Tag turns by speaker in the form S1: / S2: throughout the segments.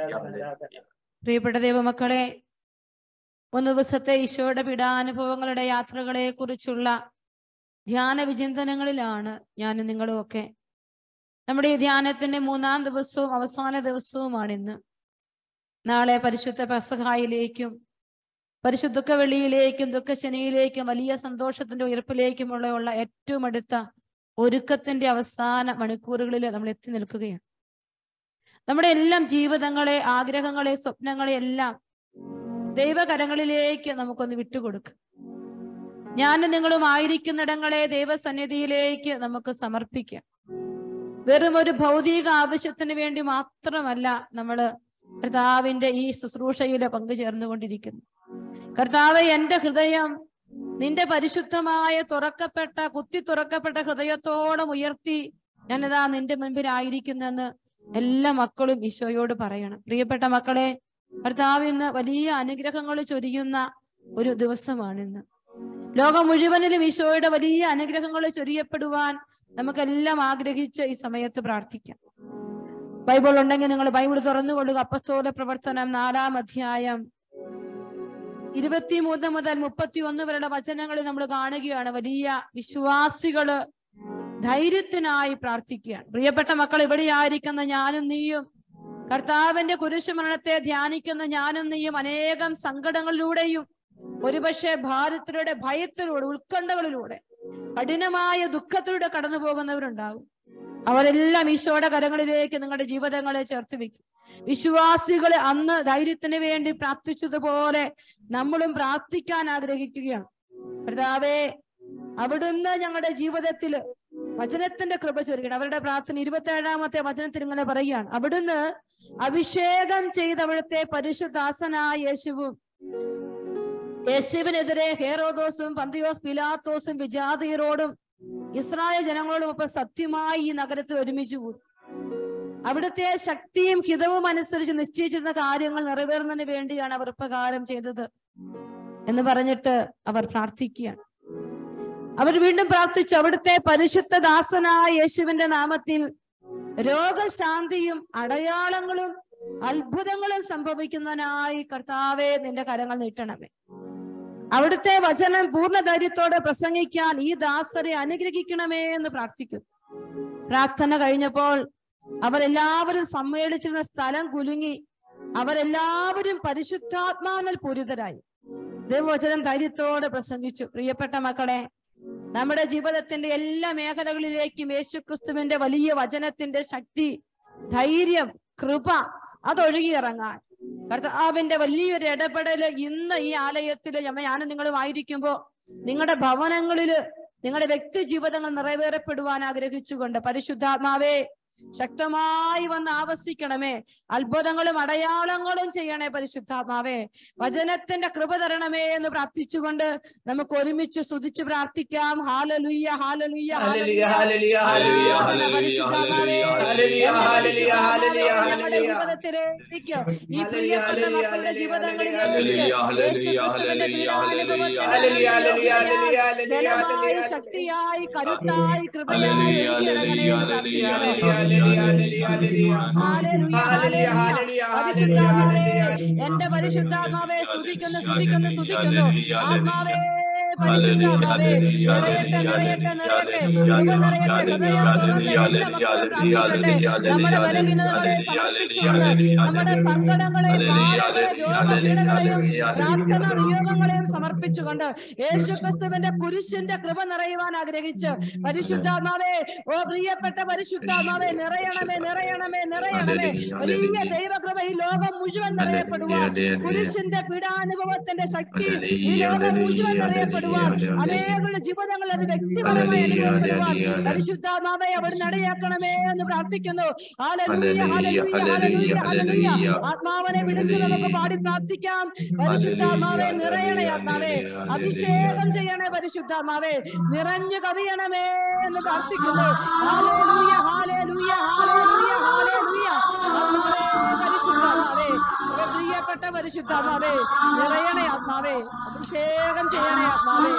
S1: പ്രിയപ്പെട്ട ദൈവമക്കളെ മൂന്ന് ദിവസത്തെ ഈശോയുടെ പീഡാനുഭവങ്ങളുടെ യാത്രകളെ കുറിച്ചുള്ള ധ്യാന വിചിന്തനങ്ങളിലാണ് ഞാനും നിങ്ങളും ഒക്കെ നമ്മുടെ ഈ ധ്യാനത്തിന്റെ മൂന്നാം ദിവസവും അവസാന ദിവസവുമാണ് ഇന്ന് നാളെ പരിശുദ്ധ പെസഹായിലേക്കും പരിശുദ്ധ വെള്ളിയിലേക്കും ദുഃഖശനിയിലേക്കും വലിയ സന്തോഷത്തിന്റെ ഉയർപ്പിലേക്കുമുള്ള ഉള്ള ഏറ്റവും അടുത്ത ഒരുക്കത്തിന്റെ അവസാന മണിക്കൂറുകളിൽ നമ്മൾ എത്തി നിൽക്കുകയാണ് നമ്മുടെ എല്ലാം ജീവിതങ്ങളെ ആഗ്രഹങ്ങളെ സ്വപ്നങ്ങളെ എല്ലാം ദൈവകരങ്ങളിലേക്ക് നമുക്കൊന്ന് വിട്ടുകൊടുക്കാം ഞാനും നിങ്ങളും ആയിരിക്കുന്നിടങ്ങളെ ദൈവസന്നിധിയിലേക്ക് നമുക്ക് സമർപ്പിക്കാം വെറും ഒരു ഭൗതിക ആവശ്യത്തിന് വേണ്ടി മാത്രമല്ല നമ്മൾ കർത്താവിന്റെ ഈ ശുശ്രൂഷയിൽ പങ്കുചേർന്നുകൊണ്ടിരിക്കുന്നു കർത്താവ് എന്റെ ഹൃദയം നിന്റെ പരിശുദ്ധമായ തുറക്കപ്പെട്ട കുത്തി തുറക്കപ്പെട്ട ഹൃദയത്തോളം ഉയർത്തി ഞാനിതാ നിന്റെ മുൻപിലായിരിക്കുന്നെന്ന് എല്ലാ മക്കളും ഈശോയോട് പറയണം പ്രിയപ്പെട്ട മക്കളെ കർത്താവിന്ന് വലിയ അനുഗ്രഹങ്ങൾ ചൊരിയുന്ന ഒരു ദിവസമാണിന്ന് ലോകം മുഴുവനിലും ഈശോയുടെ വലിയ അനുഗ്രഹങ്ങൾ ചൊരിയപ്പെടുവാൻ നമുക്കെല്ലാം ആഗ്രഹിച്ച് ഈ സമയത്ത് പ്രാർത്ഥിക്കാം ബൈബിൾ ഉണ്ടെങ്കിൽ നിങ്ങൾ ബൈബിൾ തുറന്നുകൊള്ളുക അപ്പസ്തോല പ്രവർത്തനം നാലാം അധ്യായം ഇരുപത്തിമൂന്ന് മുതൽ മുപ്പത്തി ഒന്ന് വരെയുള്ള വചനങ്ങളിൽ നമ്മൾ കാണുകയാണ് വലിയ വിശ്വാസികള് ധൈര്യത്തിനായി പ്രാർത്ഥിക്കുകയാണ് പ്രിയപ്പെട്ട മക്കൾ ഇവിടെ ആയിരിക്കുന്ന ഞാനും നീയും കർത്താവിന്റെ കുരിശുമരണത്തെ ധ്യാനിക്കുന്ന ഞാനും നീയും അനേകം സങ്കടങ്ങളിലൂടെയും ഒരുപക്ഷെ ഭാരത്തിലൂടെ ഭയത്തിലൂടെ ഉത്കണ്ഠകളിലൂടെ കഠിനമായ ദുഃഖത്തിലൂടെ കടന്നു പോകുന്നവരുണ്ടാകും അവരെല്ലാം ഈശോയുടെ കരങ്ങളിലേക്ക് നിങ്ങളുടെ ജീവിതങ്ങളെ ചേർത്ത് വെക്കും വിശ്വാസികളെ അന്ന് ധൈര്യത്തിന് വേണ്ടി പ്രാർത്ഥിച്ചതുപോലെ നമ്മളും പ്രാർത്ഥിക്കാൻ ആഗ്രഹിക്കുകയാണ് കർത്താവേ അവിടുന്ന് ഞങ്ങളുടെ ജീവിതത്തിൽ വചനത്തിന്റെ കൃപ ചൊരിയണം അവരുടെ പ്രാർത്ഥന ഇരുപത്തി ഏഴാമത്തെ വചനത്തിൽ ഇങ്ങനെ പറയുകയാണ് അവിടുന്ന് അഭിഷേകം ചെയ്ത അവിടുത്തെ പരിശുദാസനായ യേശുവും യേശുവിനെതിരെ ഹേറോദോസും പന്തിയോസ് പിലാത്തോസും വിജാതീയരോടും ഇസ്രായേൽ ജനങ്ങളോടും ഒപ്പം സത്യമായി ഈ നഗരത്തിൽ ഒരുമിച്ച് കൂടി അവിടുത്തെ ശക്തിയും ഹിതവും അനുസരിച്ച് നിശ്ചയിച്ചിരുന്ന കാര്യങ്ങൾ നിറവേറുന്നതിന് വേണ്ടിയാണ് അവർ പ്രകാരം ചെയ്തത് എന്ന് പറഞ്ഞിട്ട് അവർ പ്രാർത്ഥിക്കുകയാണ് അവർ വീണ്ടും പ്രാർത്ഥിച്ചു അവിടുത്തെ പരിശുദ്ധ ദാസനായ യേശുവിന്റെ നാമത്തിൽ രോഗശാന്തിയും അടയാളങ്ങളും അത്ഭുതങ്ങളും സംഭവിക്കുന്നതിനായി കർത്താവെ നിന്റെ കരങ്ങൾ നീട്ടണമേ അവിടുത്തെ വചനം പൂർണ്ണ ധൈര്യത്തോടെ പ്രസംഗിക്കാൻ ഈ ദാസരെ അനുഗ്രഹിക്കണമേ എന്ന് പ്രാർത്ഥിക്കുന്നു പ്രാർത്ഥന കഴിഞ്ഞപ്പോൾ അവരെല്ലാവരും സമ്മേളിച്ചിരുന്ന സ്ഥലം കുലുങ്ങി അവരെല്ലാവരും പരിശുദ്ധാത്മാവിനാൽ പൂരിതരായി ദൈവവചനം ധൈര്യത്തോടെ പ്രസംഗിച്ചു പ്രിയപ്പെട്ട മക്കളെ നമ്മുടെ ജീവിതത്തിന്റെ എല്ലാ മേഖലകളിലേക്കും യേശുക്രിസ്തുവിന്റെ വലിയ വചനത്തിന്റെ ശക്തി ധൈര്യം കൃപ അതൊഴുകിയിറങ്ങാൻ കർത്താവിന്റെ വലിയൊരു ഇടപെടല് ഇന്ന് ഈ ആലയത്തിൽ ഞാനും നിങ്ങളും ആയിരിക്കുമ്പോ നിങ്ങളുടെ ഭവനങ്ങളില് നിങ്ങളുടെ വ്യക്തി ജീവിതങ്ങൾ നിറവേറപ്പെടുവാൻ ആഗ്രഹിച്ചുകൊണ്ട് പരിശുദ്ധാത്മാവേ ശക്തമായി വന്ന് ആവസിക്കണമേ അത്ഭുതങ്ങളും അടയാളങ്ങളും ചെയ്യണേ പരിശുദ്ധാത്മാവേ വചനത്തിന്റെ കൃപ തരണമേ എന്ന് പ്രാർത്ഥിച്ചുകൊണ്ട് നമുക്ക് ഒരുമിച്ച് സ്തുതിച്ച് പ്രാർത്ഥിക്കാം ഹാലലുയ്യ ഹാലലുയ്യ
S2: ഹല്ലേലൂയ, ഹല്ലേലൂയ, ഹല്ലേലൂയ, ഹല്ലേലൂയ, ഹല്ലേലൂയ, ഹല്ലേലൂയ, ഹല്ലേലൂയ, ഹല്ലേലൂയ.
S1: ജീവിതത്തിലേക്ക് ഈ
S2: ഹല്ലേലൂയ,
S1: പ്രിയപ്പെട്ട
S2: ഹല്ലേലൂയ,
S1: മക്കളുടെ ജീവിതങ്ങളിലേക്ക്
S2: ഹല്ലേലൂയ,
S1: യേശുക്രിസ്തുവിന്റെ
S2: ഹല്ലേലൂയ,
S1: പീഡാനുഭവത്തെ
S2: ഹല്ലേലൂയ, ഹല്ലേലൂയ, ഹല്ലേലൂയ, ഹല്ലേലൂയ,
S1: ബലമായി
S2: ഹല്ലേലൂയ.
S1: ശക്തിയായി കരുത്തായി കൃപയായി
S3: ഹല്ലേലൂയ,
S1: ഒഴുകിയിറങ്ങണേ എന്ന്
S3: ഹല്ലേലൂയ,
S1: പ്രാർത്ഥിക്കുന്നു.
S2: ഹല്ലേലൂയ, ഹല്ലേലൂയ, ഹല്ലേലൂയ, ഹല്ലേലൂയ.
S1: ഹല്ലേലൂയ,
S2: ഹല്ലേലൂയ,
S1: ഹല്ലേലൂയ.
S2: ഹല്ലേലൂയ,
S1: പരിശുദ്ധാത്മാവേ,
S2: ഹല്ലേലൂയ.
S1: എന്റെ പരിശുദ്ധാത്മാവെ സ്തുതിക്കുന്നു സ്തുതിക്കുന്നു സ്തുതിക്കുന്നു ആത്മാവേ പരിശുദ്ധാത്മാവേ നിറയട്ടെ നിറയട്ടെ നിറയട്ടെ കൃപ നിറയട്ടെ ഹൃദയം തുറന്ന് എല്ലാ മക്കളും പ്രാർത്ഥിക്കട്ടെ നമ്മുടെ ബലഹീനതകളെ സമർപ്പിച്ചുകൊണ്ട് നമ്മുടെ സങ്കടങ്ങളെ ഭാരങ്ങളെ രോഗപീഠകളെയും പ്രാർത്ഥന നിയോഗങ്ങളെയും സമർപ്പിച്ചുകൊണ്ട് യേശുക്രിസ്തുവിന്റെ കുരിശിന്റെ കൃപ നിറയുവാൻ ആഗ്രഹിച്ച് പരിശുദ്ധാത്മാവേ ഓ പ്രിയപ്പെട്ട പരിശുദ്ധാത്മാവേ നിറയണമേ നിറയണമേ നിറയണമേ വലിയ ദൈവകൃപ ഈ ലോകം മുഴുവൻ നിറയപ്പെടുവാൻ കുരിശിന്റെ പീഡാനുഭവത്തിന്റെ ശക്തി ഈ ലോകം മുഴുവൻ നിറയപ്പെടുവാൻ അനേകളുടെ ജീവിതങ്ങൾ അത് വ്യക്തിപരമായി അനുഭവപ്പെടുവാൻ പരിശുദ്ധാത്മാവെ അവിടെ നടയാക്കണമേ എന്ന് പ്രാർത്ഥിക്കുന്നു ഹല്ലേലൂയ, ഹല്ലേലൂയ, ഹല്ലേലൂയ, ഹല്ലേലൂയ. ആത്മാവനെ വിളിച്ച് നമുക്ക് പാടി പ്രാർത്ഥിക്കാം പരിശുദ്ധാത്മാവെ നിറയണേ ആത്മാവേ അഭിഷേകം ചെയ്യണേ പരിശുദ്ധാത്മാവേ നിറഞ്ഞു കവിയണമേ എന്ന് പ്രാർത്ഥിക്കുന്നു ഹാലേലൂയ ഹാലേലൂയ ഹാലേലൂയ ഹാലേലൂയ ആത്മാവേ പരിശുദ്ധാത്മാവേ ഓ പ്രിയപ്പെട്ട പരിശുദ്ധാത്മാവേ നിറയണേ ആത്മാവേ അഭിഷേകം ചെയ്യണേ ആത്മാവേ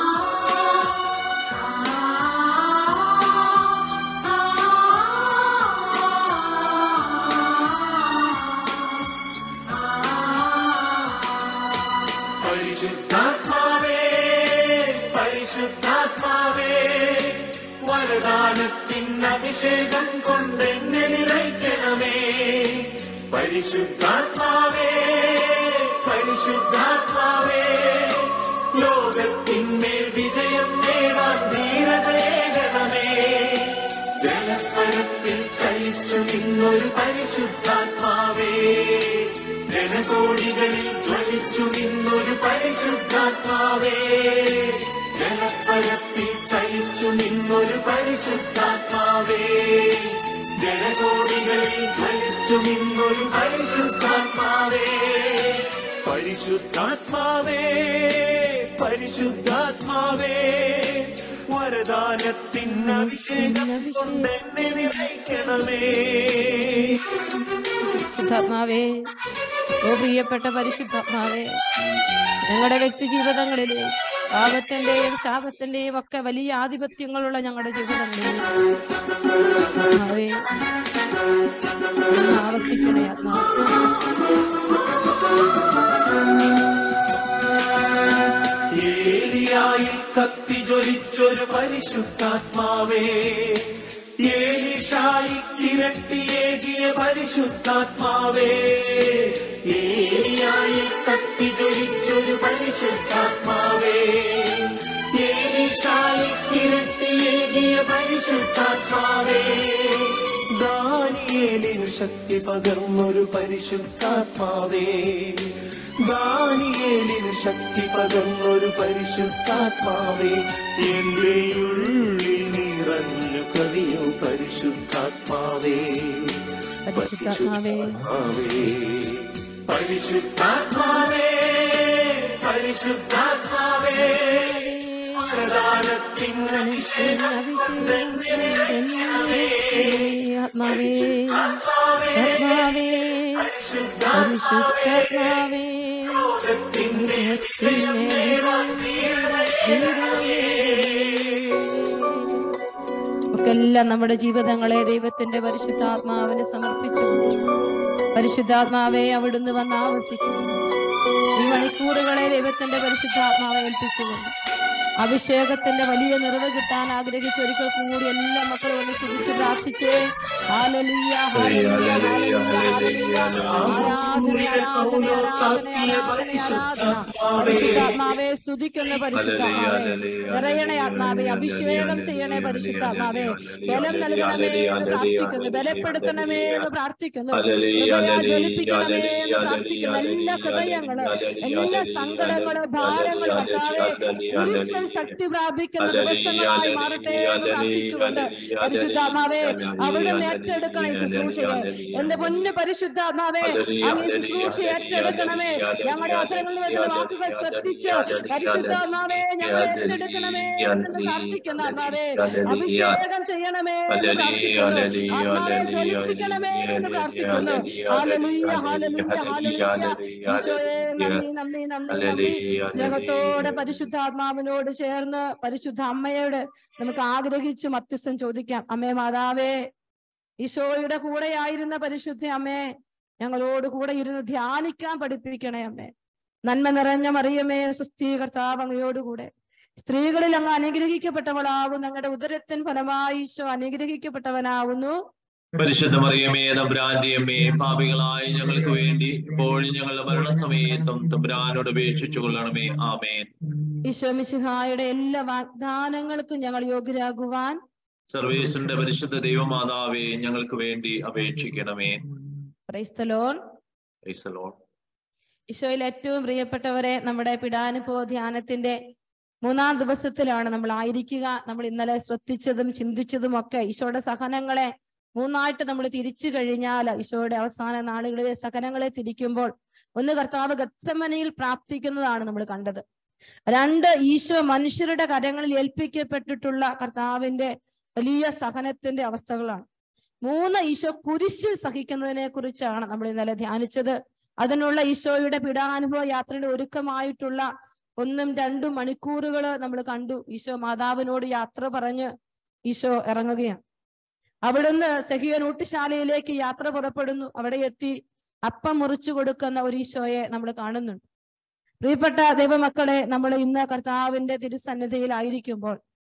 S3: വരദാനത്തിൻ അഭിഷേകം കൊണ്ടെന്നെ നിറയ്ക്കണമേ പരിശുദ്ധാത്മാവേ പരിശുദ്ധാത്മാവേ ലോകത്തിന്മേൽ വിജയം നേടാൻ ധീരതയേകണമേ ജലപ്പരത്തിൽ ചലിച്ചു നിന്നൊരു പരിശുദ്ധാത്മാവേ ജനകോടികളിൽ ജ്വലിച്ചു നിന്നൊരു പരിശുദ്ധാത്മാവേ ജലപ്പരത്തിൽ ചലിച്ചു നിന്നൊരു പരിശുദ്ധാത്മാവേ ജനകോടികളിൽ ജ്വലിച്ചു നിന്നൊരു പരിശുദ്ധാത്മാവേ പരിശുദ്ധാത്മാവേ പരിശുദ്ധാത്മാവേ വരദാനത്തിൻ അഭിഷേകം കൊണ്ടെന്നെ നിറയ്ക്കണമേ
S1: പരിശുദ്ധാത്മാവേ ഓ പ്രിയപ്പെട്ട പരിശുദ്ധാത്മാവേ ഞങ്ങളുടെ വ്യക്തി ജീവിതങ്ങളിലെ പാപത്തിന്റെയും ശാപത്തിന്റെയും ഒക്കെ വലിയ ആധിപത്യങ്ങളുള്ള ഞങ്ങളുടെ ജീവിതങ്ങളിൽ ആത്മാവേ ഒന്ന് ആവസിക്കണേ ആത്മാവ്
S3: ഏലിയായിൽ കത്തി ജ്വലിച്ചൊരു പരിശുദ്ധാത്മാവേ ഏലിഷായി കിരട്ടിയേകിയ പരിശുദ്ധാത്മാവേ ഏലിയായിൽ കത്തി ജ്വലിച്ചൊരു പരിശുദ്ധാത്മാവേ ഏലിഷായി കിരട്ടിയേകിയ പരിശുദ്ധാത്മാവേ ദാനിയേലിനു ശക്തി പകർന്നൊരു പരിശുദ്ധാത്മാവേ ദാനിയേലിനു ശക്തി പകർന്നൊരു പരിശുദ്ധാത്മാവേ എന്റെ ഉള്ളിൽ നിറഞ്ഞു കവിയോ പരിശുദ്ധാത്മാവേ
S1: പരിശുദ്ധാത്മാവേ
S3: പരിശുദ്ധാത്മാവേ പരിശുദ്ധാത്മാവേ പ്രധാനത്തിൻ
S1: ആത്മാവേ ആത്മാവേ പരിശുദ്ധാത്മാവേ എല്ലാം നമ്മുടെ ജീവിതങ്ങളെ ദൈവത്തിന്റെ പരിശുദ്ധാത്മാവിന് സമർപ്പിച്ചു പരിശുദ്ധാത്മാവെ അവിടുന്ന് വന്ന് ആവസിക്കുന്നു ഈ മണിക്കൂറുകളെ ദൈവത്തിന്റെ പരിശുദ്ധാത്മാവെ ഏൽപ്പിച്ചുകൊണ്ട് അഭിഷേകത്തിന്റെ വലിയ നിറവ് കിട്ടാൻ ആഗ്രഹിച്ച ഒരിക്കൽ കൂടി എല്ലാ മക്കളും ഒന്ന് തിരിച്ചു പ്രാർത്ഥിച്ചേ ഹാലലുയ്യ ഹാലലുയ്യ ഹാലലുയ്യ ഹാലലുയ്യ ആരാധന ആരാധന ആരാധന ആരാധന പരിശുദ്ധാത്മാവെ സ്തുതിക്കുന്ന പരിശുദ്ധാത്മാവെ നിറയണേ ആത്മാവെ അഭിഷേകം ചെയ്യണേ പരിശുദ്ധാത്മാവെ ബലം നൽകണമേ എന്ന് പ്രാർത്ഥിക്കുന്നു ബലപ്പെടുത്തണമേ എന്ന് പ്രാർത്ഥിക്കുന്നു കൃപയാൽ ജ്വലിപ്പിക്കണമേ എന്ന് പ്രാർത്ഥിക്കുന്നു എല്ലാ ഹൃദയങ്ങള് എല്ലാ സങ്കടങ്ങള് ഭാരങ്ങള് കർത്താവെ പുരുഷൻ ശക്തി പ്രാപിക്കുന്ന ദിവസങ്ങളായി മാറട്ടെ എന്ന് പ്രാർത്ഥിച്ചുകൊണ്ട് പരിശുദ്ധാത്മാവെ അവിടെ ഏറ്റെടുക്കണേ ശുശ്രൂഷയെ എന്റെ പൊന്ന് പരിശുദ്ധാത്മാവെ അങ്ങ് ഈ ശുശ്രൂഷ ഏറ്റെടുക്കണമേ ഞങ്ങളുടെ അത്തരങ്ങളിൽ വരുന്ന വാക്കുകൾ ശ്രദ്ധിച്ച് പരിശുദ്ധാത്മാവെ ഞങ്ങൾ ഏറ്റെടുക്കണമേ എന്ന് പ്രാർത്ഥിക്കുന്ന ആത്മാവെ അഭിഷേകം ചെയ്യണമേ എന്ന് പ്രാർത്ഥിക്കുന്നു ആത്മാവെ ജ്വലിപ്പിക്കണമേ എന്ന് പ്രാർത്ഥിക്കുന്നു ഹാലലുയ്യ ഹാലലുയ്യ ഹാലലുയ്യ ഈശോയെ നന്ദി നന്ദി നന്ദി നന്ദി സ്നേഹത്തോടെ പരിശുദ്ധാത്മാവിനോട് ചേർന്ന് പരിശുദ്ധ അമ്മയോട് നമുക്ക് ആഗ്രഹിച്ച് മധ്യസ്ഥം ചോദിക്കാം അമ്മേ മാതാവേ ഈശോയുടെ കൂടെയായിരുന്ന പരിശുദ്ധ അമ്മേ ഞങ്ങളോട് കൂടെ ഇരുന്ന് ധ്യാനിക്കാൻ പഠിപ്പിക്കണേ അമ്മേ നന്മ നിറഞ്ഞ മറിയമേ സുസ്ഥീ കർത്താവ് അങ്ങയോടുകൂടെ സ്ത്രീകളിൽ അങ്ങ് അനുഗ്രഹിക്കപ്പെട്ടവളാകുന്നു അങ്ങയുടെ ഉദരത്തിൻ ഫലമായി ഈശോ അനുഗ്രഹിക്കപ്പെട്ടവനാകുന്നു
S4: പരിശുദ്ധ മറിയമേ തമ്പുരാന്റെ അമ്മേ പാപികളായ ഞങ്ങൾക്ക് വേണ്ടി ഇപ്പോഴും ഞങ്ങളുടെ മരണസമയത്തും തമ്പുരാനോട് അപേക്ഷിച്ചു കൊള്ളണമേ ആമേൻ
S1: ഈശോ മിശിഹായുടെ എല്ലാ വാഗ്ദാനങ്ങൾക്കും ഞങ്ങൾ യോഗ്യരാകുവാൻ
S4: സർവേശ്വരന്റെ പരിശുദ്ധ ദൈവമാതാവേ ഞങ്ങൾക്ക് വേണ്ടി അപേക്ഷിക്കണമേ
S1: ക്രൈസ്തലോൺ
S4: Praise the Lord.
S1: ഈശോയിൽ ഏറ്റവും പ്രിയപ്പെട്ടവരെ നമ്മുടെ പിടാനുഭവ ധ്യാനത്തിന്റെ മൂന്നാം ദിവസത്തിലാണ് നമ്മൾ ആയിരിക്കുക നമ്മൾ ഇന്നലെ ശ്രദ്ധിച്ചതും ചിന്തിച്ചതും ഒക്കെ ഈശോയുടെ സഹനങ്ങളെ മൂന്നായിട്ട് നമ്മൾ തിരിച്ചു കഴിഞ്ഞാൽ ഈശോയുടെ അവസാന നാളുകളിലെ സഹനങ്ങളെ തിരിക്കുമ്പോൾ ഒന്ന് കർത്താവ് ഗത്സമനയിൽ പ്രാർത്ഥിക്കുന്നതാണ് നമ്മൾ കണ്ടത് രണ്ട് ഈശോ മനുഷ്യരുടെ കരങ്ങളിൽ ഏൽപ്പിക്കപ്പെട്ടിട്ടുള്ള കർത്താവിന്റെ വലിയ സഹനത്തിന്റെ അവസ്ഥകളാണ് മൂന്ന് ഈശോ കുരിശിൽ സഹിക്കുന്നതിനെ കുറിച്ചാണ് നമ്മൾ ഇന്നലെ ധ്യാനിച്ചത് അതിനുള്ള ഈശോയുടെ പീഡാനുഭവ യാത്രയുടെ ഒരുക്കമായിട്ടുള്ള ഒന്നും രണ്ടും മണിക്കൂറുകൾ നമ്മൾ കണ്ടു ഈശോ മാതാവിനോട് യാത്ര പറഞ്ഞ് ഈശോ ഇറങ്ങുകയാണ് അവിടുന്ന് സഹിയ ഊട്ടുശാലയിലേക്ക് യാത്ര പുറപ്പെടുന്നു അവിടെ എത്തി അപ്പം മുറിച്ചു കൊടുക്കുന്ന ഒരു ഈശോയെ നമ്മൾ കാണുന്നുണ്ട് പ്രിയപ്പെട്ട ദൈവമക്കളെ നമ്മൾ ഇന്ന് കർത്താവിന്റെ തിരുസന്നിധിയിലായിരിക്കുമ്പോൾ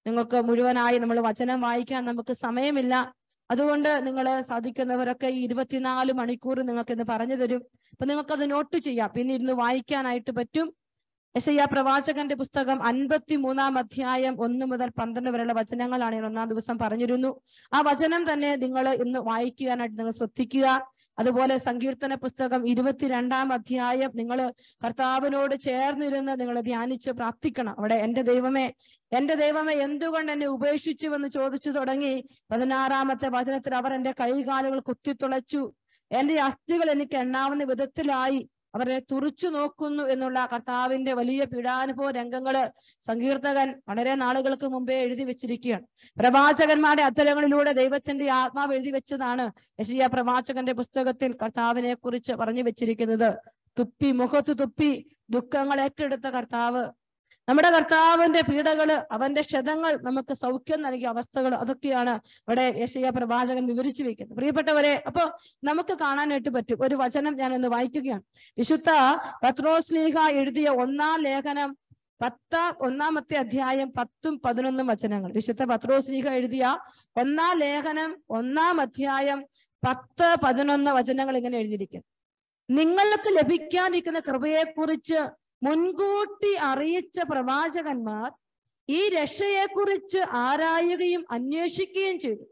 S1: നിങ്ങൾക്ക് മുഴുവനായി നമ്മൾ വചനം വായിക്കാൻ നമുക്ക് സമയമില്ല അതുകൊണ്ട് നിങ്ങൾ സാധിക്കുന്നവരൊക്കെ ഈ ഇരുപത്തിനാല് മണിക്കൂർ നിങ്ങൾക്ക് ഇന്ന് പറഞ്ഞു തരും അപ്പൊ നിങ്ങൾക്കത് നോട്ട് ചെയ്യാം പിന്നെ ഇരുന്ന് വായിക്കാനായിട്ട് പറ്റും യശയ്യ പ്രവാചകന്റെ പുസ്തകം അൻപത്തി മൂന്നാം അധ്യായം ഒന്ന് മുതൽ പന്ത്രണ്ട് വരെയുള്ള വചനങ്ങളാണ് ഞാൻ ഒന്നാം ദിവസം പറഞ്ഞിരുന്നു ആ വചനം തന്നെ നിങ്ങൾ ഇന്ന് വായിക്കാനായിട്ട് നിങ്ങൾ ശ്രദ്ധിക്കുക അതുപോലെ സങ്കീർത്തന പുസ്തകം ഇരുപത്തിരണ്ടാം അധ്യായം നിങ്ങൾ കർത്താവിനോട് ചേർന്നിരുന്ന് നിങ്ങൾ ധ്യാനിച്ച് പ്രാർത്ഥിക്കണം അവിടെ എന്റെ ദൈവമേ എന്റെ ദൈവമേ എന്തുകൊണ്ട് എന്നെ ഉപേക്ഷിച്ചുവെന്ന് ചോദിച്ചു തുടങ്ങി പതിനാറാമത്തെ വചനത്തിൽ അവർ എന്റെ കൈകാലുകൾ കുത്തിത്തുളച്ചു എന്റെ അസ്ഥികൾ എനിക്ക് എണ്ണാവുന്ന വിധത്തിലായി അവരെ തുറിച്ചു നോക്കുന്നു എന്നുള്ള കർത്താവിന്റെ വലിയ പീഡാനുഭവ രംഗങ്ങള് സങ്കീർത്തകൻ വളരെ നാളുകൾക്ക് മുമ്പേ എഴുതി വെച്ചിരിക്കുകയാണ് പ്രവാചകന്മാരുടെ അത്തരങ്ങളിലൂടെ ദൈവത്തിന്റെ ആത്മാവ് എഴുതി വെച്ചതാണ് യശിയ പ്രവാചകന്റെ പുസ്തകത്തിൽ കർത്താവിനെ കുറിച്ച് പറഞ്ഞു വെച്ചിരിക്കുന്നത് തുപ്പി മുഖത്ത് തുപ്പി ദുഃഖങ്ങൾ ഏറ്റെടുത്ത കർത്താവ് നമ്മുടെ കർത്താവിന്റെ പീഡകള് അവന്റെ ക്ഷതങ്ങൾ നമുക്ക് സൗഖ്യം നൽകിയ അവസ്ഥകൾ അതൊക്കെയാണ് ഇവിടെ യശയ പ്രവാചകൻ വിവരിച്ചു വെക്കുന്നത് പ്രിയപ്പെട്ടവരെ അപ്പൊ നമുക്ക് കാണാനായിട്ട് പറ്റും ഒരു വചനം ഞാൻ ഒന്ന് വായിക്കുകയാണ് വിശുദ്ധ പത്രോസ്ലീഹ എഴുതിയ ഒന്നാം ലേഖനം പത്ത ഒന്നാമത്തെ അധ്യായം പത്തും പതിനൊന്നും വചനങ്ങൾ വിശുദ്ധ പത്രോസ്ലീഹ എഴുതിയ ഒന്നാം ലേഖനം ഒന്നാം അധ്യായം പത്ത് പതിനൊന്ന് വചനങ്ങൾ ഇങ്ങനെ എഴുതിയിരിക്കുന്നു നിങ്ങൾക്ക് ലഭിക്കാനിരിക്കുന്ന കൃപയെക്കുറിച്ച് മുൻകൂട്ടി അറിയിച്ച പ്രവാചകന്മാർ ഈ രക്ഷയെക്കുറിച്ച് ആരായുകയും അന്വേഷിക്കുകയും ചെയ്തു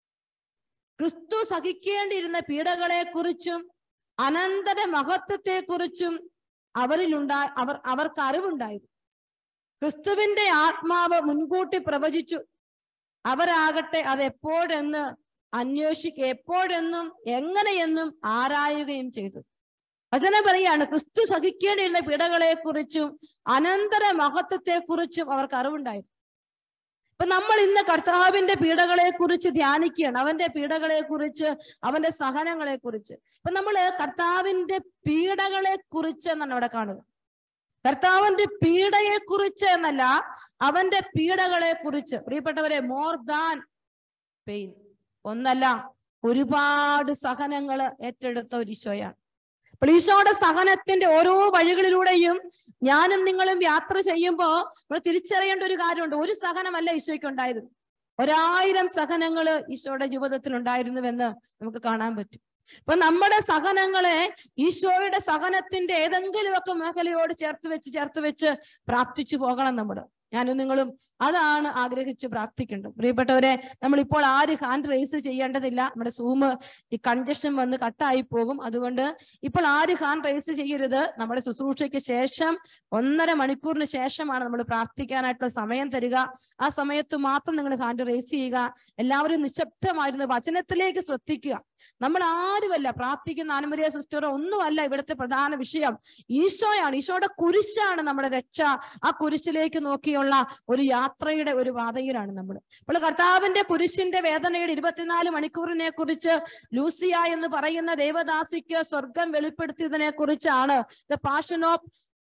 S1: ക്രിസ്തു സഹിക്കേണ്ടിയിരുന്ന പീഡകളെക്കുറിച്ചും അനന്തര മഹത്വത്തെക്കുറിച്ചും അവരിലുണ്ടാ അവർ അവർക്ക് അറിവുണ്ടായിരുന്നു ക്രിസ്തുവിന്റെ ആത്മാവ് മുൻകൂട്ടി പ്രവചിച്ചു അവരാകട്ടെ അത് എപ്പോഴെന്ന് അന്വേഷിക്കുക എപ്പോഴെന്നും എങ്ങനെയെന്നും ആരായുകയും ചെയ്തു വചനം പറയാണ് ക്രിസ്തു സഹിക്കേണ്ടിയിരുന്ന പീഡകളെ കുറിച്ചും അനന്തര മഹത്വത്തെ കുറിച്ചും അവർക്ക് അറിവുണ്ടായിരുന്നു ഇപ്പൊ നമ്മൾ ഇന്ന് കർത്താവിന്റെ പീഡകളെ കുറിച്ച് ധ്യാനിക്കുകയാണ് അവന്റെ പീഡകളെ കുറിച്ച് അവന്റെ സഹനങ്ങളെ കുറിച്ച് ഇപ്പൊ നമ്മള് കർത്താവിന്റെ പീഡകളെ കുറിച്ച് എന്നാണ് അവിടെ കാണുന്നത് കർത്താവിന്റെ പീഡയെ കുറിച്ച് എന്നല്ല അവന്റെ പീഡകളെ കുറിച്ച് പ്രിയപ്പെട്ടവരെ മോർ ദാൻ പെയിൻ ഒന്നല്ല ഒരുപാട് സഹനങ്ങള് ഏറ്റെടുത്ത ഒരു ഈശോയാണ് അപ്പോൾ ഈശോയുടെ സഹനത്തിന്റെ ഓരോ വഴികളിലൂടെയും ഞാനും നിങ്ങളും യാത്ര ചെയ്യുമ്പോ നമ്മൾ തിരിച്ചറിയേണ്ട ഒരു കാര്യമുണ്ട് ഒരു സഹനമല്ല ഈശോയ്ക്ക് ഉണ്ടായിരുന്നു ഒരായിരം സഹനങ്ങള് ഈശോയുടെ ജീവിതത്തിൽ ഉണ്ടായിരുന്നുവെന്ന് നമുക്ക് കാണാൻ പറ്റും അപ്പൊ നമ്മുടെ സഹനങ്ങളെ ഈശോയുടെ സഹനത്തിന്റെ ഏതെങ്കിലുമൊക്കെ മേഖലയോട് ചേർത്ത് വെച്ച് ചേർത്ത് വെച്ച് പ്രാർത്ഥിച്ചു പോകണം നമ്മൾ ഞാനും നിങ്ങളും അതാണ് ആഗ്രഹിച്ച് പ്രാർത്ഥിക്കേണ്ടത് പ്രിയപ്പെട്ടവരെ നമ്മൾ ഇപ്പോൾ ആര് ഹാൻഡ് റേസ് ചെയ്യേണ്ടതില്ല നമ്മുടെ സൂമ് ഈ കൺജഷൻ വന്ന് കട്ടായി പോകും അതുകൊണ്ട് ഇപ്പോൾ ആര് ഹാൻഡ് റേസ് ചെയ്യരുത് നമ്മുടെ ശുശ്രൂഷയ്ക്ക് ശേഷം ഒന്നര മണിക്കൂറിന് ശേഷമാണ് നമ്മൾ പ്രാർത്ഥിക്കാനായിട്ടുള്ള സമയം തരിക ആ സമയത്ത് മാത്രം നിങ്ങൾ ഹാൻഡ് റേസ് ചെയ്യുക എല്ലാവരും നിശബ്ദമായിരുന്നു വചനത്തിലേക്ക് ശ്രദ്ധിക്കുക നമ്മൾ ആരുമല്ല പ്രാർത്ഥിക്കുന്ന ആനുമരിയ സിസ്റ്ററോ ഒന്നുമല്ല ഇവിടുത്തെ പ്രധാന വിഷയം ഈശോയാണ് ഈശോയുടെ കുരിശാണ് നമ്മുടെ രക്ഷ ആ കുരിശിലേക്ക് നോക്കിയുള്ള ഒരു യാത്രയുടെ ഒരു പാതയിലാണ് നമ്മൾ അപ്പോൾ കർത്താവിന്റെ കുരിശിന്റെ വേദനയുടെ ഇരുപത്തിനാല് മണിക്കൂറിനെ കുറിച്ച് ലൂസിയ എന്ന് പറയുന്ന ദേവദാസിക്ക് സ്വർഗം വെളിപ്പെടുത്തിയതിനെ കുറിച്ചാണ് the passion of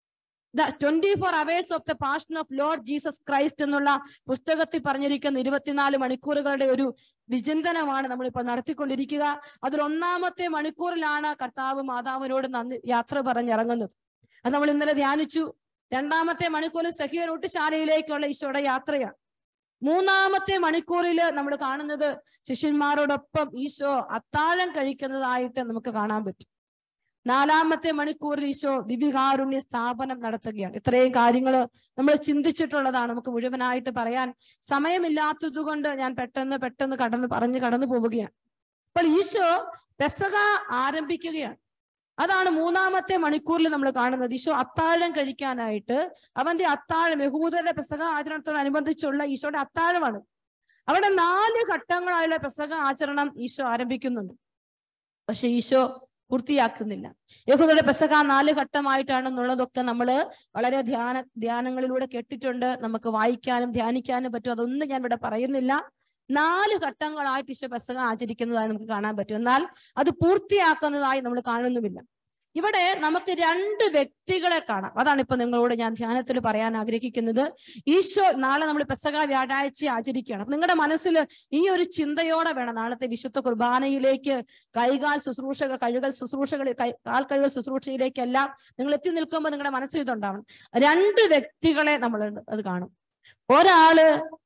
S1: the twenty four hours of the passion of Lord Jesus Christ എന്നുള്ള പുസ്തകത്തിൽ പറഞ്ഞിരിക്കുന്ന ഇരുപത്തിനാല് മണിക്കൂറുകളുടെ ഒരു വിചിന്തനമാണ് നമ്മളിപ്പോൾ നടത്തിക്കൊണ്ടിരിക്കുക അതിൽ ഒന്നാമത്തെ മണിക്കൂറിലാണ് കർത്താവ് മാതാവിനോട് നന്ദി യാത്ര പറഞ്ഞിറങ്ങുന്നത് അത് നമ്മൾ ഇന്നലെ ധ്യാനിച്ചു രണ്ടാമത്തെ മണിക്കൂറിൽ സഹിയ റൂട്ടുശാലയിലേക്കുള്ള ഈശോയുടെ യാത്രയാണ് മൂന്നാമത്തെ മണിക്കൂറിൽ നമ്മൾ കാണുന്നത് ശിഷ്യന്മാരോടൊപ്പം ഈശോ അത്താഴം കഴിക്കുന്നതായിട്ട് നമുക്ക് കാണാൻ പറ്റും നാലാമത്തെ മണിക്കൂറിൽ ഈശോ ദിവ്യകാരുണ്യ സ്ഥാപനം നടത്തുകയാണ് ഇത്രയും കാര്യങ്ങൾ നമ്മൾ ചിന്തിച്ചിട്ടുള്ളതാണ് നമുക്ക് മുഴുവനായിട്ട് പറയാൻ സമയമില്ലാത്തത് കൊണ്ട് ഞാൻ പെട്ടെന്ന് പെട്ടെന്ന് കടന്ന് പറഞ്ഞ് കടന്നു പോവുകയാണ് അപ്പോൾ ഈശോ പെസക ആരംഭിക്കുകയാണ് അതാണ് മൂന്നാമത്തെ മണിക്കൂറിൽ നമ്മൾ കാണുന്നത് ഈശോ അത്താഴം കഴിക്കാനായിട്ട് അവന്റെ അത്താഴം യഹൂദരുടെ പെസക ആചരണത്തോടനുബന്ധിച്ചുള്ള ഈശോയുടെ അത്താഴമാണ് അവിടെ നാല് ഘട്ടങ്ങളായുള്ള പെസക ആചരണം ഈശോ ആരംഭിക്കുന്നുണ്ട് പക്ഷെ ഈശോ പൂർത്തിയാക്കുന്നില്ല യഹൂദയുടെ പെസക നാല് ഘട്ടമായിട്ടാണെന്നുള്ളതൊക്കെ നമ്മൾ വളരെ ധ്യാന ധ്യാനങ്ങളിലൂടെ കേട്ടിട്ടുണ്ട് നമുക്ക് വായിക്കാനും ധ്യാനിക്കാനും പറ്റും അതൊന്നും ഞാൻ ഇവിടെ പറയുന്നില്ല നാല് ഘട്ടങ്ങളായിട്ട് ഈശോ പെസക ആചരിക്കുന്നതായി നമുക്ക് കാണാൻ പറ്റും എന്നാൽ അത് പൂർത്തിയാക്കുന്നതായി നമ്മൾ കാണുന്നുമില്ല ഇവിടെ നമുക്ക് രണ്ട് വ്യക്തികളെ കാണാം അതാണ് ഇപ്പൊ നിങ്ങളോട് ഞാൻ ധ്യാനത്തിൽ പറയാൻ ആഗ്രഹിക്കുന്നത് ഈശോ നാളെ നമ്മൾ പെസക വ്യാഴാഴ്ച ആചരിക്കുകയാണ് അപ്പൊ നിങ്ങളുടെ മനസ്സിൽ ഈ ഒരു ചിന്തയോടെ വേണം നാളത്തെ വിശുദ്ധ കുർബാനയിലേക്ക് കൈകാൽ ശുശ്രൂഷകൾ കഴുകൽ ശുശ്രൂഷകൾ കൈ- കാൽ കഴുകൽ ശുശ്രൂഷയിലേക്കെല്ലാം നിങ്ങൾ എത്തി നിൽക്കുമ്പോൾ നിങ്ങളുടെ മനസ്സിൽ ഇതുണ്ടാവണം രണ്ട് വ്യക്തികളെ നമ്മൾ അത് കാണും ഒരാള്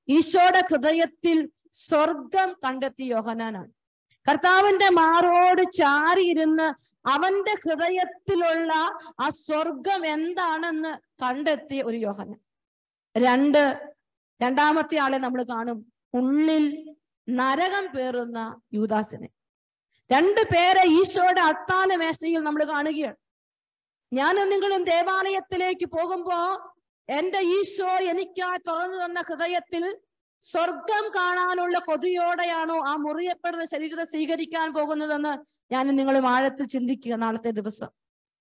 S1: ഈശോയുടെ ഹൃദയത്തിൽ സ്വർഗം കണ്ടെത്തിയ യോഹനാനാണ് കർത്താവിന്റെ മാറോട് ചാരിയിരുന്ന് അവന്റെ ഹൃദയത്തിലുള്ള ആ സ്വർഗം എന്താണെന്ന് കണ്ടെത്തിയ ഒരു യോഹനൻ രണ്ട് രണ്ടാമത്തെ ആളെ നമ്മൾ കാണും ഉള്ളിൽ നരകം പേറുന്ന യൂദാസിനെ രണ്ടു പേരെ ഈശോയുടെ അത്താല മേശയിൽ നമ്മൾ കാണുകയാണ് ഞാനും നിങ്ങളും ദേവാലയത്തിലേക്ക് പോകുമ്പോ എന്റെ ഈശോ എനിക്കായി തുറന്നു തന്ന ഹൃദയത്തിൽ സ്വർഗം കാണാനുള്ള കൊതിയോടെയാണോ ആ മുറിയപ്പെടുന്ന ശരീരത്തെ സ്വീകരിക്കാൻ പോകുന്നതെന്ന് ഞാൻ നിങ്ങളും ആഴത്തിൽ ചിന്തിക്കുക നാളത്തെ ദിവസം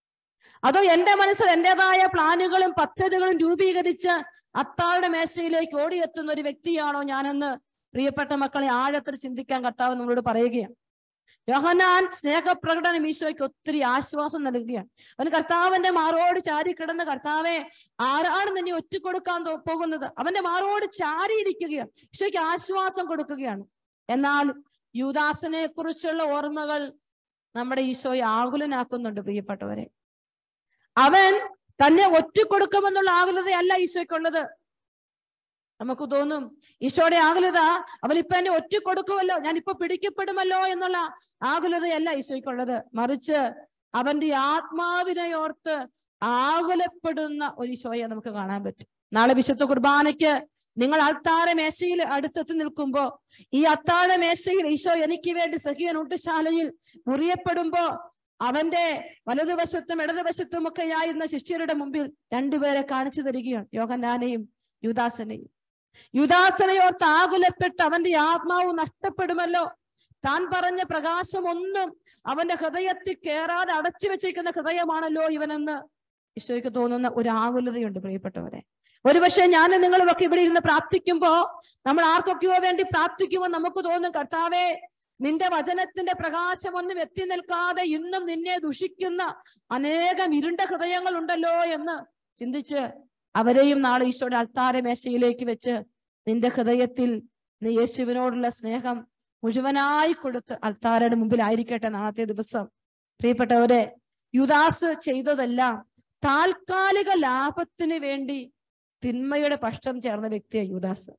S1: അതോ എന്റെ മനസ്സിൽ എന്റേതായ പ്ലാനുകളും പദ്ധതികളും രൂപീകരിച്ച് അത്താളുടെ മേശയിലേക്ക് ഓടിയെത്തുന്ന ഒരു വ്യക്തിയാണോ ഞാനെന്ന് പ്രിയപ്പെട്ട മക്കളെ ആഴത്തിൽ ചിന്തിക്കാൻ കർത്താവ് നമ്മളോട് പറയുകയാണ് യോഹനാൻ സ്നേഹപ്രകടനം ഈശോയ്ക്ക് ഒത്തിരി ആശ്വാസം നൽകുകയാണ് അവൻ കർത്താവിന്റെ മാറോട് ചാരി കിടന്ന കർത്താവെ ആരാണ് നിന്നെ ഒറ്റക്കൊടുക്കാൻ തോ- പോകുന്നത് അവന്റെ മാറോട് ചാരിയിരിക്കുകയാണ് ഈശോയ്ക്ക് ആശ്വാസം കൊടുക്കുകയാണ് എന്നാൽ യുദാസിനെ കുറിച്ചുള്ള ഓർമ്മകൾ നമ്മുടെ ഈശോയെ ആകുലനാക്കുന്നുണ്ട് പ്രിയപ്പെട്ടവരെ അവൻ തന്നെ ഒറ്റക്കൊടുക്കുമെന്നുള്ള ആകുലതയല്ല ഈശോയ്ക്കുള്ളത് നമുക്ക് തോന്നും ഈശോയുടെ ആകുലത അവനിപ്പൊ എന്നെ ഒറ്റ കൊടുക്കുമല്ലോ ഞാൻ ഇപ്പൊ പിടിക്കപ്പെടുമല്ലോ എന്നുള്ള ആകുലതയല്ല ഈശോയ്ക്കുള്ളത് മറിച്ച് അവന്റെ ആത്മാവിനെ ഓർത്ത് ആകുലപ്പെടുന്ന ഒരു ഈശോയെ നമുക്ക് കാണാൻ പറ്റും നാളെ വിശുദ്ധ കുർബാനയ്ക്ക് നിങ്ങൾ അത്താഴ മേശയിൽ അടുത്തെത്തി നിൽക്കുമ്പോ ഈ അത്താഴ മേശയിൽ ഈശോ എനിക്ക് വേണ്ടി സഖിയൻ ഊട്ടുശാലയിൽ മുറിയപ്പെടുമ്പോ അവന്റെ വലതുവശത്തും ഇടതുവശത്തും ഒക്കെ ആയിരുന്ന ശിഷ്യരുടെ മുമ്പിൽ രണ്ടുപേരെ കാണിച്ചു തരികയാണ് യോഹന്നാനെയും യുദാസനെയും യുദാസനയോർത്ത് ആകുലപ്പെട്ട് അവന്റെ ആത്മാവ് നഷ്ടപ്പെടുമല്ലോ താൻ പറഞ്ഞ പ്രകാശം ഒന്നും അവന്റെ ഹൃദയത്തിൽ കയറാതെ അടച്ചു വെച്ചിരിക്കുന്ന ഹൃദയമാണല്ലോ ഇവനെന്ന് ഈശോയ്ക്ക് തോന്നുന്ന ഒരു ആകുലതയുണ്ട് പ്രിയപ്പെട്ടവരെ ഒരുപക്ഷെ ഞാൻ നിങ്ങളുമൊക്കെ ഇവിടെ ഇരുന്ന് പ്രാർത്ഥിക്കുമ്പോ നമ്മൾ ആർക്കൊക്കെയോ വേണ്ടി പ്രാർത്ഥിക്കുമ്പോൾ നമുക്ക് തോന്നും കർത്താവേ നിന്റെ വചനത്തിന്റെ പ്രകാശം ഒന്നും എത്തി നിൽക്കാതെ ഇന്നും നിന്നെ ദുഷിക്കുന്ന അനേകം ഇരുണ്ട ഹൃദയങ്ങൾ ഉണ്ടല്ലോ എന്ന് ചിന്തിച്ച് അവരെയും നാളെ ഈശോയുടെ അൾത്താര മേശയിലേക്ക് വെച്ച് നിന്റെ ഹൃദയത്തിൽ നീ യേശുവിനോടുള്ള സ്നേഹം മുഴുവനായി കൊടുത്ത് അൾത്താരയുടെ മുമ്പിലായിരിക്കട്ടെ നാളത്തെ ദിവസം പ്രിയപ്പെട്ടവരെ യുദാസ് ചെയ്തതെല്ലാം താൽക്കാലിക ലാഭത്തിന് വേണ്ടി തിന്മയുടെ പക്ഷം ചേർന്ന വ്യക്തിയാണ് യുദാസ്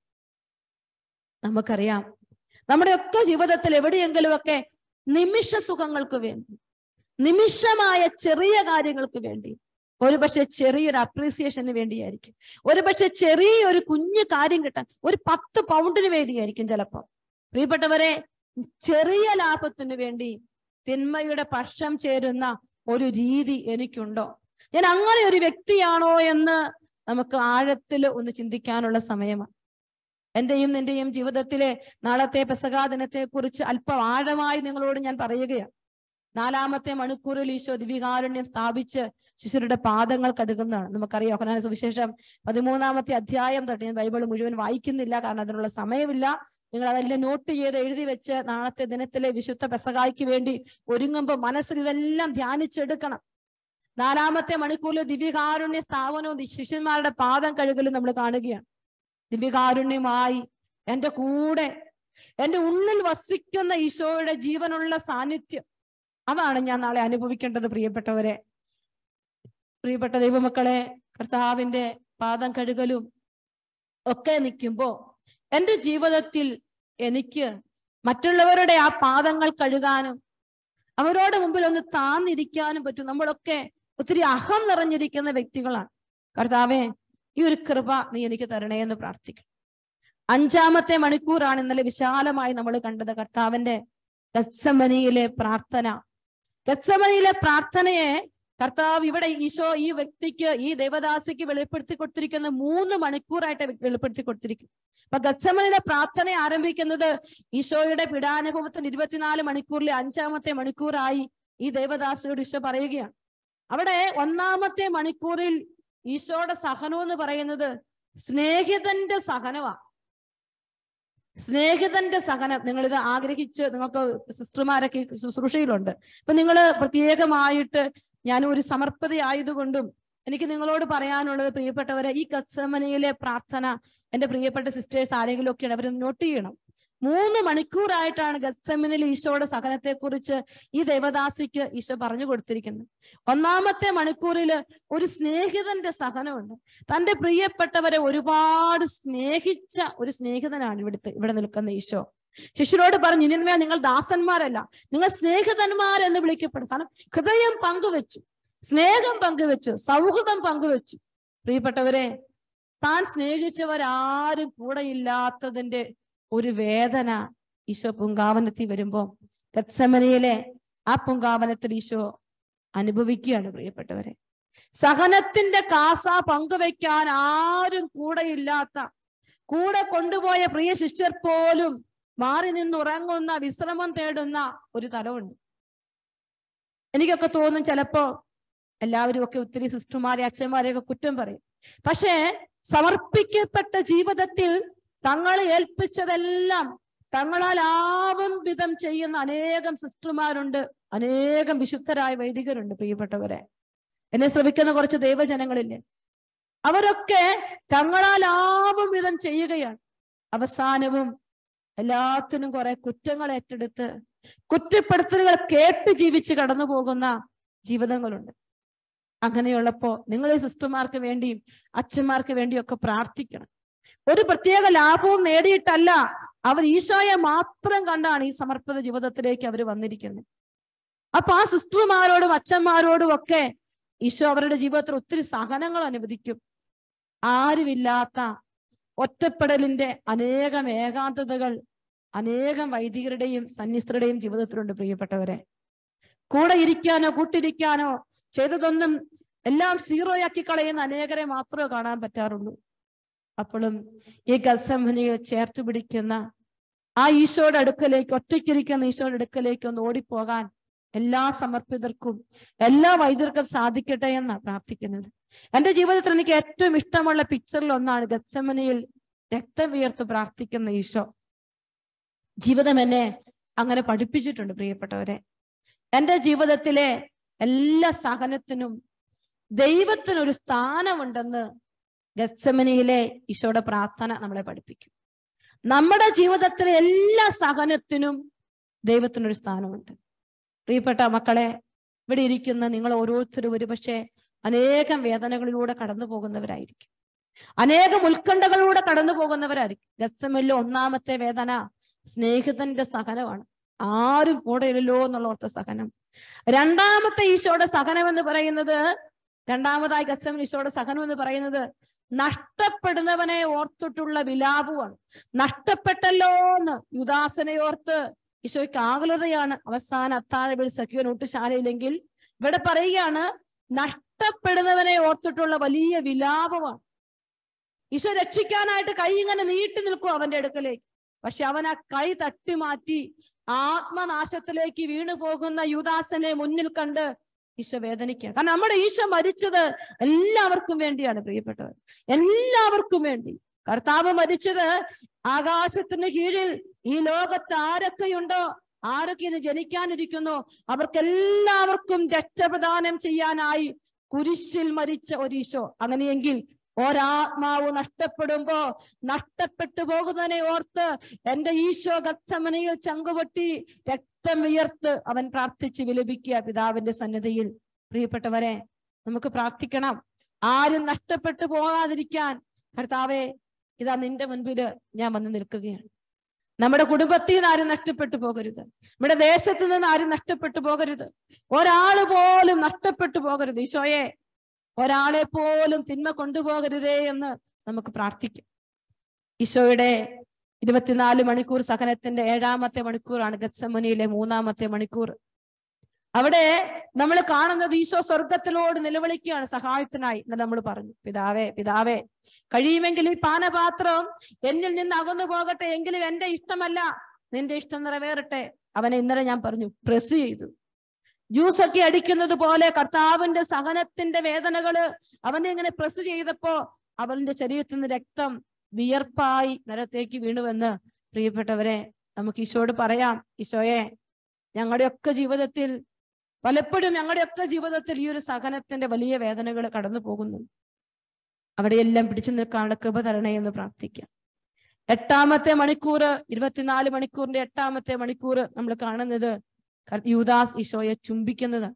S1: നമുക്കറിയാം നമ്മുടെയൊക്കെ ജീവിതത്തിൽ എവിടെയെങ്കിലുമൊക്കെ നിമിഷ സുഖങ്ങൾക്ക് വേണ്ടി നിമിഷമായ ചെറിയ കാര്യങ്ങൾക്ക് വേണ്ടി ഒരുപക്ഷെ ചെറിയൊരു അപ്രീസിയേഷന് വേണ്ടിയായിരിക്കും ഒരുപക്ഷെ ചെറിയൊരു കുഞ്ഞു കാര്യം കിട്ടാൻ ഒരു പത്ത് പൗണ്ടിന് വേണ്ടിയായിരിക്കും ചിലപ്പോ പ്രിയപ്പെട്ടവരെ ചെറിയ ലാഭത്തിന് വേണ്ടി തിന്മയുടെ പക്ഷം ചേരുന്ന ഒരു രീതി എനിക്കുണ്ടോ ഞാൻ അങ്ങനെ ഒരു വ്യക്തിയാണോ എന്ന് നമുക്ക് ആഴത്തിൽ ഒന്ന് ചിന്തിക്കാനുള്ള സമയമാണ് എന്റെയും നിന്റെയും ജീവിതത്തിലെ നാളത്തെ പെസകാ ദിനത്തെ കുറിച്ച് അല്പം ആഴമായി നിങ്ങളോട് ഞാൻ പറയുകയാണ് നാലാമത്തെ മണിക്കൂറിൽ ഈശോ ദിവികാരുണ്യം സ്ഥാപിച്ച് ശിശുരുടെ പാദങ്ങൾ കഴുകുന്നതാണ് നമുക്കറിയാം യോഹന്നാന്റെ സുവിശേഷം പതിമൂന്നാമത്തെ അധ്യായം തൊട്ട് ഞാൻ ബൈബിൾ മുഴുവൻ വായിക്കുന്നില്ല കാരണം അതിനുള്ള സമയമില്ല നിങ്ങൾ അതെല്ലാം നോട്ട് ചെയ്ത് എഴുതി വെച്ച് നാളത്തെ ദിനത്തിലെ വിശുദ്ധ പെസകായ്ക്ക് വേണ്ടി ഒരുങ്ങുമ്പോൾ മനസ്സിൽ ഇതെല്ലാം ധ്യാനിച്ചെടുക്കണം നാലാമത്തെ മണിക്കൂറിൽ ദിവ്യകാരുണ്യ സ്ഥാപനവും ദി- ശിഷ്യന്മാരുടെ പാദം കഴുകലും നമ്മൾ കാണുകയാണ് ദിവ്യകാരുണ്യമായി എന്റെ കൂടെ എന്റെ ഉള്ളിൽ വസിക്കുന്ന ഈശോയുടെ ജീവനുള്ള സാന്നിധ്യം അതാണ് ഞാൻ നാളെ അനുഭവിക്കേണ്ടത് പ്രിയപ്പെട്ടവരെ പ്രിയപ്പെട്ട ദൈവമക്കളെ കർത്താവിന്റെ പാദം കഴുകലും ഒക്കെ നിൽക്കുമ്പോ എന്റെ ജീവിതത്തിൽ എനിക്ക് മറ്റുള്ളവരുടെ ആ പാദങ്ങൾ കഴുകാനും അവരോട് മുമ്പിൽ ഒന്ന് താന്നിരിക്കാനും പറ്റും നമ്മളൊക്കെ ഒത്തിരി അഹം നിറഞ്ഞിരിക്കുന്ന വ്യക്തികളാണ് കർത്താവെ ഈ ഒരു കൃപ നീ എനിക്ക് തരണേ എന്ന് പ്രാർത്ഥിക്കും അഞ്ചാമത്തെ മണിക്കൂറാണ് ഇന്നലെ വിശാലമായി നമ്മൾ കണ്ടത് കർത്താവിന്റെ ഗത്സമനിയിലെ പ്രാർത്ഥന ഗത്സമനിയിലെ പ്രാർത്ഥനയെ കർത്താവ് ഇവിടെ ഈശോ ഈ വ്യക്തിക്ക് ഈ ദേവദാസിക്ക് വെളിപ്പെടുത്തി കൊടുത്തിരിക്കുന്ന മൂന്ന് മണിക്കൂറായിട്ട് വെ- വെളിപ്പെടുത്തി കൊടുത്തിരിക്കും അപ്പൊ ഗത്സമനിലെ പ്രാർത്ഥന ആരംഭിക്കുന്നത് ഈശോയുടെ പീഡാനുഭവത്തിന് ഇരുപത്തിനാല് മണിക്കൂറിലെ അഞ്ചാമത്തെ മണിക്കൂറായി ഈ ദേവദാസിയോട് ഈശോ പറയുകയാണ് അവിടെ ഒന്നാമത്തെ മണിക്കൂറിൽ ഈശോയുടെ സഹനം എന്ന് പറയുന്നത് സ്നേഹിതന്റെ സഹനമാ സ്നേഹിതന്റെ സഹനം നിങ്ങൾ ഇത് ആഗ്രഹിച്ച് നിങ്ങൾക്ക് സിസ്റ്റർമാരൊക്കെ ഈ ശുശ്രൂഷയിലുണ്ട് അപ്പൊ നിങ്ങൾ പ്രത്യേകമായിട്ട് ഞാൻ ഒരു സമർപ്പത ആയതുകൊണ്ടും എനിക്ക് നിങ്ങളോട് പറയാനുള്ളത് പ്രിയപ്പെട്ടവരെ ഈ കത്സമനയിലെ പ്രാർത്ഥന എന്റെ പ്രിയപ്പെട്ട സിസ്റ്റേഴ്സ് ആരെങ്കിലും ഒക്കെ അവർ നോട്ട് ചെയ്യണം മൂന്ന് മണിക്കൂറായിട്ടാണ് ഗസ്തമിനിൽ ഈശോയുടെ സഹനത്തെക്കുറിച്ച് ഈ ദേവദാസിക്ക് ഈശോ പറഞ്ഞു കൊടുത്തിരിക്കുന്നത് ഒന്നാമത്തെ മണിക്കൂറിൽ ഒരു സ്നേഹിതന്റെ സഹനമുണ്ട് തന്റെ പ്രിയപ്പെട്ടവരെ ഒരുപാട് സ്നേഹിച്ച ഒരു സ്നേഹിതനാണ് ഇവിടുത്തെ ഇവിടെ നിൽക്കുന്ന ഈശോ ശിഷ്യരോട് പറഞ്ഞു ഇനിമേ നിങ്ങൾ ദാസന്മാരല്ല നിങ്ങൾ സ്നേഹിതന്മാരെന്ന് വിളിക്കപ്പെടും കാരണം ഹൃദയം പങ്കുവെച്ചു സ്നേഹം പങ്കുവെച്ചു സൗഹൃദം പങ്കുവെച്ചു പ്രിയപ്പെട്ടവരെ താൻ സ്നേഹിച്ചവരാരും കൂടെ ഇല്ലാത്തതിന്റെ ഒരു വേദന ഈശോ പൂങ്കാവനത്തിൽ വരുമ്പോ ഗത്സമനയിലെ ആ പൂങ്കാവനത്തിൽ ഈശോ അനുഭവിക്കുകയാണ് പ്രിയപ്പെട്ടവരെ സഹനത്തിന്റെ കാസ പങ്കുവെക്കാൻ ആരും കൂടെ ഇല്ലാത്ത കൂടെ കൊണ്ടുപോയ പ്രിയ ശിഷ്യർ പോലും മാറി നിന്നുറങ്ങുന്ന വിശ്രമം തേടുന്ന ഒരു തലമുണ്ട് എനിക്കൊക്കെ തോന്നും ചിലപ്പോ എല്ലാവരും ഒക്കെ ഒത്തിരി സിസ്റ്റർമാരെ അച്ഛന്മാരെയൊക്കെ കുറ്റം പറയും പക്ഷേ സമർപ്പിക്കപ്പെട്ട ജീവിതത്തിൽ തങ്ങളെ ഏൽപ്പിച്ചതെല്ലാം തങ്ങളാൽ ആവും വിധം ചെയ്യുന്ന അനേകം സിസ്റ്റർമാരുണ്ട് അനേകം വിശുദ്ധരായ വൈദികരുണ്ട് പ്രിയപ്പെട്ടവരെ എന്നെ ശ്രമിക്കുന്ന കുറച്ച് ദൈവജനങ്ങളില്ലേ അവരൊക്കെ തങ്ങളാൽ ആവും വിധം ചെയ്യുകയാണ് അവസാനവും എല്ലാത്തിനും കുറെ കുറ്റങ്ങൾ ഏറ്റെടുത്ത് കുറ്റപ്പെടുത്തലുകൾ കേട്ട് ജീവിച്ച് കടന്നു പോകുന്ന ജീവിതങ്ങളുണ്ട് അങ്ങനെയുള്ളപ്പോ നിങ്ങൾ ഈ സിസ്റ്റർമാർക്ക് വേണ്ടിയും അച്ഛന്മാർക്ക് വേണ്ടിയും ഒക്കെ പ്രാർത്ഥിക്കണം ഒരു പ്രത്യേക ലാഭവും നേടിയിട്ടല്ല അവർ ഈശോയെ മാത്രം കണ്ടാണ് ഈ സമർപ്പിത ജീവിതത്തിലേക്ക് അവർ വന്നിരിക്കുന്നത് അപ്പൊ ആ സിസ്റ്റർമാരോടും അച്ഛന്മാരോടും ഒക്കെ ഈശോ അവരുടെ ജീവിതത്തിൽ ഒത്തിരി സഹനങ്ങൾ അനുവദിക്കും ആരുമില്ലാത്ത ഒറ്റപ്പെടലിന്റെ അനേകം ഏകാന്തതകൾ അനേകം വൈദികരുടെയും സന്യസ്തരുടെയും ജീവിതത്തിലുണ്ട് പ്രിയപ്പെട്ടവരെ കൂടെ ഇരിക്കാനോ കൂട്ടിരിക്കാനോ ചെയ്തതൊന്നും എല്ലാം സീറോയാക്കി കളയുന്ന അനേകരെ മാത്രമേ കാണാൻ പറ്റാറുള്ളൂ അപ്പോഴും ഈ ഗസംഹനിയിൽ ചേർത്ത് പിടിക്കുന്ന ആ ഈശോയുടെ അടുക്കലേക്ക് ഒറ്റയ്ക്കിരിക്കുന്ന ഈശോയുടെ അടുക്കലേക്ക് ഒന്ന് ഓടിപ്പോകാൻ എല്ലാ സമർപ്പിതർക്കും എല്ലാ വൈദ്യർക്കും സാധിക്കട്ടെ എന്നാ പ്രാർത്ഥിക്കുന്നത് എന്റെ ജീവിതത്തിൽ എനിക്ക് ഏറ്റവും ഇഷ്ടമുള്ള പിക്ചറിൽ ഒന്നാണ് ഗസമനിയിൽ രക്തം വിയർത്ത് പ്രാർത്ഥിക്കുന്ന ഈശോ ജീവിതം എന്നെ അങ്ങനെ പഠിപ്പിച്ചിട്ടുണ്ട് പ്രിയപ്പെട്ടവരെ എന്റെ ജീവിതത്തിലെ എല്ലാ സഹനത്തിനും ദൈവത്തിനൊരു സ്ഥാനമുണ്ടെന്ന് ഗസമനിയിലെ ഈശോയുടെ പ്രാർത്ഥന നമ്മളെ പഠിപ്പിക്കും നമ്മുടെ ജീവിതത്തിലെ എല്ലാ സഹനത്തിനും ദൈവത്തിനൊരു സ്ഥാനമുണ്ട് പ്രിയപ്പെട്ട മക്കളെ ഇവിടെ ഇരിക്കുന്ന നിങ്ങൾ ഓരോരുത്തരും ഒരുപക്ഷെ അനേകം വേദനകളിലൂടെ കടന്നു പോകുന്നവരായിരിക്കും അനേകം ഉത്കണ്ഠകളിലൂടെ കടന്നു പോകുന്നവരായിരിക്കും ഗസമനിലെ ഒന്നാമത്തെ വേദന സ്നേഹിതന്റെ സഹനമാണ് ആരും കൂടെയില്ലല്ലോ എന്നുള്ള ഓർത്ത സഹനം രണ്ടാമത്തെ ഈശോയുടെ സഹനം എന്ന് പറയുന്നത് രണ്ടാമതായി ഗസമൻ ഈശോയുടെ സഹനം എന്ന് പറയുന്നത് നഷ്ടപ്പെടുന്നവനെ ഓർത്തിട്ടുള്ള വിലാപമാണ് നഷ്ടപ്പെട്ടല്ലോ എന്ന് യുദാസനെ ഓർത്ത് ഈശോയ്ക്ക് ആകുലതയാണ് അവസാന അത്താഴ വീട് സഖ്യോനൊട്ട് ശാലയിലെങ്കിൽ ഇവിടെ പറയുകയാണ് നഷ്ടപ്പെടുന്നവനെ ഓർത്തിട്ടുള്ള വലിയ വിലാപമാണ് ഈശോ രക്ഷിക്കാനായിട്ട് കൈ ഇങ്ങനെ നീട്ടി നിൽക്കും അവന്റെ അടുക്കലേക്ക് പക്ഷെ അവൻ ആ കൈ തട്ടി മാറ്റി ആത്മനാശത്തിലേക്ക് വീണു പോകുന്ന യുദാസനെ മുന്നിൽ കണ്ട് ഈശോ വേദനിക്കുക കാരണം നമ്മുടെ ഈശോ മരിച്ചത് എല്ലാവർക്കും വേണ്ടിയാണ് പ്രിയപ്പെട്ടവർ എല്ലാവർക്കും വേണ്ടി കർത്താവ് മരിച്ചത് ആകാശത്തിന് കീഴിൽ ഈ ലോകത്ത് ആരൊക്കെയുണ്ടോ ആരൊക്കെ ഇന്ന് ജനിക്കാനിരിക്കുന്നു അവർക്കെല്ലാവർക്കും രക്ഷപ്രദാനം ചെയ്യാനായി കുരിശിൽ മരിച്ച ഒരു ഈശോ അങ്ങനെയെങ്കിൽ ഒരാത്മാവ് നഷ്ടപ്പെടുമ്പോ നഷ്ടപ്പെട്ടു പോകുന്നതിനെ ഓർത്ത് എന്റെ ഈശോ ഗത്തമനയിൽ ചങ്കുപൊട്ടി രക്തം വിയർത്ത് അവൻ പ്രാർത്ഥിച്ച് വിലപിക്കുക പിതാവിന്റെ സന്നദ്ധയിൽ പ്രിയപ്പെട്ടവരെ നമുക്ക് പ്രാർത്ഥിക്കണം ആരും നഷ്ടപ്പെട്ടു പോകാതിരിക്കാൻ കർത്താവെ ഇതാ നിന്റെ മുൻപില് ഞാൻ വന്ന് നിൽക്കുകയാണ് നമ്മുടെ കുടുംബത്തിൽ നിന്ന് ആരും നഷ്ടപ്പെട്ടു പോകരുത് നമ്മുടെ ദേശത്ത് നിന്ന് ആരും നഷ്ടപ്പെട്ടു പോകരുത് ഒരാള് പോലും നഷ്ടപ്പെട്ടു പോകരുത് ഈശോയെ ഒരാളെ പോലും തിന്മ കൊണ്ടുപോകരുതേ എന്ന് നമുക്ക് പ്രാർത്ഥിക്കാം ഈശോയുടെ ഇരുപത്തിനാല് മണിക്കൂർ സഹനത്തിന്റെ ഏഴാമത്തെ മണിക്കൂറാണ് ഗത്സമനിയിലെ മൂന്നാമത്തെ മണിക്കൂർ അവിടെ നമ്മൾ കാണുന്നത് ഈശോ സ്വർഗത്തിലോട് നിലവിളിക്കുകയാണ് സഹായത്തിനായി എന്ന് നമ്മൾ പറഞ്ഞു പിതാവേ പിതാവേ കഴിയുമെങ്കിൽ ഈ പാനപാത്രം എന്നിൽ നിന്ന് അകന്നു പോകട്ടെ എങ്കിലും എന്റെ ഇഷ്ടമല്ല നിന്റെ ഇഷ്ടം നിറവേറട്ടെ അവനെ ഇന്നലെ ഞാൻ പറഞ്ഞു പ്രസ് ചെയ്തു ജ്യൂസൊക്കെ അടിക്കുന്നത് പോലെ കർത്താവിന്റെ സഹനത്തിന്റെ വേദനകള് അവനെ ഇങ്ങനെ പ്രസ് ചെയ്തപ്പോ അവന്റെ ശരീരത്തിൽ നിന്ന് രക്തം വിയർപ്പായി നിരത്തേക്ക് വീണുവെന്ന് പ്രിയപ്പെട്ടവരെ നമുക്ക് ഈശോയോട് പറയാം ഈശോയെ ഞങ്ങളുടെയൊക്കെ ജീവിതത്തിൽ പലപ്പോഴും ഞങ്ങളുടെയൊക്കെ ജീവിതത്തിൽ ഈ ഒരു സഹനത്തിന്റെ വലിയ വേദനകൾ കടന്നു പോകുന്നു അവിടെയെല്ലാം പിടിച്ചു നിൽക്കാനുള്ള കൃപ തരണേ എന്ന് പ്രാർത്ഥിക്കാം എട്ടാമത്തെ മണിക്കൂർ ഇരുപത്തിനാല് മണിക്കൂറിന്റെ എട്ടാമത്തെ മണിക്കൂർ നമ്മൾ കാണുന്നത് കർ- യൂദാസ് ഈശോയെ ചുംബിക്കുന്നത്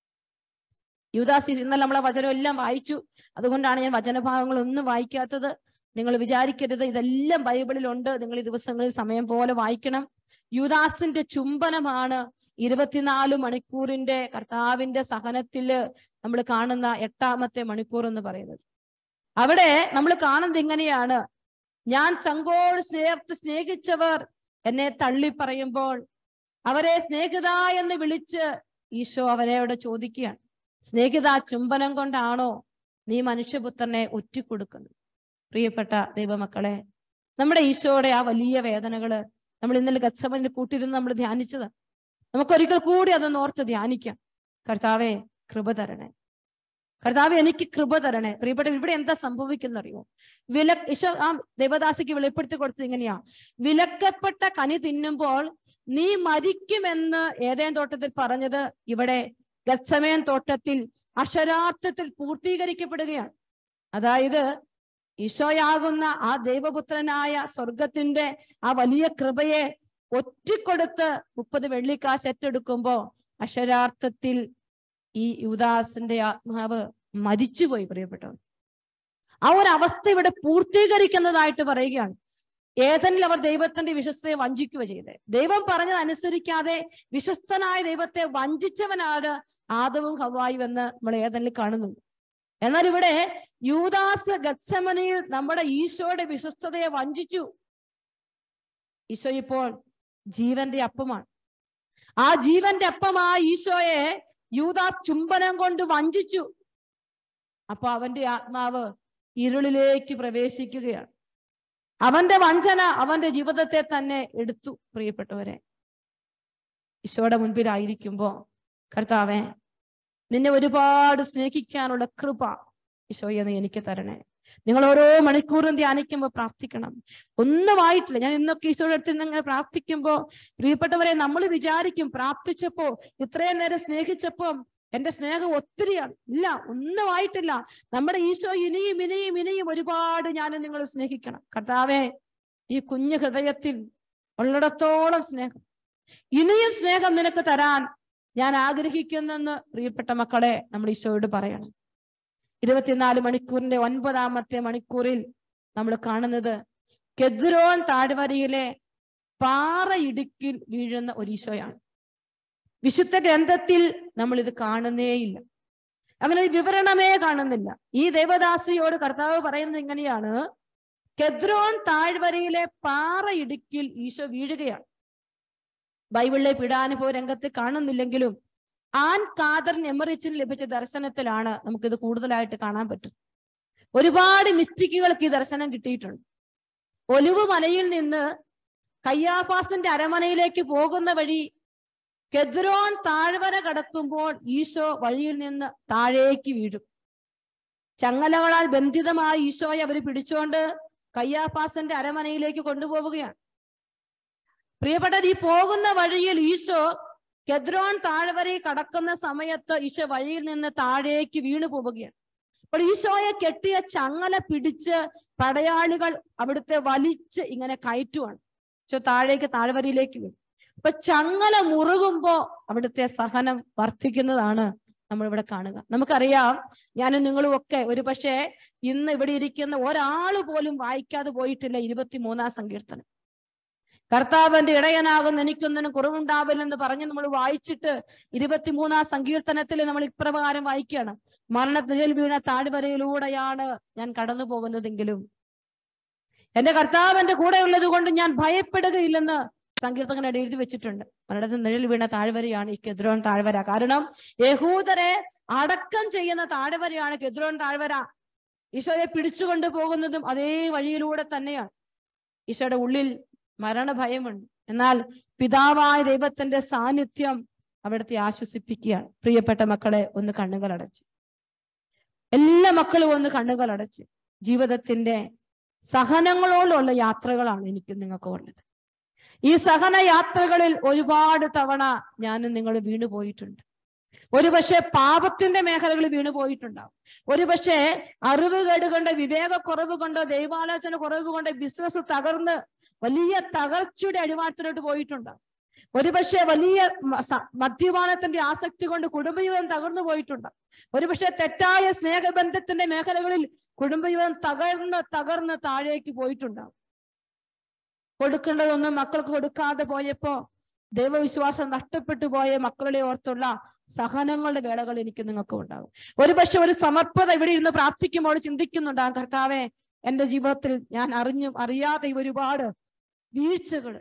S1: യൂദാസ് ഈശോ- ഇന്നലെ നമ്മളെ വചനം എല്ലാം വായിച്ചു അതുകൊണ്ടാണ് ഞാൻ വചനഭാഗങ്ങളൊന്നും വായിക്കാത്തത് നിങ്ങൾ വിചാരിക്കരുത് ഇതെല്ലാം ബൈബിളിലുണ്ട് നിങ്ങൾ ഈ ദിവസങ്ങളിൽ സമയം പോലെ വായിക്കണം യൂദാസിന്റെ ചുംബനമാണ് ഇരുപത്തിനാല് മണിക്കൂറിന്റെ കർത്താവിന്റെ സഹനത്തില് നമ്മൾ കാണുന്ന എട്ടാമത്തെ മണിക്കൂർ എന്ന് പറയുന്നത് അവിടെ നമ്മൾ കാണുന്നത് ഇങ്ങനെയാണ് ഞാൻ ചങ്കോട് ചേർത്ത് സ്നേഹിച്ചവർ എന്നെ തള്ളി പറയുമ്പോൾ അവരെ സ്നേഹിത എന്ന് വിളിച്ച് ഈശോ അവരോട് ചോദിക്കുകയാണ് സ്നേഹിത ചുംബനം കൊണ്ടാണോ നീ മനുഷ്യപുത്രനെ ഒറ്റിക്കൊടുക്കുന്നത് പ്രിയപ്പെട്ട ദൈവമക്കളെ നമ്മുടെ ഈശോയുടെ ആ വലിയ വേദനകള് നമ്മൾ ഇന്നലെ ഗത്സമനിൽ കൂട്ടിരുന്ന് നമ്മൾ ധ്യാനിച്ചത് നമുക്കൊരിക്കൽ കൂടി അതൊന്ന് ഓർത്ത് ധ്യാനിക്കാം കർത്താവെ കൃപ തരണേ കർത്താവ് എനിക്ക് കൃപ തരണേ പ്രിയപ്പെട്ട ഇവിടെ എന്താ സംഭവിക്കുന്നറിയോ വില ഈശോ ആ ദേവദാസിക്ക് വെളിപ്പെടുത്തി കൊടുത്തത് ഇങ്ങനെയാ വിലക്കപ്പെട്ട കനി തിന്നുമ്പോൾ നീ മരിക്കുമെന്ന് ഏതേൻ തോട്ടത്തിൽ പറഞ്ഞത് ഇവിടെ ഗത്സമയൻ തോട്ടത്തിൽ അക്ഷരാർത്ഥത്തിൽ പൂർത്തീകരിക്കപ്പെടുകയാണ് അതായത് ഈശോയാകുന്ന ആ ദൈവപുത്രനായ സ്വർഗത്തിന്റെ ആ വലിയ കൃപയെ ഒറ്റിക്കൊടുത്ത് മുപ്പത് വെള്ളിക്കാശ് ഏറ്റെടുക്കുമ്പോ അക്ഷരാർത്ഥത്തിൽ ഈ യുദാസിന്റെ ആത്മാവ് മരിച്ചുപോയി പ്രിയപ്പെട്ടവർ ആ ഒരു അവസ്ഥ ഇവിടെ പൂർത്തീകരിക്കുന്നതായിട്ട് പറയുകയാണ് ഏതനിൽ അവർ ദൈവത്തിന്റെ വിശ്വസ്തയെ വഞ്ചിക്കുക ചെയ്തത് ദൈവം പറഞ്ഞത് അനുസരിക്കാതെ വിശ്വസ്തനായ ദൈവത്തെ വഞ്ചിച്ചവനാണ് ആദവും ഹവായും എന്ന് നമ്മൾ ഏതനിൽ കാണുന്നുണ്ട് എന്നാൽ ഇവിടെ യൂദാസ് ഗത്സമനയിൽ നമ്മുടെ ഈശോയുടെ വിശ്വസ്തതയെ വഞ്ചിച്ചു ഈശോ ഇപ്പോൾ ജീവന്റെ അപ്പമാണ് ആ ജീവന്റെ അപ്പമായ ഈശോയെ യൂദാസ് ചുംബനം കൊണ്ട് വഞ്ചിച്ചു അപ്പൊ അവന്റെ ആത്മാവ് ഇരുളിലേക്ക് പ്രവേശിക്കുകയാണ് അവന്റെ വഞ്ചന അവന്റെ ജീവിതത്തെ തന്നെ എടുത്തു പ്രിയപ്പെട്ടവരെ ഈശോയുടെ മുൻപിലായിരിക്കുമ്പോ കർത്താവെ നിന്നെ ഒരുപാട് സ്നേഹിക്കാനുള്ള കൃപ ഈശോയെ നീ എനിക്ക് തരണേ നിങ്ങൾ ഓരോ മണിക്കൂറും ധ്യാനിക്കുമ്പോൾ പ്രാർത്ഥിക്കണം ഒന്നുമായിട്ടില്ല ഞാൻ ഇന്നൊക്കെ ഈശോയുടെ അടുത്ത് നിങ്ങൾ പ്രാർത്ഥിക്കുമ്പോൾ പ്രിയപ്പെട്ടവരെ നമ്മൾ വിചാരിക്കും പ്രാർത്ഥിച്ചപ്പോ ഇത്രയും നേരം സ്നേഹിച്ചപ്പോ എന്റെ സ്നേഹം ഒത്തിരിയാണ് ഇല്ല ഒന്നുമായിട്ടില്ല നമ്മുടെ ഈശോ ഇനിയും ഇനിയും ഇനിയും ഒരുപാട് ഞാൻ നിങ്ങൾ സ്നേഹിക്കണം കർത്താവെ ഈ കുഞ്ഞു ഹൃദയത്തിൽ ഉള്ളിടത്തോളം സ്നേഹം ഇനിയും സ്നേഹം നിനക്ക് തരാൻ ഞാൻ ആഗ്രഹിക്കുന്നെന്ന് പ്രിയപ്പെട്ട മക്കളെ നമ്മൾ ഈശോയോട് പറയണം ഇരുപത്തിനാല് മണിക്കൂറിന്റെ ഒൻപതാമത്തെ മണിക്കൂറിൽ നമ്മൾ കാണുന്നത് കെദ്രോൻ താഴ്വരയിലെ പാറ ഇടുക്കിൽ വീഴുന്ന ഒരു ഈശോയാണ് വിശുദ്ധ ഗ്രന്ഥത്തിൽ നമ്മൾ ഇത് കാണുന്നേയില്ല അങ്ങനെ ഒരു വിവരണമേ കാണുന്നില്ല ഈ ദേവദാസിയോട് കർത്താവ് പറയുന്നത് ഇങ്ങനെയാണ് കെദ്രോൻ താഴ്വരയിലെ പാറ ഇടുക്കിൽ ഈശോ വീഴുകയാണ് ബൈബിളിലെ പീഡാനുഭവ രംഗത്ത് കാണുന്നില്ലെങ്കിലും ആൻ കാദർ എമറിച്ചിന് ലഭിച്ച ദർശനത്തിലാണ് നമുക്കിത് കൂടുതലായിട്ട് കാണാൻ പറ്റും ഒരുപാട് മിസ്റ്റിക്കുകൾക്ക് ഈ ദർശനം കിട്ടിയിട്ടുണ്ട് ഒലിവ് മലയിൽ നിന്ന് കയ്യാപ്പാസിന്റെ അരമനയിലേക്ക് പോകുന്ന വഴി കെദ്രോൻ താഴ്വര കടക്കുമ്പോൾ ഈശോ വഴിയിൽ നിന്ന് താഴേക്ക് വീഴും ചങ്ങലകളാൽ ബന്ധിതമായ ഈശോയെ അവർ പിടിച്ചോണ്ട് കയ്യാപ്പാസന്റെ അരമനയിലേക്ക് കൊണ്ടുപോവുകയാണ് പ്രിയപ്പെട്ടവർ ഈ പോകുന്ന വഴിയിൽ ഈശോ കെദ്രോൻ താഴ്വരയിൽ കടക്കുന്ന സമയത്ത് ഈശോ വഴിയിൽ നിന്ന് താഴേക്ക് വീണു പോവുകയാണ് അപ്പോൾ ഈശോയെ കെട്ടിയ ചങ്ങല പിടിച്ച് പടയാളികൾ അവിടുത്തെ വലിച്ച് ഇങ്ങനെ കയറ്റുവാണ് ഈശോ താഴേക്ക് താഴ്വരയിലേക്ക് വീണു അപ്പൊ ചങ്ങല മുറുകുമ്പോ അവിടുത്തെ സഹനം വർദ്ധിക്കുന്നതാണ് നമ്മൾ ഇവിടെ കാണുക നമുക്കറിയാം ഞാനും നിങ്ങളും ഒക്കെ ഒരു പക്ഷേ ഇന്ന് ഇവിടെ ഇരിക്കുന്ന ഒരാൾ പോലും വായിക്കാതെ പോയിട്ടില്ല ഇരുപത്തിമൂന്നാം സങ്കീർത്തനം കർത്താവിന്റെ ഇടയനാകുന്ന എനിക്കൊന്നിനും കുറവുണ്ടാവില്ലെന്ന് പറഞ്ഞ് നമ്മൾ വായിച്ചിട്ട് ഇരുപത്തിമൂന്നാം സങ്കീർത്തനത്തിൽ നമ്മൾ ഇപ്രകാരം വായിക്കുകയാണ് മരണത്തിൽ വീണ താഴ്വരയിലൂടെയാണ് ഞാൻ കടന്നു പോകുന്നതെങ്കിലും എന്റെ കർത്താവ് എന്റെ കൂടെ ഉള്ളത് കൊണ്ട് ഞാൻ ഭയപ്പെടുകയില്ലെന്ന് സങ്കീർത്തകൻ എഴുതി വെച്ചിട്ടുണ്ട് മരണത്തിൽ നിഴൽ വീണ താഴ്വരയാണ് ഈ കെദ്രോൻ താഴ്വര കാരണം യഹൂദരെ അടക്കം ചെയ്യുന്ന താഴ്വരയാണ് കെദ്രോൻ താഴ്വര ഈശോയെ പിടിച്ചുകൊണ്ട് പോകുന്നതും അതേ വഴിയിലൂടെ തന്നെയാണ് ഈശോയുടെ ഉള്ളിൽ മരണഭയമുണ്ട് എന്നാൽ പിതാവായ ദൈവത്തിന്റെ സാന്നിധ്യം അവിടുത്തെ ആശ്വസിപ്പിക്കുകയാണ് പ്രിയപ്പെട്ട മക്കളെ ഒന്ന് കണ്ണുകൾ അടച്ച് എല്ലാ മക്കളും ഒന്ന് കണ്ണുകൾ അടച്ച് ജീവിതത്തിന്റെ സഹനങ്ങളോടുള്ള യാത്രകളാണ് എനിക്ക് നിങ്ങൾക്ക് ഉള്ളത് ഈ സഹന യാത്രകളിൽ ഒരുപാട് തവണ ഞാനും നിങ്ങൾ വീണു പോയിട്ടുണ്ട് ഒരുപക്ഷെ പാപത്തിന്റെ മേഖലകളിൽ വീണു പോയിട്ടുണ്ടാവും ഒരുപക്ഷെ അറിവ് കേടുകൊണ്ട് വിവേകക്കുറവ് കൊണ്ടോ ദൈവാലോചന കുറവ് കൊണ്ടോ ബിസിനസ് തകർന്ന് വലിയ തകർച്ചയുടെ അടിവാരത്തിലോട്ട് പോയിട്ടുണ്ടാവും ഒരുപക്ഷെ വലിയ മ- സ- മദ്യപാനത്തിന്റെ ആസക്തി കൊണ്ട് കുടുംബജീവൻ തകർന്നു പോയിട്ടുണ്ടാവും ഒരുപക്ഷെ തെറ്റായ സ്നേഹബന്ധത്തിന്റെ മേഖലകളിൽ കുടുംബജീവൻ തകർന്ന് തകർന്ന് താഴേക്ക് പോയിട്ടുണ്ടാവും കൊടുക്കേണ്ടതൊന്നും മക്കൾക്ക് കൊടുക്കാതെ പോയപ്പോ ദൈവവിശ്വാസം നഷ്ടപ്പെട്ടു പോയ മക്കളുടെ ഓർത്തുള്ള സഹനങ്ങളുടെ വേളകൾ എനിക്ക് നിങ്ങൾക്ക് ഉണ്ടാകും ഒരുപക്ഷെ ഒരു സമർപ്പത ഇവിടെ ഇരുന്ന് പ്രാർത്ഥിക്കുമ്പോൾ ചിന്തിക്കുന്നുണ്ടാകും കർത്താവെ എന്റെ ജീവിതത്തിൽ ഞാൻ അറിഞ്ഞും അറിയാതെ ഒരുപാട് വീഴ്ചകൾ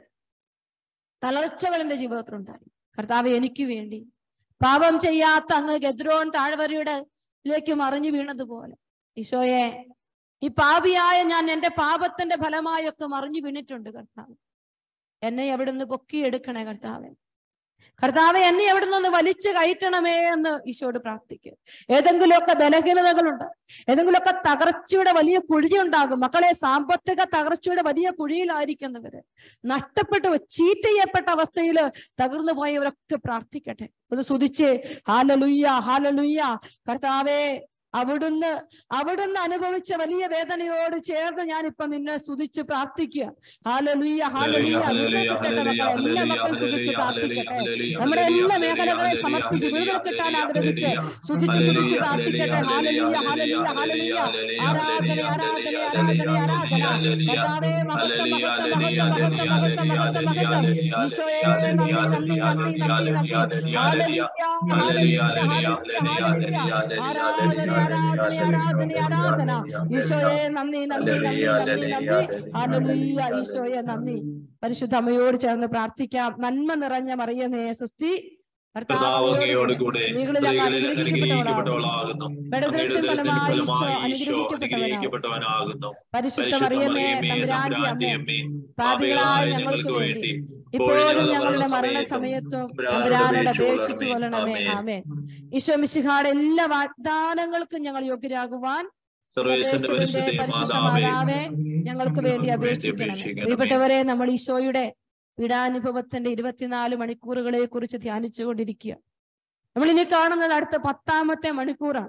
S1: തളർച്ചകൾ എന്റെ ജീവിതത്തിലുണ്ടായി കർത്താവ് എനിക്ക് വേണ്ടി പാപം ചെയ്യാത്ത അങ്ങ് ഗദ്രോൻ താഴ്വരയുടെ ലേക്ക് മറിഞ്ഞു വീണതുപോലെ ഈശോയെ ഈ പാപിയായ ഞാൻ എന്റെ പാപത്തിന്റെ ഫലമായൊക്കെ മറിഞ്ഞു വീണിട്ടുണ്ട് കർത്താവ് എന്നെ എവിടുന്ന് പൊക്കിയെടുക്കണേ കർത്താവെ കർത്താവെ എന്നെ എവിടെ നിന്ന് വലിച്ചു കയറ്റണമേ എന്ന് ഈശോട് പ്രാർത്ഥിക്കുക ഏതെങ്കിലുമൊക്കെ ബലഹീനതകളുണ്ട് ഏതെങ്കിലുമൊക്കെ തകർച്ചയുടെ വലിയ കുഴി ഉണ്ടാകും മക്കളെ സാമ്പത്തിക തകർച്ചയുടെ വലിയ കുഴിയിലായിരിക്കുന്നവര് നഷ്ടപ്പെട്ടു ചീറ്റ് ചെയ്യപ്പെട്ട അവസ്ഥയിൽ തകർന്നു പോയവരൊക്കെ പ്രാർത്ഥിക്കട്ടെ ഒന്ന് സുതിച്ച് ഹാലലുയ്യ ഹാലലുയ്യ കർത്താവേ അവിടുന്ന് അവിടുന്ന് അനുഭവിച്ച വലിയ വേദനയോട് ചേർന്ന് ഞാൻ ഇപ്പൊ നിന്നെ സ്തുതിച്ച് പ്രാർത്ഥിക്കുക ഹാലലുയ്യ ഹാലലുയ്യ
S4: ഹല്ലേലൂയ,
S1: വിടുതൽ കിട്ടട്ടെ മക്കളെ എല്ലാ മക്കളും സ്തുതിച്ച് പ്രാർത്ഥിക്കട്ടെ നമ്മുടെ എല്ലാ മേഖലകളെ സമർപ്പിച്ച് വിടുതൽ കിട്ടാൻ ആഗ്രഹിച്ച് സ്തുതിച്ച് സ്തുതിച്ച് പ്രാർത്ഥിക്കട്ടെ ഹാലലുയ്യ ഹാലലുയ്യ ഹാലലുയ്യ ആരാധന ആരാധന ആരാധന ആരാധന കർത്താവേ മഹത്വം മഹത്വം മഹത്വം മഹത്വം മഹത്വം മഹത്വം മഹത്വം ഈശോയെ നന്ദി നന്ദി നന്ദി നന്ദി നന്ദി ഹാലലുയ്യ ഹാലലുയ്യ ഹാലലുയ്യ ഹാലലുയ്യ ആരാധന ആരാധന ആരാധന ആരാധന ഈശോയെ നന്ദി നന്ദി നന്ദി നന്ദി നന്ദി ഹാലലുയ്യ ഈശോയെ നന്ദി പരിശുദ്ധ അമ്മയോട് ചേർന്ന് പ്രാർത്ഥിക്കാം നന്മ നിറഞ്ഞ മറിയമേ സുസ്തി
S4: കർത്താവ് അങ്ങയോട് കൂടെ
S1: സ്ത്രീകളിൽ അങ്ങ്
S4: സ്ത്രീകളിൽ
S1: അനുഗ്രഹിക്കപ്പെട്ടവളാകുന്നു
S4: അനുഗ്രഹിക്കപ്പെട്ടവളാകുന്നു
S1: ബലദൃഢത്തിൻ
S4: അങ്ങയുടെ
S1: ഫലമായി ഈശോ
S4: ഫലമായി ഈശോ
S1: അനുഗ്രഹിക്കപ്പെട്ടവനാകുന്നു
S4: അനുഗ്രഹിക്കപ്പെട്ടവനാകുന്നു
S1: പരിശുദ്ധ
S4: പരിശുദ്ധ
S1: മറിയമേ
S4: മറിയമേ
S1: തമ്പുരാന്റെ
S4: തമ്പുരാന്റെ
S1: അമ്മേ
S4: അമ്മേ
S1: പാപികളായ
S4: പാപികളായ
S1: ഞങ്ങൾക്ക് വേണ്ടി
S4: ഇപ്പോഴും
S1: ഇപ്പോഴും
S4: ഞങ്ങളുടെ
S1: ഞങ്ങളുടെ
S4: മരണസമയത്തും
S1: മരണസമയത്തും തമ്പുരാനോട്
S4: തമ്പുരാനോട്
S1: അപേക്ഷിച്ചു കൊള്ളണമേ
S4: ആമേൻ.
S1: ആമേൻ ഈശോ മിശിഹായുടെ എല്ലാ വാഗ്ദാനങ്ങൾക്കും ഞങ്ങൾ യോഗ്യരാകുവാൻ
S4: സർവേശ്വരന്റെ
S1: സർവേശ്വരന്റെ
S4: പരിശുദ്ധ
S1: പരിശുദ്ധ
S4: മാതാവേ
S1: മാതാവേ ഞങ്ങൾക്ക് വേണ്ടി അപേക്ഷിക്കണം പ്രിയപ്പെട്ടവരെ നമ്മൾ ഈശോയുടെ പീഡാനുഭവത്തിന്റെ ഇരുപത്തിനാല് മണിക്കൂറുകളെ കുറിച്ച് ധ്യാനിച്ചുകൊണ്ടിരിക്കുക നമ്മൾ ഇനി കാണുന്നത് അടുത്ത പത്താമത്തെ മണിക്കൂറാണ്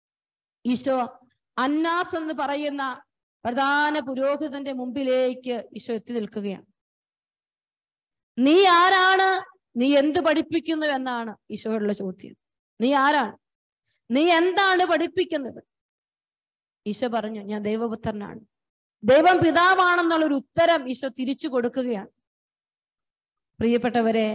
S1: ഈശോ അന്നാസ് എന്ന് പറയുന്ന പ്രധാന പുരോഹിതന്റെ മുമ്പിലേക്ക് ഈശോ എത്തി നിൽക്കുകയാണ് നീ ആരാണ് നീ എന്ത് പഠിപ്പിക്കുന്നു എന്നാണ് ഈശോയോടുള്ള ചോദ്യം നീ ആരാണ് നീ എന്താണ് പഠിപ്പിക്കുന്നത് ഈശോ പറഞ്ഞു ഞാൻ ദൈവപുത്രനാണ് ദൈവം പിതാവാണെന്നുള്ള ഒരു ഉത്തരം ഈശോ തിരിച്ചു കൊടുക്കുകയാണ് പ്രിയപ്പെട്ടവരെ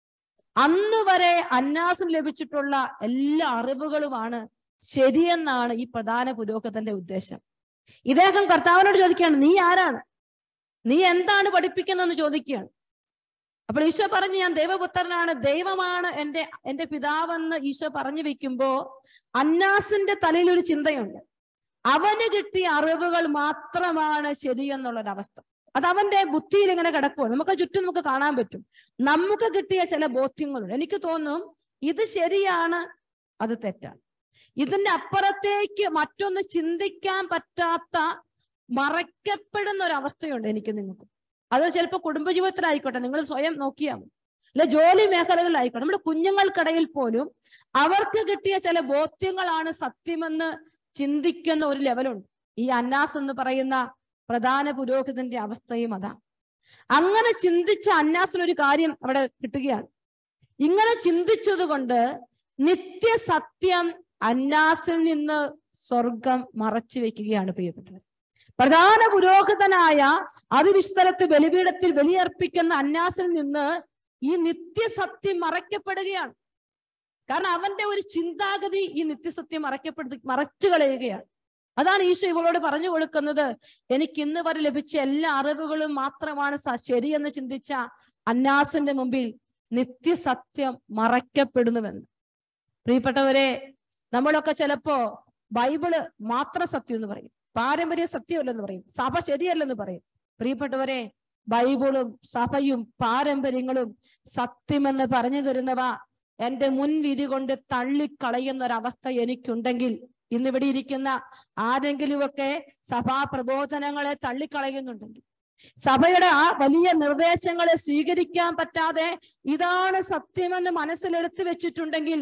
S1: അന്ന് വരെ അന്നാസിന് ലഭിച്ചിട്ടുള്ള എല്ലാ അറിവുകളുമാണ് ശരിയെന്നാണ് ഈ പ്രധാന പുരോഹിതന്റെ ഉദ്ദേശം ഇദ്ദേഹം കർത്താവിനോട് ചോദിക്കുകയാണ് നീ ആരാണ് നീ എന്താണ് പഠിപ്പിക്കുന്നതെന്ന് ചോദിക്കുകയാണ് അപ്പോൾ ഈശോ പറഞ്ഞു ഞാൻ ദൈവപുത്രനാണ് ദൈവമാണ് എന്റെ എന്റെ പിതാവെന്ന് ഈശോ പറഞ്ഞു വെക്കുമ്പോ അന്നാസിന്റെ തലയിൽ ഒരു ചിന്തയുണ്ട് അവന് കിട്ടിയ അറിവുകൾ മാത്രമാണ് ശരിയെന്നുള്ളൊരവസ്ഥ അത് അവന്റെ ബുദ്ധിയിൽ ഇങ്ങനെ കിടക്കുകയാണ് നമുക്ക് ചുറ്റും നമുക്ക് കാണാൻ പറ്റും നമുക്ക് കിട്ടിയ ചില ബോധ്യങ്ങളുണ്ട് എനിക്ക് തോന്നും ഇത് ശരിയാണ് അത് തെറ്റാണ് ഇതിന്റെ അപ്പുറത്തേക്ക് മറ്റൊന്ന് ചിന്തിക്കാൻ പറ്റാത്ത മറയ്ക്കപ്പെടുന്ന ഒരു അവസ്ഥയുണ്ട് എനിക്ക് നിങ്ങൾക്ക് അത് ചിലപ്പോൾ കുടുംബജീവിതത്തിലായിക്കോട്ടെ നിങ്ങൾ സ്വയം നോക്കിയാൽ മതി അല്ലെ ജോലി മേഖലകളിലായിക്കോട്ടെ നമ്മുടെ കുഞ്ഞുങ്ങൾക്കിടയിൽ പോലും അവർക്ക് കിട്ടിയ ചില ബോധ്യങ്ങളാണ് സത്യമെന്ന് ചിന്തിക്കുന്ന ഒരു ലെവലുണ്ട് ഈ അന്നാസ് എന്ന് പറയുന്ന പ്രധാന പുരോഹിതന്റെ അവസ്ഥയും അതാ അങ്ങനെ ചിന്തിച്ച അന്നാസിന് ഒരു കാര്യം അവിടെ കിട്ടുകയാണ് ഇങ്ങനെ ചിന്തിച്ചത് കൊണ്ട് നിത്യസത്യം അന്നാസിൽ നിന്ന് സ്വർഗം മറച്ചു വെക്കുകയാണ് പ്രിയപ്പെട്ടവർ പ്രധാന പുരോഹിതനായ അതിവിസ്തരത്ത് ബലിപീഠത്തിൽ ബലിയർപ്പിക്കുന്ന അന്നാസിൽ നിന്ന് ഈ നിത്യസത്യം മറയ്ക്കപ്പെടുകയാണ് കാരണം അവന്റെ ഒരു ചിന്താഗതി ഈ നിത്യസത്യം മറയ്ക്കപ്പെടുത്തി മറച്ചു കളയുകയാണ് അതാണ് ഈശോ ഇവളോട് പറഞ്ഞു കൊടുക്കുന്നത് എനിക്ക് ഇന്ന് വരെ ലഭിച്ച എല്ലാ അറിവുകളും മാത്രമാണ് സ- ശരിയെന്ന് ചിന്തിച്ച അന്നാസിന്റെ മുമ്പിൽ നിത്യസത്യം മറയ്ക്കപ്പെടുന്നുവെന്ന് പ്രിയപ്പെട്ടവരെ നമ്മളൊക്കെ ചിലപ്പോ ബൈബിള് മാത്രം സത്യം എന്ന് പറയും പാരമ്പര്യ സത്യമല്ലെന്ന് പറയും സഭ ശരിയല്ലെന്ന് പറയും പ്രിയപ്പെട്ടവരെ ബൈബിളും സഭയും പാരമ്പര്യങ്ങളും സത്യമെന്ന് പറഞ്ഞു തരുന്നവ എന്റെ മുൻവിധി കൊണ്ട് തള്ളിക്കളയുന്ന ഒരവസ്ഥ എനിക്കുണ്ടെങ്കിൽ ഇന്നിവിടെ ഇരിക്കുന്ന ആരെങ്കിലുമൊക്കെ സഭാ പ്രബോധനങ്ങളെ തള്ളിക്കളയുന്നുണ്ടെങ്കിൽ സഭയുടെ ആ വലിയ നിർദ്ദേശങ്ങളെ സ്വീകരിക്കാൻ പറ്റാതെ ഇതാണ് സത്യമെന്ന് മനസ്സിലെടുത്ത് വെച്ചിട്ടുണ്ടെങ്കിൽ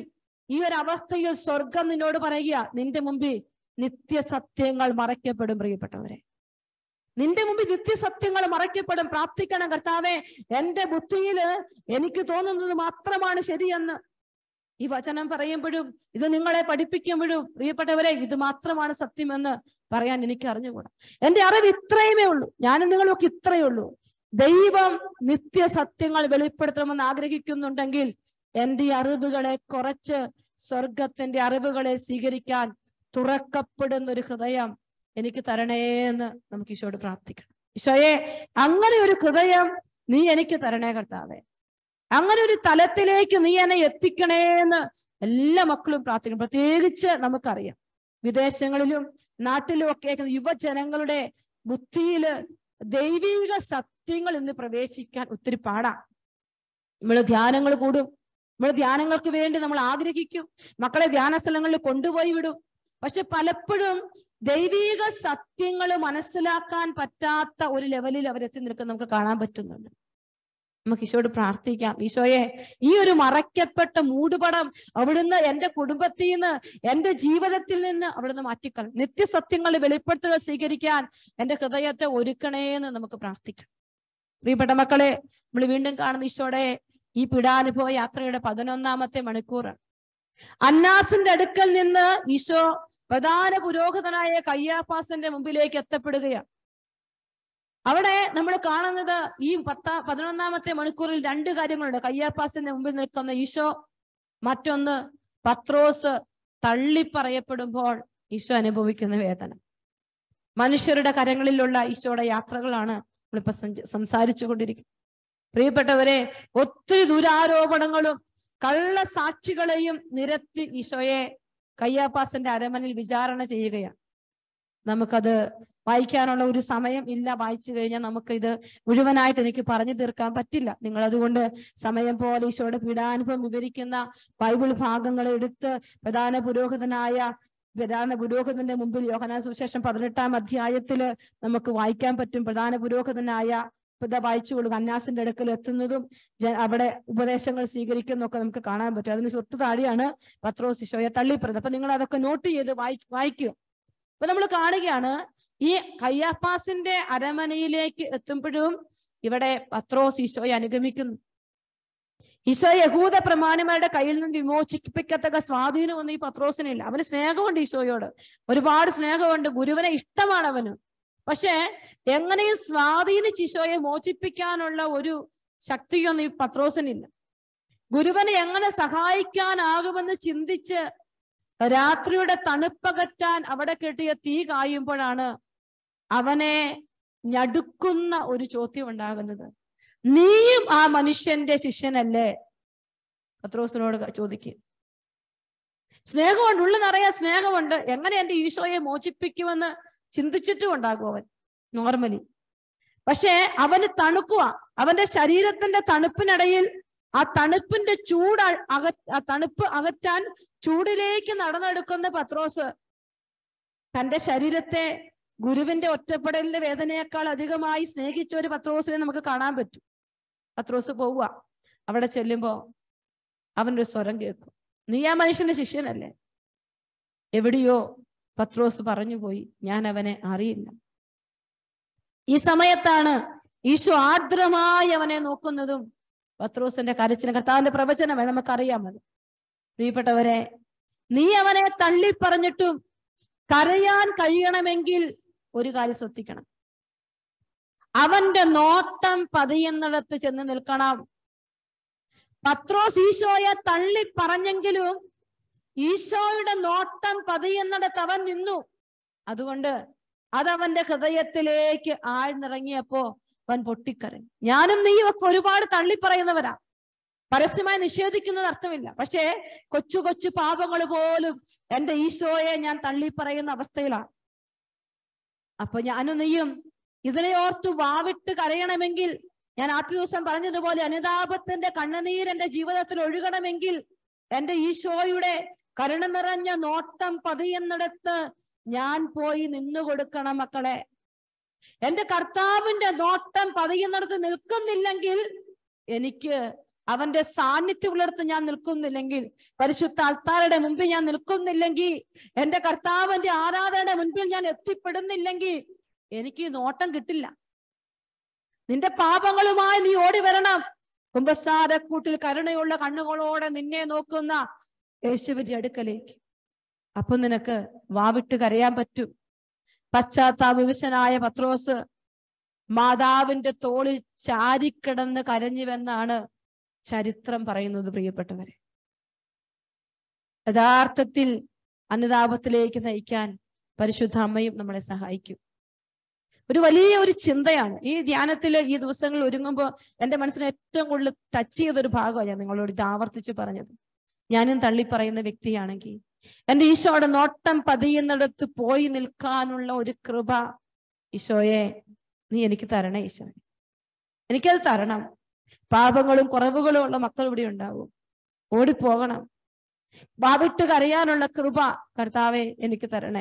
S1: ഈ ഒരു അവസ്ഥയിൽ സ്വർഗം നിന്നോട് പറയുക നിന്റെ മുമ്പിൽ നിത്യസത്യങ്ങൾ മറയ്ക്കപ്പെടും പ്രിയപ്പെട്ടവരെ നിന്റെ മുമ്പിൽ നിത്യസത്യങ്ങൾ മറയ്ക്കപ്പെടും പ്രാർത്ഥിക്കണം കർത്താവെ എന്റെ ബുദ്ധിയില് എനിക്ക് തോന്നുന്നത് മാത്രമാണ് ശരിയെന്ന് ഈ വചനം പറയുമ്പോഴും ഇത് നിങ്ങളെ പഠിപ്പിക്കുമ്പോഴും പ്രിയപ്പെട്ടവരെ ഇത് മാത്രമാണ് സത്യമെന്ന് പറയാൻ എനിക്ക് അറിഞ്ഞുകൂടാ എന്റെ അറിവ് ഇത്രയുമേ ഉള്ളൂ ഞാനും നിങ്ങളൊക്കെ ഇത്രയേ ഉള്ളൂ ദൈവം നിത്യസത്യങ്ങൾ വെളിപ്പെടുത്തണമെന്ന് ആഗ്രഹിക്കുന്നുണ്ടെങ്കിൽ എന്റെ അറിവുകളെ കുറച്ച് സ്വർഗത്തിന്റെ അറിവുകളെ സ്വീകരിക്കാൻ തുറക്കപ്പെടുന്ന ഒരു ഹൃദയം എനിക്ക് തരണേ എന്ന് നമുക്ക് ഈശോയോട് പ്രാർത്ഥിക്കണം ഈശോയെ അങ്ങനെ ഒരു ഹൃദയം നീ എനിക്ക് തരണേ കർത്താവേ അങ്ങനെ ഒരു തലത്തിലേക്ക് നീ എന്നെ എത്തിക്കണേ എന്ന് എല്ലാ മക്കളും പ്രാർത്ഥിക്കണം പ്രത്യേകിച്ച് നമുക്കറിയാം വിദേശങ്ങളിലും നാട്ടിലും ഒക്കെ യുവജനങ്ങളുടെ ബുദ്ധിയില് ദൈവിക സത്യങ്ങൾ ഇന്ന് പ്രവേശിക്കാൻ ഒത്തിരി പാടാ നമ്മൾ ധ്യാനങ്ങൾ കൂടും നമ്മൾ ധ്യാനങ്ങൾക്ക് വേണ്ടി നമ്മൾ ആഗ്രഹിക്കും മക്കളെ ധ്യാന സ്ഥലങ്ങളിൽ കൊണ്ടുപോയി വിടും പക്ഷെ പലപ്പോഴും ദൈവിക സത്യങ്ങൾ മനസ്സിലാക്കാൻ പറ്റാത്ത ഒരു ലെവലിൽ അവരെത്തി നിൽക്കുന്ന നമുക്ക് കാണാൻ പറ്റുന്നുണ്ട് നമുക്ക് ഈശോയോട് പ്രാർത്ഥിക്കാം ഈശോയെ ഈ ഒരു മറയ്ക്കപ്പെട്ട മൂടുപടം അവിടുന്ന് എന്റെ കുടുംബത്തിൽ നിന്ന് എന്റെ ജീവിതത്തിൽ നിന്ന് അവിടുന്ന് മാറ്റിക്കളയും നിത്യസത്യങ്ങൾ വെളിപ്പെടുത്തുക സ്വീകരിക്കാൻ എന്റെ ഹൃദയത്തെ ഒരുക്കണേ എന്ന് നമുക്ക് പ്രാർത്ഥിക്കാം പ്രിയപ്പെട്ട മക്കളെ നമ്മൾ വീണ്ടും കാണുന്ന ഈശോടെ ഈ പീഡാനുഭവ യാത്രയുടെ പതിനൊന്നാമത്തെ മണിക്കൂറാണ് അന്നാസിന്റെ അടുക്കൽ നിന്ന് ഈശോ പ്രധാന പുരോഹിതനായ കയ്യാപ്പാസന്റെ മുമ്പിലേക്ക് എത്തപ്പെടുകയാണ് അവിടെ നമ്മൾ കാണുന്നത് ഈ പത്താ പതിനൊന്നാമത്തെ മണിക്കൂറിൽ രണ്ട് കാര്യങ്ങളുണ്ട് കയ്യാപ്പാസിന്റെ മുമ്പിൽ നിൽക്കുന്ന ഈശോ മറ്റൊന്ന് പത്രോസ് തള്ളിപ്പറയപ്പെടുമ്പോൾ ഈശോ അനുഭവിക്കുന്ന വേദന മനുഷ്യരുടെ കരങ്ങളിലുള്ള ഈശോയുടെ യാത്രകളാണ് നമ്മളിപ്പോ സഞ്ച- സംസാരിച്ചു കൊണ്ടിരിക്കുന്നത് പ്രിയപ്പെട്ടവരെ ഒത്തിരി ദുരാരോപണങ്ങളും കള്ള സാക്ഷികളെയും നിരത്തി ഈശോയെ കയ്യാപ്പാസന്റെ അരമനിൽ വിചാരണ ചെയ്യുകയാണ് നമുക്കത് വായിക്കാനുള്ള ഒരു സമയം ഇല്ല വായിച്ചു കഴിഞ്ഞാൽ നമുക്ക് ഇത് മുഴുവനായിട്ട് എനിക്ക് പറഞ്ഞു തീർക്കാൻ പറ്റില്ല നിങ്ങൾ അതുകൊണ്ട് സമയം പോലെ ഈശോയുടെ പീഡാനുഭവം വിവരിക്കുന്ന ബൈബിൾ ഭാഗങ്ങൾ എടുത്ത് പ്രധാന പുരോഹിതനായ പ്രധാന പുരോഹിതന്റെ മുമ്പിൽ യോഹനാൻ സുവിശേഷം പതിനെട്ടാം അധ്യായത്തില് നമുക്ക് വായിക്കാൻ പറ്റും പ്രധാന പുരോഹിതനായ ഇതാ വായിച്ചുകൊള്ളുക അന്നാസിന്റെ അടുക്കൽ എത്തുന്നതും ജ- അവിടെ ഉപദേശങ്ങൾ സ്വീകരിക്കുന്നതൊക്കെ നമുക്ക് കാണാൻ പറ്റും അതിന് തൊട്ട് താഴെയാണ് പത്രോസ് ഈശോയെ തള്ളിപ്പറയുന്നത് അപ്പൊ നിങ്ങൾ അതൊക്കെ നോട്ട് ചെയ്ത് വായി വായിക്കുക അപ്പൊ നമ്മൾ കാണുകയാണ് ഈ കയ്യാപ്പാസിന്റെ അരമനയിലേക്ക് എത്തുമ്പോഴും ഇവിടെ പത്രോസ് ഈശോയെ അനുഗമിക്കുന്നു ഈശോ യഹൂദ പ്രമാണിമാരുടെ കയ്യിൽ നിന്ന് വിമോചിപ്പിക്കത്തക്ക സ്വാധീനമൊന്നും ഈ പത്രോസിനില്ല അവന് സ്നേഹമുണ്ട് ഈശോയോട് ഒരുപാട് സ്നേഹമുണ്ട് ഗുരുവിനെ ഇഷ്ടമാണ് അവന് പക്ഷെ എങ്ങനെയും സ്വാധീനിച്ച് ഈശോയെ മോചിപ്പിക്കാനുള്ള ഒരു ശക്തിയൊന്നും ഈ പത്രോസിനില്ല ഗുരുവനെ എങ്ങനെ സഹായിക്കാനാകുമെന്ന് ചിന്തിച്ച് രാത്രിയുടെ തണുപ്പകറ്റാൻ അവിടെ കെട്ടിയ തീ കായുമ്പോഴാണ് അവനെ ഞടുക്കുന്ന ഒരു ചോദ്യം ഉണ്ടാകുന്നത് നീയും ആ മനുഷ്യന്റെ ശിഷ്യനല്ലേ പത്രോസിനോട് ചോദിക്കും സ്നേഹമുണ്ട് ഉള്ളിൽ നിറയെ സ്നേഹമുണ്ട് എങ്ങനെ എന്റെ ഈശോയെ മോചിപ്പിക്കുമെന്ന് ചിന്തിച്ചിട്ടും ഉണ്ടാകും അവൻ നോർമലി പക്ഷെ അവന് തണുക്കുക അവന്റെ ശരീരത്തിന്റെ തണുപ്പിനിടയിൽ ആ തണുപ്പിന്റെ ചൂട് അ- അക ആ തണുപ്പ് അകറ്റാൻ ചൂടിലേക്ക് നടന്നെടുക്കുന്ന പത്രോസ് തന്റെ ശരീരത്തെ ഗുരുവിന്റെ ഒറ്റപ്പെടലിന്റെ വേദനയേക്കാൾ അധികമായി സ്നേഹിച്ച ഒരു പത്രോസിനെ നമുക്ക് കാണാൻ പറ്റും പത്രോസ് പോവുക അവിടെ ചെല്ലുമ്പോ അവനൊരു സ്വരം കേൾക്കും നീ ആ മനുഷ്യന്റെ ശിഷ്യനല്ലേ എവിടെയോ പത്രോസ് പറഞ്ഞു പോയി ഞാൻ അവനെ അറിയില്ല ഈ സമയത്താണ് ഈശോ ആർദ്രമായി അവനെ നോക്കുന്നതും പത്രോസിന്റെ കരച്ചിലും കർത്താവിന്റെ പ്രവചനമേ നമുക്കറിയാമത് പ്രിയപ്പെട്ടവരെ നീ അവനെ തള്ളി പറഞ്ഞിട്ടും കരയാൻ കഴിയണമെങ്കിൽ ഒരു കാര്യം ശ്രദ്ധിക്കണം അവന്റെ നോട്ടം പതിയുന്നിടത്ത് ചെന്ന് നിൽക്കണം പത്രോസ് ഈശോയെ തള്ളി പറഞ്ഞെങ്കിലും ഈശോയുടെ നോട്ടം പതിയുന്നിടത്ത് അവൻ നിന്നു അതുകൊണ്ട് അതവന്റെ ഹൃദയത്തിലേക്ക് ആഴ്ന്നിറങ്ങിയപ്പോ അവൻ പൊട്ടിക്കരഞ്ഞു ഞാനും നീയും ഒക്കെ ഒരുപാട് തള്ളി പറയുന്നവരാ പരസ്യമായി നിഷേധിക്കുന്നത് അർത്ഥമില്ല പക്ഷേ കൊച്ചു കൊച്ചു പാപങ്ങൾ പോലും എന്റെ ഈശോയെ ഞാൻ തള്ളി പറയുന്ന അവസ്ഥയിലാണ് അപ്പൊ ഞാനും നീയും ഇതിനെ ഓർത്ത് വാവിട്ട് കരയണമെങ്കിൽ ഞാൻ ആദ്യ ദിവസം പറഞ്ഞതുപോലെ അനുതാപത്തിന്റെ കണ്ണുനീർ എന്റെ ജീവിതത്തിൽ ഒഴുകണമെങ്കിൽ എന്റെ ഈശോയുടെ കരുണ നിറഞ്ഞ നോട്ടം പതിയുന്നിടത്ത് ഞാൻ പോയി നിന്നു കൊടുക്കണം മക്കളെ എന്റെ കർത്താവിന്റെ നോട്ടം പതിയുന്നിടത്ത് നിൽക്കുന്നില്ലെങ്കിൽ എനിക്ക് അവന്റെ സാന്നിധ്യമുള്ളിടത്ത് ഞാൻ നിൽക്കുന്നില്ലെങ്കിൽ പരിശുദ്ധ അൽത്താരുടെ മുമ്പിൽ ഞാൻ നിൽക്കുന്നില്ലെങ്കിൽ എന്റെ കർത്താവിന്റെ ആരാധനയുടെ മുൻപിൽ ഞാൻ എത്തിപ്പെടുന്നില്ലെങ്കിൽ എനിക്ക് ഈ നോട്ടം കിട്ടില്ല നിന്റെ പാപങ്ങളുമായി നീ ഓടി വരണം കുംഭസാരക്കൂട്ടിൽ കരുണയുള്ള കണ്ണുകളോടെ നിന്നെ നോക്കുന്ന യേശുവിന്റെ അടുക്കലേക്ക് അപ്പൊ നിനക്ക് വാവിട്ട് കരയാൻ പറ്റും പശ്ചാത്താപവിശനായ പത്രോസ് മാതാവിന്റെ തോളിൽ ചാരിക്കിടന്ന് കരഞ്ഞുവെന്നാണ് ചരിത്രം പറയുന്നത് പ്രിയപ്പെട്ടവരെ യഥാർത്ഥത്തിൽ അനുതാപത്തിലേക്ക് നയിക്കാൻ പരിശുദ്ധ അമ്മയും നമ്മളെ സഹായിക്കും ഒരു വലിയ ഒരു ചിന്തയാണ് ഈ ധ്യാനത്തിൽ ഈ ദിവസങ്ങളിൽ ഒരുങ്ങുമ്പോൾ എന്റെ മനസ്സിന് ഏറ്റവും കൂടുതൽ ടച്ച് ചെയ്ത ഒരു ഭാഗമാണ് ഞാൻ നിങ്ങളോട് ഇത് ആവർത്തിച്ച് പറഞ്ഞത് ഞാനും തള്ളി പറയുന്ന വ്യക്തിയാണെങ്കിൽ എന്റെ ഈശോയുടെ നോട്ടം പതിയുന്നിടത്ത് പോയി നിൽക്കാനുള്ള ഒരു കൃപ ഈശോയെ നീ എനിക്ക് തരണേ ഈശോ എനിക്കത് തരണം പാപങ്ങളും കുറവുകളും ഉള്ള മക്കൾ ഇവിടെ ഉണ്ടാവും ഓടിപ്പോകണം വാവിട്ട് കരയാനുള്ള കൃപ കർത്താവെ എനിക്ക് തരണേ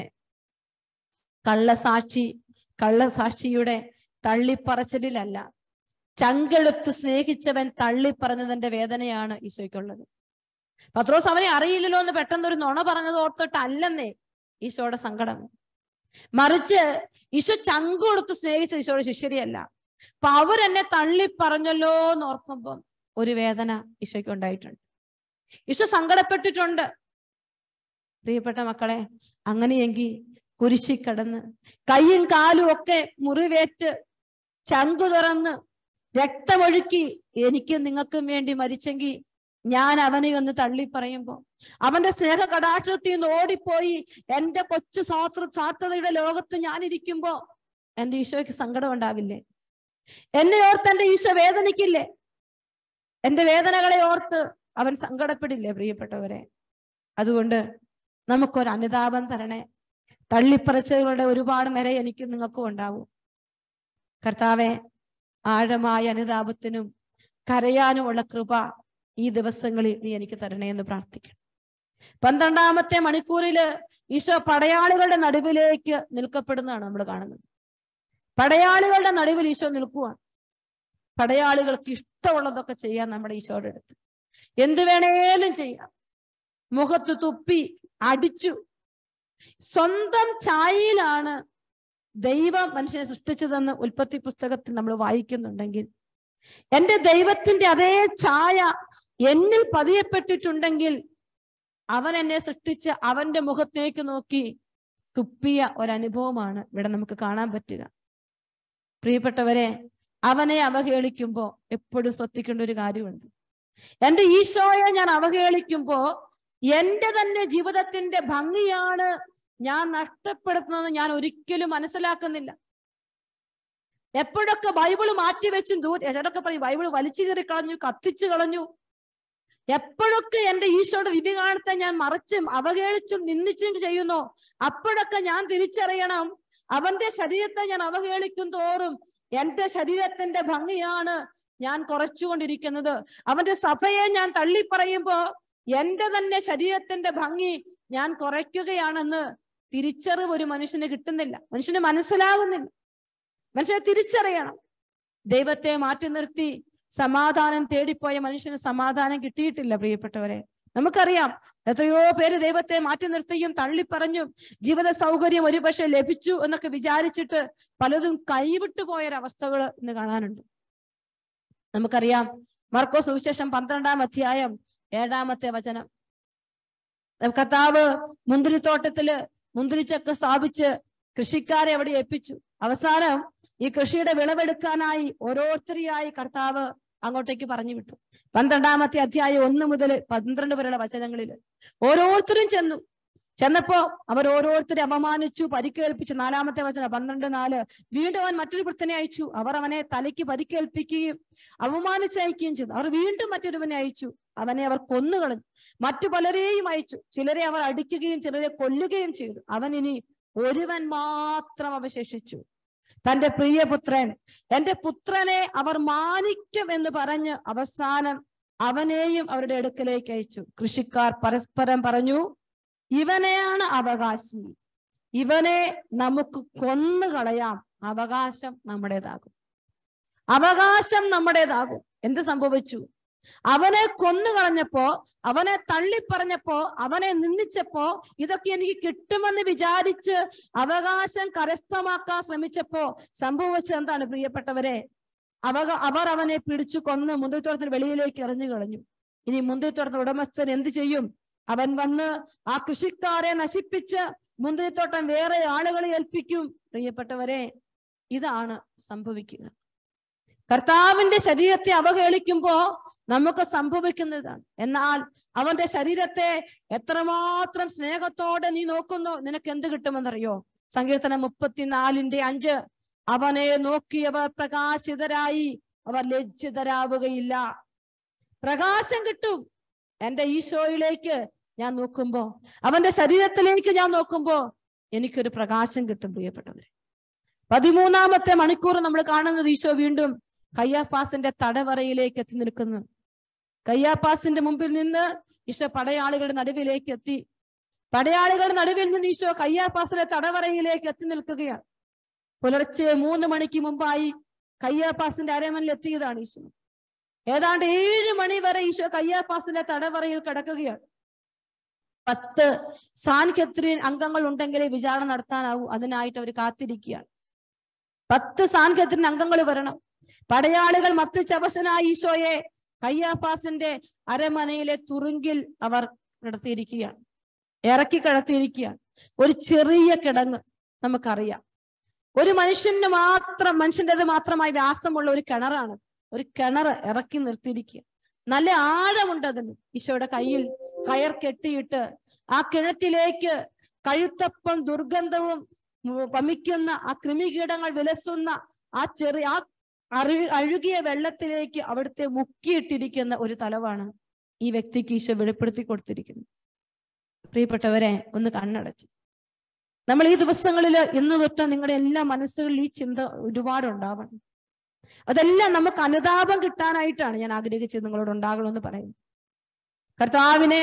S1: കള്ളസാക്ഷി കള്ളസാക്ഷിയുടെ തള്ളിപ്പറച്ചിലല്ല ചങ്കെടുത്ത് സ്നേഹിച്ചവൻ തള്ളിപ്പറഞ്ഞതിന്റെ വേദനയാണ് ഈശോയ്ക്കുള്ളത് പത്രോസ് അവനെ അറിയില്ലല്ലോ എന്ന് പെട്ടെന്ന് ഒരു നുണ പറഞ്ഞത് ഓർത്തിട്ട് അല്ലെന്നേ ഈശോയുടെ സങ്കടം മറിച്ച് ഈശോ ചങ്ക് കൊടുത്ത് സ്നേഹിച്ച ഈശോയുടെ ശിഷ്യരിയല്ല അപ്പൊ അവരെന്നെ തള്ളി പറഞ്ഞല്ലോ എന്ന് ഓർക്കുമ്പം ഒരു വേദന ഈശോയ്ക്ക് ഉണ്ടായിട്ടുണ്ട് ഈശോ സങ്കടപ്പെട്ടിട്ടുണ്ട് പ്രിയപ്പെട്ട മക്കളെ അങ്ങനെയെങ്കിൽ കുരിശി കിടന്ന് കൈയും കാലും ഒക്കെ മുറിവേറ്റ് ചങ്കു തുറന്ന് രക്തമൊഴുക്കി എനിക്ക് നിങ്ങൾക്കും വേണ്ടി മരിച്ചെങ്കിൽ ഞാൻ അവനെ ഒന്ന് തള്ളി പറയുമ്പോ അവന്റെ സ്നേഹ കടാക്ഷത്തിൽ നിന്ന് ഓടിപ്പോയി എന്റെ കൊച്ചു സ്വാത്ര സ്വാർത്ഥതയുടെ ലോകത്ത് ഞാൻ ഇരിക്കുമ്പോ എന്റെ ഈശോയ്ക്ക് സങ്കടം ഉണ്ടാവില്ലേ എന്നെ ഓർത്ത് എന്റെ ഈശോ വേദനിക്കില്ലേ എന്റെ വേദനകളെ ഓർത്ത് അവൻ സങ്കടപ്പെടില്ലേ പ്രിയപ്പെട്ടവരെ അതുകൊണ്ട് നമുക്കൊരു അനുതാപം തരണേ തള്ളിപ്പറച്ചുകളുടെ ഒരുപാട് നിര എനിക്ക് നിങ്ങൾക്കും ഉണ്ടാവും കർത്താവെ ആഴമായ അനുതാപത്തിനും കരയാനുമുള്ള കൃപ ഈ ദിവസങ്ങളിൽ നീ എനിക്ക് തരണേ എന്ന് പ്രാർത്ഥിക്കണം പന്ത്രണ്ടാമത്തെ മണിക്കൂറില് ഈശോ പടയാളികളുടെ നടുവിലേക്ക് നിൽക്കപ്പെടുന്നതാണ് നമ്മൾ കാണുന്നത് പടയാളികളുടെ നടുവിൽ ഈശോ നിൽക്കുവാണ് പടയാളികൾക്ക് ഇഷ്ടമുള്ളതൊക്കെ ചെയ്യാൻ നമ്മുടെ ഈശോയുടെ അടുത്ത് എന്ത് വേണേലും ചെയ്യാം മുഖത്ത് തുപ്പി അടിച്ചു സ്വന്തം ഛായയിലാണ് ദൈവം മനുഷ്യനെ സൃഷ്ടിച്ചതെന്ന് ഉൽപ്പത്തി പുസ്തകത്തിൽ നമ്മൾ വായിക്കുന്നുണ്ടെങ്കിൽ എന്റെ ദൈവത്തിന്റെ അതേ ഛായ എന്നിൽ പതിയപ്പെട്ടിട്ടുണ്ടെങ്കിൽ അവൻ എന്നെ സൃഷ്ടിച്ച് അവന്റെ മുഖത്തേക്ക് നോക്കി തുപ്പിയ ഒരനുഭവമാണ് ഇവിടെ നമുക്ക് കാണാൻ പറ്റുക പ്രിയപ്പെട്ടവരെ അവനെ അവഹേളിക്കുമ്പോ എപ്പോഴും ശ്രദ്ധിക്കേണ്ട ഒരു കാര്യമുണ്ട് എന്റെ ഈശോയെ ഞാൻ അവഹേളിക്കുമ്പോ എന്റെ തന്നെ ജീവിതത്തിന്റെ ഭംഗിയാണ് ഞാൻ നഷ്ടപ്പെടുത്തുന്നത് ഞാൻ ഒരിക്കലും മനസ്സിലാക്കുന്നില്ല എപ്പോഴൊക്കെ ബൈബിള് മാറ്റിവെച്ചും ദൂരെ ചിലരൊക്കെ പറയും ബൈബിള് വലിച്ചു കയറി കളഞ്ഞു കത്തിച്ചു കളഞ്ഞു എപ്പോഴൊക്കെ എന്റെ ഈശോയുടെ വിധികാലത്തെ ഞാൻ മറിച്ചും അവഹേളിച്ചും നിന്ദിച്ചും ചെയ്യുന്നു അപ്പോഴൊക്കെ ഞാൻ തിരിച്ചറിയണം അവന്റെ ശരീരത്തെ ഞാൻ അവഹേളിക്കും തോറും എന്റെ ശരീരത്തിന്റെ ഭംഗിയാണ് ഞാൻ കുറച്ചുകൊണ്ടിരിക്കുന്നത് അവന്റെ സഭയെ ഞാൻ തള്ളിപ്പറയുമ്പോ എന്റെ തന്നെ ശരീരത്തിന്റെ ഭംഗി ഞാൻ കുറയ്ക്കുകയാണെന്ന് തിരിച്ചറിവ് ഒരു മനുഷ്യന് കിട്ടുന്നില്ല മനുഷ്യന് മനസ്സിലാകുന്നില്ല മനുഷ്യനെ തിരിച്ചറിയണം ദൈവത്തെ മാറ്റി നിർത്തി സമാധാനം തേടിപ്പോയ മനുഷ്യന് സമാധാനം കിട്ടിയിട്ടില്ല പ്രിയപ്പെട്ടവരെ നമുക്കറിയാം എത്രയോ പേര് ദൈവത്തെ മാറ്റി നിർത്തിയും തള്ളിപ്പറഞ്ഞും ജീവിത സൗകര്യം ഒരുപക്ഷെ ലഭിച്ചു എന്നൊക്കെ വിചാരിച്ചിട്ട് പലതും കൈവിട്ടു പോയൊരവസ്ഥകൾ ഇന്ന് കാണാനുണ്ട് നമുക്കറിയാം മർക്കോ സുവിശേഷം പന്ത്രണ്ടാം അധ്യായം ഏഴാമത്തെ വചനം കർത്താവ് മുന്തിരിത്തോട്ടത്തില് മുന്തിരിച്ചക്ക സ്ഥാപിച്ച് കൃഷിക്കാരെ അവിടെ ഏൽപ്പിച്ചു അവസാനം ഈ കൃഷിയുടെ വിളവെടുക്കാനായി ഓരോരുത്തരെയായി കർത്താവ് അങ്ങോട്ടേക്ക് പറഞ്ഞു വിട്ടു പന്ത്രണ്ടാമത്തെ അധ്യായം ഒന്ന് മുതൽ പന്ത്രണ്ട് വരെയുള്ള വചനങ്ങളിൽ ഓരോരുത്തരും ചെന്നു ചെന്നപ്പോ അവർ ഓരോരുത്തരെ അപമാനിച്ചു പരിക്കേൽപ്പിച്ചു നാലാമത്തെ വചനം പന്ത്രണ്ട് നാല് വീണ്ടും അവൻ മറ്റൊരു വൃത്തനെ അയച്ചു അവർ അവനെ തലയ്ക്ക് പരിക്കേൽപ്പിക്കുകയും അവമാനിച്ചയക്കുകയും ചെയ്തു അവർ വീണ്ടും മറ്റൊരുവനെ അയച്ചു അവനെ അവർ കൊന്നുകളഞ്ഞു മറ്റു പലരെയും അയച്ചു ചിലരെ അവർ അടിക്കുകയും ചിലരെ കൊല്ലുകയും ചെയ്തു അവൻ ഇനി ഒരുവൻ മാത്രം അവശേഷിച്ചു തന്റെ പ്രിയപുത്രൻ എന്റെ പുത്രനെ അവർ മാനിക്കും എന്ന് പറഞ്ഞ് അവസാനം അവനെയും അവരുടെ അടുക്കലേക്ക് അയച്ചു കൃഷിക്കാർ പരസ്പരം പറഞ്ഞു ഇവനെയാണ് അവകാശി ഇവനെ നമുക്ക് കൊന്നുകളയാം അവകാശം നമ്മുടേതാകും അവകാശം നമ്മുടേതാകും എന്ത് സംഭവിച്ചു അവനെ കൊന്നുകളഞ്ഞപ്പോ അവനെ തള്ളിപ്പറഞ്ഞപ്പോ അവനെ നിന്ദിച്ചപ്പോ ഇതൊക്കെ എനിക്ക് കിട്ടുമെന്ന് വിചാരിച്ച് അവകാശം കരസ്ഥമാക്കാൻ ശ്രമിച്ചപ്പോ സംഭവിച്ചത് എന്താണ് പ്രിയപ്പെട്ടവരെ അവ അവർ അവനെ പിടിച്ചു കൊന്ന് മുന്തിരിത്തോട്ടത്തിന് വെളിയിലേക്ക് എറിഞ്ഞു കളഞ്ഞു ഇനി മുന്തിരിത്തോട്ടത്തിന് ഉടമസ്ഥൻ എന്ത് ചെയ്യും അവൻ വന്ന് ആ കൃഷിക്കാരെ നശിപ്പിച്ച് മുന്തിരിത്തോട്ടം വേറെ ആളുകളെ ഏൽപ്പിക്കും പ്രിയപ്പെട്ടവരെ ഇതാണ് സംഭവിക്കുക കർത്താവിന്റെ ശരീരത്തെ അവഹേളിക്കുമ്പോ നമുക്ക് സംഭവിക്കുന്നതാണ് എന്നാൽ അവന്റെ ശരീരത്തെ എത്രമാത്രം സ്നേഹത്തോടെ നീ നോക്കുന്നു നിനക്ക് എന്ത് കിട്ടുമെന്നറിയോ സങ്കീർത്തനം മുപ്പത്തിനാലിന്റെ അഞ്ച് അവനെ നോക്കിയവർ പ്രകാശിതരായി അവർ ലജ്ജിതരാവുകയില്ല പ്രകാശം കിട്ടും എന്റെ ഈശോയിലേക്ക് ഞാൻ നോക്കുമ്പോ അവന്റെ ശരീരത്തിലേക്ക് ഞാൻ നോക്കുമ്പോ എനിക്കൊരു പ്രകാശം കിട്ടും പ്രിയപ്പെട്ടവരെ പതിമൂന്നാമത്തെ മണിക്കൂർ നമ്മൾ കാണുന്നത് ഈശോ വീണ്ടും കയ്യാപ്പാസിന്റെ തടവറയിലേക്ക് എത്തി നിൽക്കുന്നു കയ്യാപ്പാസിന്റെ മുമ്പിൽ നിന്ന് ഈശോ പടയാളികളുടെ നടുവിലേക്ക് എത്തി പടയാളികളുടെ നടുവിൽ നിന്ന് ഈശോ കയ്യാപ്പാസിന്റെ തടവറയിലേക്ക് എത്തി നിൽക്കുകയാണ് പുലർച്ചെ മൂന്ന് മണിക്ക് മുമ്പായി കയ്യാപ്പാസിന്റെ അരമനിൽ എത്തിയതാണ് ഈശോ ഏതാണ്ട് ഏഴ് മണി വരെ ഈശോ കയ്യാപ്പാസിന്റെ തടവറയിൽ കിടക്കുകയാണ് പത്ത് സാൻഖത്രീൻ അംഗങ്ങൾ ഉണ്ടെങ്കിലേ വിചാരണ നടത്താനാവൂ അതിനായിട്ട് അവർ കാത്തിരിക്കുകയാണ് പത്ത് സാൻഖത്രീൻ അംഗങ്ങൾ വരണം പടയാളികൾ മത്തുചവസനായ ഈശോയെ കയ്യാപ്പാസിന്റെ അരമനയിലെ തുറുങ്കിൽ അവർ കിടത്തിയിരിക്കുകയാണ് ഇറക്കി കിടത്തിയിരിക്കുകയാണ് ഒരു ചെറിയ കിടങ്ങ് നമുക്കറിയാം ഒരു മനുഷ്യന് മാത്രം മനുഷ്യൻ്റെത് മാത്രമായി വ്യാസമുള്ള ഒരു കിണറാണ് ഒരു കിണർ ഇറക്കി നിർത്തിയിരിക്കുക നല്ല ആഴമുണ്ട് അതിന് ഈശോയുടെ കയ്യിൽ കയർ കെട്ടിയിട്ട് ആ കിണറ്റിലേക്ക് കഴുത്തപ്പം ദുർഗന്ധവും ഉം, വമിക്കുന്ന ആ കൃമികീടങ്ങൾ വിലസുന്ന ആ ചെറിയ ആ അറു അഴുകിയ വെള്ളത്തിലേക്ക് അവിടുത്തെ മുക്കിയിട്ടിരിക്കുന്ന ഒരു തലവാണ് ഈ വ്യക്തിക്ക് ഈശോ വെളിപ്പെടുത്തി കൊടുത്തിരിക്കുന്നത് പ്രിയപ്പെട്ടവരെ ഒന്ന് കണ്ണടച്ച് നമ്മൾ ഈ ദിവസങ്ങളിൽ ഇന്ന് തൊട്ട് നിങ്ങളുടെ എല്ലാ മനസ്സുകളിൽ ഈ ചിന്ത ഒരുപാടുണ്ടാവണം അതെല്ലാം നമുക്ക് അനുതാപം കിട്ടാനായിട്ടാണ് ഞാൻ ആഗ്രഹിച്ചത് നിങ്ങളോട് ഉണ്ടാകണമെന്ന് പറയുന്നത് കർത്താവിനെ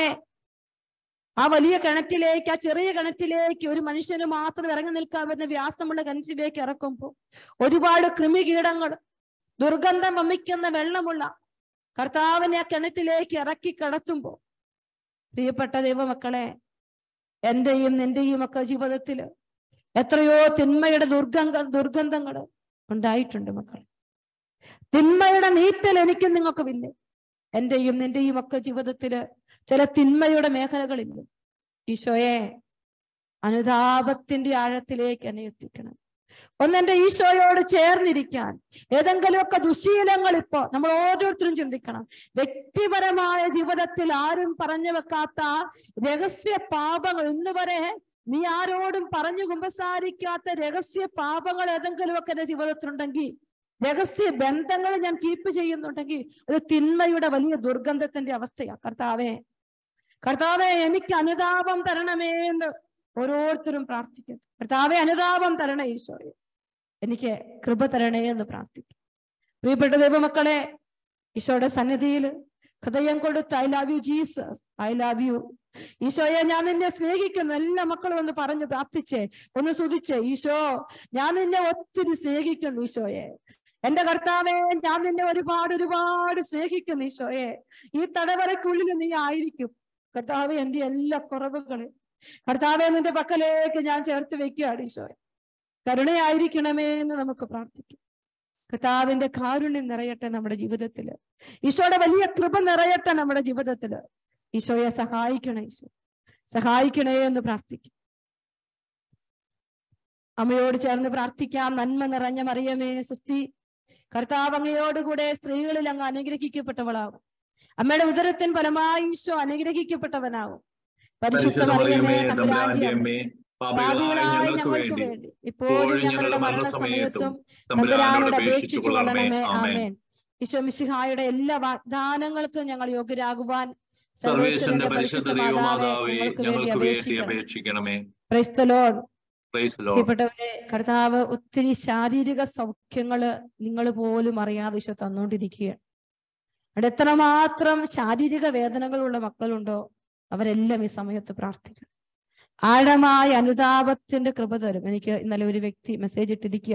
S1: ആ വലിയ കിണറ്റിലേക്ക് ആ ചെറിയ കിണറ്റിലേക്ക് ഒരു മനുഷ്യന് മാത്രം ഇറങ്ങി നിൽക്കാൻ പറ്റുന്ന വ്യാസമുള്ള കിണറ്റിലേക്ക് ഇറക്കുമ്പോൾ ഒരുപാട് കൃമികീടങ്ങൾ ദുർഗന്ധം വമിക്കുന്ന വെള്ളമുള്ള കർത്താവിനെ ആ കിണറ്റിലേക്ക് ഇറക്കി കിടത്തുമ്പോ പ്രിയപ്പെട്ട ദൈവമക്കളെ എന്റെയും നിന്റെയും ഒക്കെ ജീവിതത്തില് എത്രയോ തിന്മയുടെ ദുർഗന്ധ ദുർഗന്ധങ്ങൾ ഉണ്ടായിട്ടുണ്ട് മക്കൾ തിന്മയുടെ നീറ്റൽ എനിക്കും നിങ്ങൾക്കുമില്ലേ എന്റെയും നിന്റെയും ഒക്കെ ജീവിതത്തില് ചില തിന്മയുടെ മേഖലകളില്ല ഈശോയെ അനുതാപത്തിന്റെ ആഴത്തിലേക്ക് എന്നെ എത്തിക്കണം ഒന്നെന്റെ ഈശോയോട് ചേർന്നിരിക്കാൻ ഏതെങ്കിലുമൊക്കെ ദുശീലങ്ങൾ ഇപ്പോ നമ്മൾ ഓരോരുത്തരും ചിന്തിക്കണം വ്യക്തിപരമായ ജീവിതത്തിൽ ആരും പറഞ്ഞു വെക്കാത്ത രഹസ്യ പാപങ്ങൾ ഇന്ന് വരെ നീ ആരോടും പറഞ്ഞു കുമ്പസാരിക്കാത്ത രഹസ്യ പാപങ്ങൾ ഏതെങ്കിലുമൊക്കെ എന്റെ ജീവിതത്തിലുണ്ടെങ്കിൽ രഹസ്യ ബന്ധങ്ങൾ ഞാൻ കീപ്പ് ചെയ്യുന്നുണ്ടെങ്കിൽ അത് തിന്മയുടെ വലിയ ദുർഗന്ധത്തിന്റെ അവസ്ഥയാ കർത്താവേ കർത്താവെ എനിക്ക് അനുതാപം തരണമേ എന്ന് ഓരോരുത്തരും പ്രാർത്ഥിക്കും കർത്താവെ അനുതാപം തരണേ ഈശോയെ എനിക്ക് കൃപ തരണേ എന്ന് പ്രാർത്ഥിക്കും പ്രിയപ്പെട്ട ദൈവമക്കളെ ഈശോയുടെ സന്നിധിയിൽ ഹൃദയം കൊടുത്ത് I love you Jesus I love you ഈശോയെ ഞാൻ നിന്നെ സ്നേഹിക്കുന്നു എല്ലാ മക്കളും ഒന്ന് പറഞ്ഞു പ്രാർത്ഥിച്ചേ ഒന്ന് സ്തുതിച്ചേ ഈശോ ഞാൻ നിന്നെ ഒത്തിരി സ്നേഹിക്കുന്നു ഈശോയെ എന്റെ കർത്താവെ ഞാൻ നിന്നെ ഒരുപാട് ഒരുപാട് സ്നേഹിക്കുന്നു ഈശോയെ ഈ തടവറയ്ക്കുള്ളിൽ നീ ആയിരിക്കും കർത്താവെ എന്റെ എല്ലാ കുറവുകളും കർത്താവെ നിന്റെ പക്കലേക്ക് ഞാൻ ചേർത്ത് വെക്കുകയാണ് ഈശോയെ കരുണയായിരിക്കണമേ എന്ന് നമുക്ക് പ്രാർത്ഥിക്കാം കർത്താവിന്റെ കാരുണ്യം നിറയട്ടെ നമ്മുടെ ജീവിതത്തില് ഈശോയുടെ വലിയ കൃപ നിറയട്ടെ നമ്മുടെ ജീവിതത്തില് ഈശോയെ സഹായിക്കണേ ഈശോ സഹായിക്കണേ എന്ന് പ്രാർത്ഥിക്കും അമ്മയോട് ചേർന്ന് പ്രാർത്ഥിക്കാം നന്മ നിറഞ്ഞ മറിയമേ സുസ്തി കർത്താവ് അങ്ങയോടുകൂടെ സ്ത്രീകളിൽ അങ്ങ് അനുഗ്രഹിക്കപ്പെട്ടവളാകും അമ്മയുടെ ഉദരത്തിൻ ഫലമായി ഈശോ അനുഗ്രഹിക്കപ്പെട്ടവനാകും പരിശുദ്ധ മറിയമേ തമ്പുരാന്റെ അമ്മേ,
S4: പാപികളായ
S1: പാപികളായ
S4: ഞങ്ങൾക്ക്
S1: ഞങ്ങൾക്ക്
S4: വേണ്ടി
S1: വേണ്ടി ഇപ്പോഴും ഞങ്ങളുടെ മരണസമയത്തും തമ്പുരാനോട് അപേക്ഷിച്ചു കൊള്ളണമേ ആമേൻ ഈശോ മിശിഹായുടെ എല്ലാ വാഗ്ദാനങ്ങൾക്കും ഞങ്ങൾ യോഗ്യരാകുവാൻ
S4: സർവേശ്വരന്റെ പരിശുദ്ധ ദൈവമാതാവേ
S1: ഞങ്ങൾക്ക് വേണ്ടി
S4: ഞങ്ങൾക്ക് വേണ്ടി
S1: അപേക്ഷിക്കണം
S4: അപേക്ഷിക്കണമേ
S1: Praise the Lord.
S4: Praise Lord
S1: പ്രിയപ്പെട്ടവരെ കർത്താവ് ഒത്തിരി ശാരീരിക സൗഖ്യങ്ങള് നിങ്ങൾ പോലും അറിയാതെ ഈശോ തന്നുകൊണ്ടിരിക്കുകയാണ് അവിടെ എത്രമാത്രം ശാരീരിക വേദനകളുള്ള മക്കളുണ്ടോ അവരെല്ലാം ഈ സമയത്ത് പ്രാർത്ഥിക്കണം ആഴമായ അനുതാപത്തിന്റെ കൃപ തരും എനിക്ക് ഇന്നലെ ഒരു വ്യക്തി മെസ്സേജ് ഇട്ടിരിക്കുകയാണ്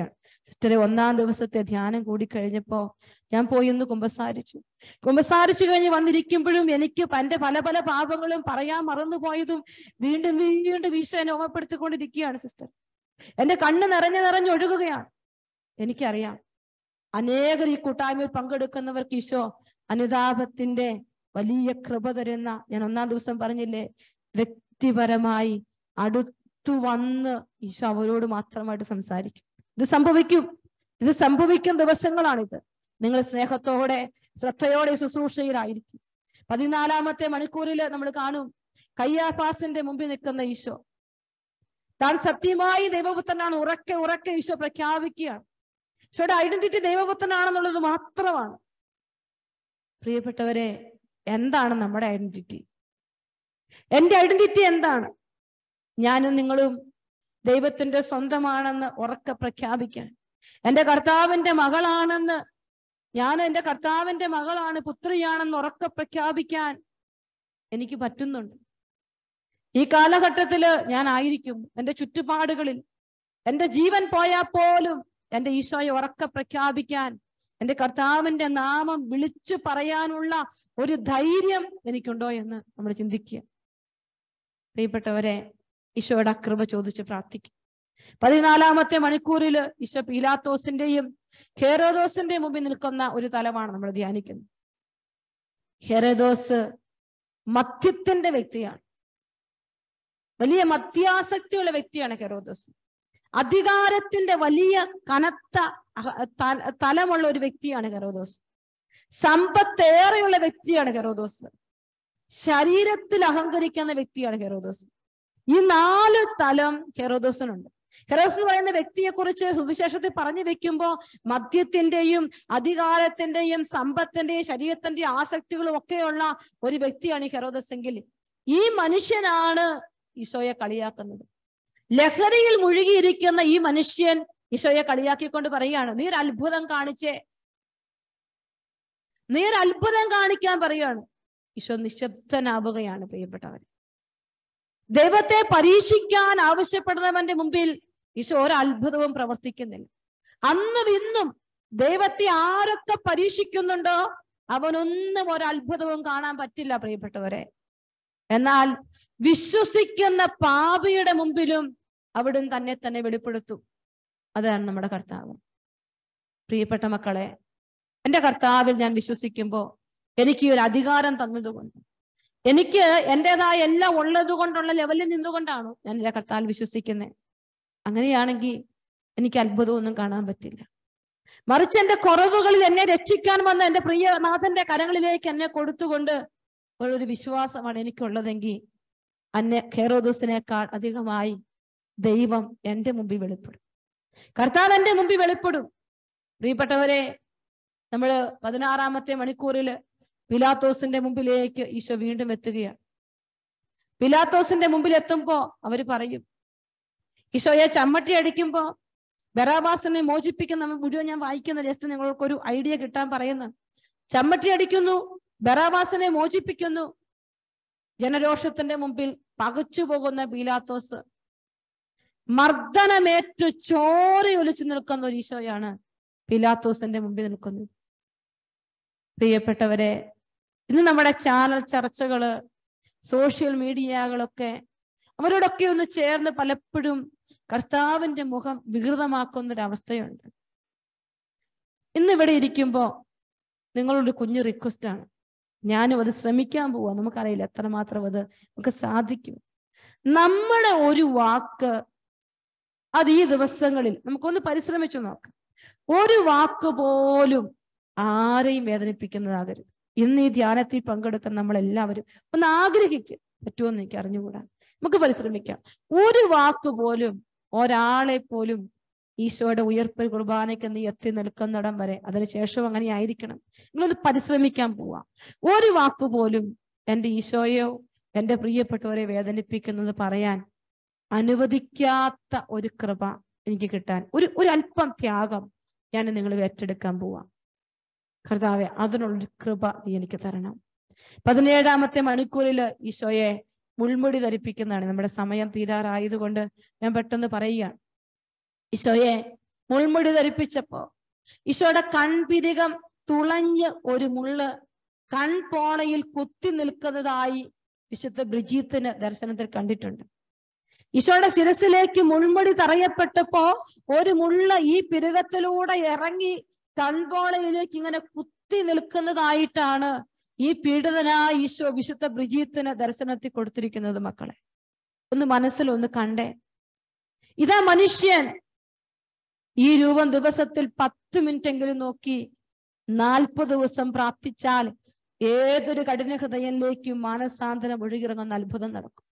S1: സിസ്റ്ററെ ഒന്നാം ദിവസത്തെ ധ്യാനം കൂടി കഴിഞ്ഞപ്പോ ഞാൻ പോയി ഒന്ന് കുമ്പസാരിച്ചു കുമ്പസാരിച്ചു കഴിഞ്ഞ് വന്നിരിക്കുമ്പോഴും എനിക്ക് എന്റെ പല പല പാപങ്ങളും പറയാൻ മറന്നുപോയതും വീണ്ടും വീണ്ടും ഈശോ എന്നെ ഓർമ്മപ്പെടുത്തിക്കൊണ്ടിരിക്കുകയാണ് സിസ്റ്റർ എന്റെ കണ്ണ് നിറഞ്ഞു നിറഞ്ഞു ഒഴുകുകയാണ് എനിക്കറിയാം അനേകർ ഈ കൂട്ടായ്മയിൽ പങ്കെടുക്കുന്നവർക്ക് ഈശോ അനുതാപത്തിന്റെ വലിയ കൃപ തരുന്ന ഞാൻ ഒന്നാം ദിവസം പറഞ്ഞില്ലേ വ്യക്തിപരമായി അടുത്തു വന്ന് ഈശോ അവരോട് മാത്രമായിട്ട് സംസാരിക്കും ഇത് സംഭവിക്കും ഇത് സംഭവിക്കുന്ന ദിവസങ്ങളാണിത് നിങ്ങൾ സ്നേഹത്തോടെ ശ്രദ്ധയോടെ ഈ ശുശ്രൂഷയിലായിരിക്കും പതിനാലാമത്തെ മണിക്കൂറിൽ നമ്മൾ കാണും കയ്യാഫാസിന്റെ മുമ്പിൽ നിൽക്കുന്ന ഈശോ താൻ സത്യമായി ദൈവപുത്രനാണ് ഉറക്കെ ഉറക്കെ ഈശോ പ്രഖ്യാപിക്കുകയാണ് ഈശോയുടെ ഐഡന്റിറ്റി ദൈവപുത്രനാണെന്നുള്ളത് മാത്രമാണ് പ്രിയപ്പെട്ടവരെ എന്താണ് നമ്മുടെ ഐഡന്റിറ്റി എന്റെ ഐഡന്റിറ്റി എന്താണ് ഞാനും നിങ്ങളും ദൈവത്തിന്റെ സ്വന്തമാണെന്ന് ഉറക്കെ പ്രഖ്യാപിക്കാൻ എന്റെ കർത്താവിന്റെ മകളാണെന്ന് ഞാൻ എന്റെ കർത്താവിന്റെ മകളാണ് പുത്രിയാണെന്ന് ഉറക്കെ പ്രഖ്യാപിക്കാൻ എനിക്ക് പറ്റുന്നുണ്ട് ഈ കാലഘട്ടത്തില് ഞാൻ ആയിരിക്കും എന്റെ ചുറ്റുപാടുകളിൽ എന്റെ ജീവൻ പോയാൽ പോലും എന്റെ ഈശോയെ ഉറക്കെ പ്രഖ്യാപിക്കാൻ എന്റെ കർത്താവിന്റെ നാമം വിളിച്ചു പറയാനുള്ള ഒരു ധൈര്യം എനിക്കുണ്ടോ എന്ന് നമ്മൾ ചിന്തിക്കുക പ്രിയപ്പെട്ടവരെ ഈശോയുടെ അകൃപ ചോദിച്ച് പ്രാർത്ഥിക്കും പതിനാലാമത്തെ മണിക്കൂറില് ഈശോ പീലാത്തോസിന്റെയും ഹെറോദോസിന്റെയും മുമ്പിൽ നിൽക്കുന്ന ഒരു തലമാണ് നമ്മൾ ധ്യാനിക്കുന്നത് ഹെറോദോസ് മദ്യത്തിന്റെ വ്യക്തിയാണ് വലിയ മദ്യാസക്തിയുള്ള വ്യക്തിയാണ് ഹെറോദോസ് അധികാരത്തിന്റെ വലിയ കനത്ത അഹ- ത- തലമുള്ള ഒരു വ്യക്തിയാണ് ഹെറോദോസ് സമ്പത്തേറെയുള്ള വ്യക്തിയാണ് ഹെറോദോസ് ശരീരത്തിൽ അഹങ്കരിക്കുന്ന വ്യക്തിയാണ് ഹെറോദോസ് ഈ നാല് തലം ഹെറോദോസിനുണ്ട് ഹെറോസ് എന്ന് പറയുന്ന വ്യക്തിയെ കുറിച്ച് സുവിശേഷത്തിൽ പറഞ്ഞു വെക്കുമ്പോ മദ്യത്തിന്റെയും അധികാരത്തിന്റെയും സമ്പത്തിന്റെയും ശരീരത്തിന്റെയും ആസക്തികളും ഒക്കെയുള്ള ഒരു വ്യക്തിയാണ് ഈ ഹെറോദസ് എങ്കിൽ ഈ മനുഷ്യനാണ് ഈശോയെ കളിയാക്കുന്നത് ലഹരിയിൽ മുഴുകിയിരിക്കുന്ന ഈ മനുഷ്യൻ ഈശോയെ കളിയാക്കിക്കൊണ്ട് പറയുകയാണ് നീ ഒരു അത്ഭുതം കാണിച്ചേ നീ ഒരു അത്ഭുതം കാണിക്കാൻ പറയുകയാണ് ഈശോ നിശബ്ദനാവുകയാണ് പ്രിയപ്പെട്ടവർ ദൈവത്തെ പരീക്ഷിക്കാൻ ആവശ്യപ്പെടുന്നവന്റെ മുമ്പിൽ ഈശോ ഒരു അത്ഭുതവും പ്രവർത്തിക്കുന്നില്ല അന്നും ഇന്നും ദൈവത്തെ ആരൊക്കെ പരീക്ഷിക്കുന്നുണ്ടോ അവനൊന്നും ഒരു അത്ഭുതവും കാണാൻ പറ്റില്ല പ്രിയപ്പെട്ടവരെ എന്നാൽ വിശ്വസിക്കുന്ന പാപിയുടെ മുമ്പിലും അവിടുന്ന് തന്നെ തന്നെ വെളിപ്പെടുത്തും അതാണ് നമ്മുടെ കർത്താവ് പ്രിയപ്പെട്ട മക്കളെ എന്റെ കർത്താവിൽ ഞാൻ വിശ്വസിക്കുമ്പോൾ എനിക്ക് ഈ ഒരു അധികാരം തന്നതുകൊണ്ട് എനിക്ക് എന്റേതായ എല്ലാം ഉള്ളത് കൊണ്ടുള്ള ലെവലിൽ നിന്നുകൊണ്ടാണോ ഞാൻ എന്റെ കർത്താവിൽ വിശ്വസിക്കുന്നത് അങ്ങനെയാണെങ്കിൽ എനിക്ക് അത്ഭുതമൊന്നും കാണാൻ പറ്റില്ല മറിച്ച് എന്റെ കുറവുകളിൽ എന്നെ രക്ഷിക്കാൻ വന്ന എന്റെ പ്രിയനാഥന്റെ കരങ്ങളിലേക്ക് എന്നെ കൊടുത്തുകൊണ്ട് ഒരു വിശ്വാസമാണ് എനിക്കുള്ളതെങ്കിൽ അന്നെ ഖേറോദൂസിനേക്കാൾ അധികമായി ദൈവം എന്റെ മുമ്പിൽ വെളിപ്പെടും കർത്താവ് എന്റെ മുമ്പിൽ വെളിപ്പെടും പ്രിയപ്പെട്ടവരെ നമ്മള് പതിനാറാമത്തെ മണിക്കൂറില് പിലാത്തോസിന്റെ മുമ്പിലേക്ക് ഈശോ വീണ്ടും എത്തുകയാണ് പിലാത്തോസിന്റെ മുമ്പിൽ എത്തുമ്പോ അവര് പറയും ഈശോയെ ചമ്മട്ടി അടിക്കുമ്പോ ബറാബാസിനെ മോചിപ്പിക്കുന്ന നമ്മൾ മുഴുവൻ ഞാൻ വായിക്കുന്ന ജസ്റ്റ് നിങ്ങൾക്കൊരു ഐഡിയ കിട്ടാൻ പറയുന്നു ചമ്മട്ടി അടിക്കുന്നു ബറാബാസിനെ മോചിപ്പിക്കുന്നു ജനരോഷത്തിന്റെ മുമ്പിൽ പകച്ചു പോകുന്ന പീലാത്തോസ് മർദ്ദനമേറ്റു ചോരയൊലിച്ചു നിൽക്കുന്ന ഒരു ഈശോയാണ് പിലാത്തോസിന്റെ മുമ്പിൽ നിൽക്കുന്നത് പ്രിയപ്പെട്ടവരെ ഇന്ന് നമ്മുടെ ചാനൽ ചർച്ചകള് സോഷ്യൽ മീഡിയകളൊക്കെ അവരോടൊക്കെ ഒന്ന് ചേർന്ന് പലപ്പോഴും കർത്താവിന്റെ മുഖം വികൃതമാക്കുന്ന ഒരു അവസ്ഥയുണ്ട് ഇന്ന് ഇവിടെ ഇരിക്കുമ്പോ നിങ്ങളൊരു കുഞ്ഞു റിക്വസ്റ്റ് ആണ് ഞാനും അത് ശ്രമിക്കാൻ പോവാ നമുക്കറിയില്ല എത്രമാത്രം അത് നമുക്ക് സാധിക്കും നമ്മുടെ ഒരു വാക്ക് അത് ഈ ദിവസങ്ങളിൽ നമുക്കൊന്ന് പരിശ്രമിച്ചു നോക്കാം ഒരു വാക്ക് പോലും ആരെയും വേദനിപ്പിക്കുന്നതാകരുത് ഇന്ന് ഈ ധ്യാനത്തിൽ പങ്കെടുക്കാൻ നമ്മൾ എല്ലാവരും ഒന്ന് ആഗ്രഹിക്കും പറ്റുമെന്ന് എനിക്ക് അറിഞ്ഞുകൂടാ നമുക്ക് പരിശ്രമിക്കാം ഒരു വാക്ക് പോലും ഒരാളെ പോലും ഈശോയുടെ ഉയർപ്പ് കുർബാനയ്ക്ക് നീ എത്തി നിൽക്കുന്നിടം വരെ അതിനുശേഷം അങ്ങനെ ആയിരിക്കണം നിങ്ങളൊന്ന് പരിശ്രമിക്കാൻ പോവാം ഒരു വാക്ക് പോലും എൻ്റെ ഈശോയോ എൻ്റെ പ്രിയപ്പെട്ടവരെ വേദനിപ്പിക്കുന്നത് പറയാൻ അനുവദിക്കാത്ത ഒരു കൃപ എനിക്ക് കിട്ടാൻ ഒരു ഒരു അല്പം ത്യാഗം ഞാൻ നിങ്ങൾ ഏറ്റെടുക്കാൻ പോവാം കർത്താവെ അതിനുള്ളൊരു കൃപ നീ എനിക്ക് തരണം പതിനേഴാമത്തെ മണിക്കൂറിൽ ഈശോയെ മുൾമുടി ധരിപ്പിക്കുന്നതാണ് നമ്മുടെ സമയം തീരാറായതുകൊണ്ട് ഞാൻ പെട്ടെന്ന് പറയുകയാണ് ഈശോയെ മുൾമുടി ധരിപ്പിച്ചപ്പോ ഈശോയുടെ കൺപിരികം തുളഞ്ഞ് ഒരു മുള്ള് കൺപോളയിൽ കുത്തി നിൽക്കുന്നതായി വിശുദ്ധ ബ്രിജീത്തിന് ദർശനത്തിൽ കണ്ടിട്ടുണ്ട് ഈശോയുടെ ശിരസിലേക്ക് മുൾമുടി തറയപ്പെട്ടപ്പോ ഒരു മുള്ള ഈ പിരുകത്തിലൂടെ ഇറങ്ങി കൺപോളയിലേക്ക് ഇങ്ങനെ കുത്തി നിൽക്കുന്നതായിട്ടാണ് ഈ പീഡിതനായ ഈശോ വിശുദ്ധ ബ്രിജീത്തിന് ദർശനത്തിൽ കൊടുത്തിരിക്കുന്നത് മക്കളെ ഒന്ന് മനസ്സിൽ ഒന്ന് കണ്ടേ ഇതാ മനുഷ്യൻ ഈ രൂപം ദിവസത്തിൽ പത്ത് മിനിറ്റ് എങ്കിലും നോക്കി നാൽപ്പത് ദിവസം പ്രാർത്ഥിച്ചാൽ ഏതൊരു കഠിന ഹൃദയത്തിലേക്കും മാനസാന്തരം ഒഴുകിറങ്ങുന്ന അത്ഭുതം നടക്കും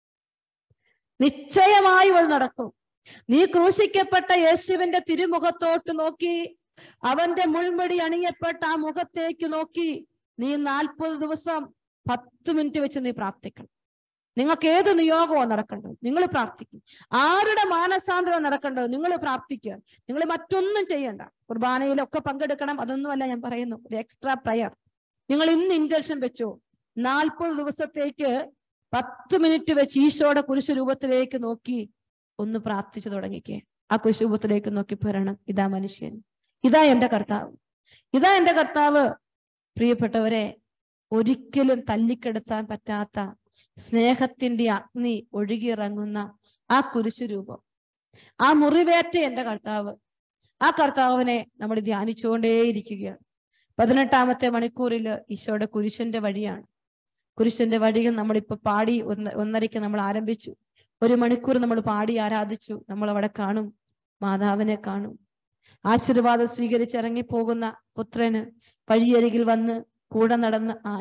S1: നിശ്ചയമായും അത് നടക്കും നീ ക്രൂശിക്കപ്പെട്ട യേശുവിന്റെ തിരുമുഖത്തോട്ട് നോക്കി അവന്റെ മുൾമുടി അണിയപ്പെട്ട ആ മുഖത്തേക്ക് നോക്കി നീ നാൽപ്പത് ദിവസം പത്ത് മിനിറ്റ് വെച്ച് നീ പ്രാർത്ഥിക്കണം നിങ്ങൾക്ക് ഏത് നിയോഗമാണ് നടക്കേണ്ടത് നിങ്ങൾ പ്രാർത്ഥിക്കും ആരുടെ മാനസാന്തരം നടക്കേണ്ടത് നിങ്ങൾ പ്രാർത്ഥിക്കുക നിങ്ങൾ മറ്റൊന്നും ചെയ്യണ്ട കുർബാനയിലൊക്കെ പങ്കെടുക്കണം അതൊന്നുമല്ല ഞാൻ പറയുന്നു ഒരു എക്സ്ട്രാ പ്രയർ നിങ്ങൾ ഇന്ന് ഇന്റൻഷൻ വെച്ചോ നാൽപ്പത് ദിവസത്തേക്ക് പത്ത് മിനിറ്റ് വെച്ച് ഈശോയുടെ കുരിശു രൂപത്തിലേക്ക് നോക്കി ഒന്ന് പ്രാർത്ഥിച്ചു തുടങ്ങിക്കേ ആ കുരിശു രൂപത്തിലേക്ക് നോക്കി പറയണം ഇതാ മനുഷ്യൻ ഇതാ എന്റെ കർത്താവ് ഇതാ എന്റെ കർത്താവ് പ്രിയപ്പെട്ടവരെ ഒരിക്കലും തല്ലിക്കെടുത്താൻ പറ്റാത്ത സ്നേഹത്തിന്റെ അഗ്നി ഒഴുകിയിറങ്ങുന്ന ആ കുരിശു രൂപം ആ മുറിവേറ്റ എന്റെ കർത്താവ് ആ കർത്താവിനെ നമ്മൾ ധ്യാനിച്ചുകൊണ്ടേയിരിക്കുകയാണ് പതിനെട്ടാമത്തെ മണിക്കൂറിൽ ഈശോയുടെ കുരിശന്റെ വഴിയാണ് കുരിശന്റെ വഴികൾ നമ്മളിപ്പോ പാടി ഒന്ന് ഒന്നരയ്ക്ക് നമ്മൾ ആരംഭിച്ചു ഒരു മണിക്കൂർ നമ്മൾ പാടി ആരാധിച്ചു നമ്മൾ അവിടെ കാണും മാതാവിനെ കാണും ആശീർവാദം സ്വീകരിച്ചിറങ്ങി പോകുന്ന പുത്രന് വഴിയരികിൽ വന്ന് കൂടെ നടന്ന് ആ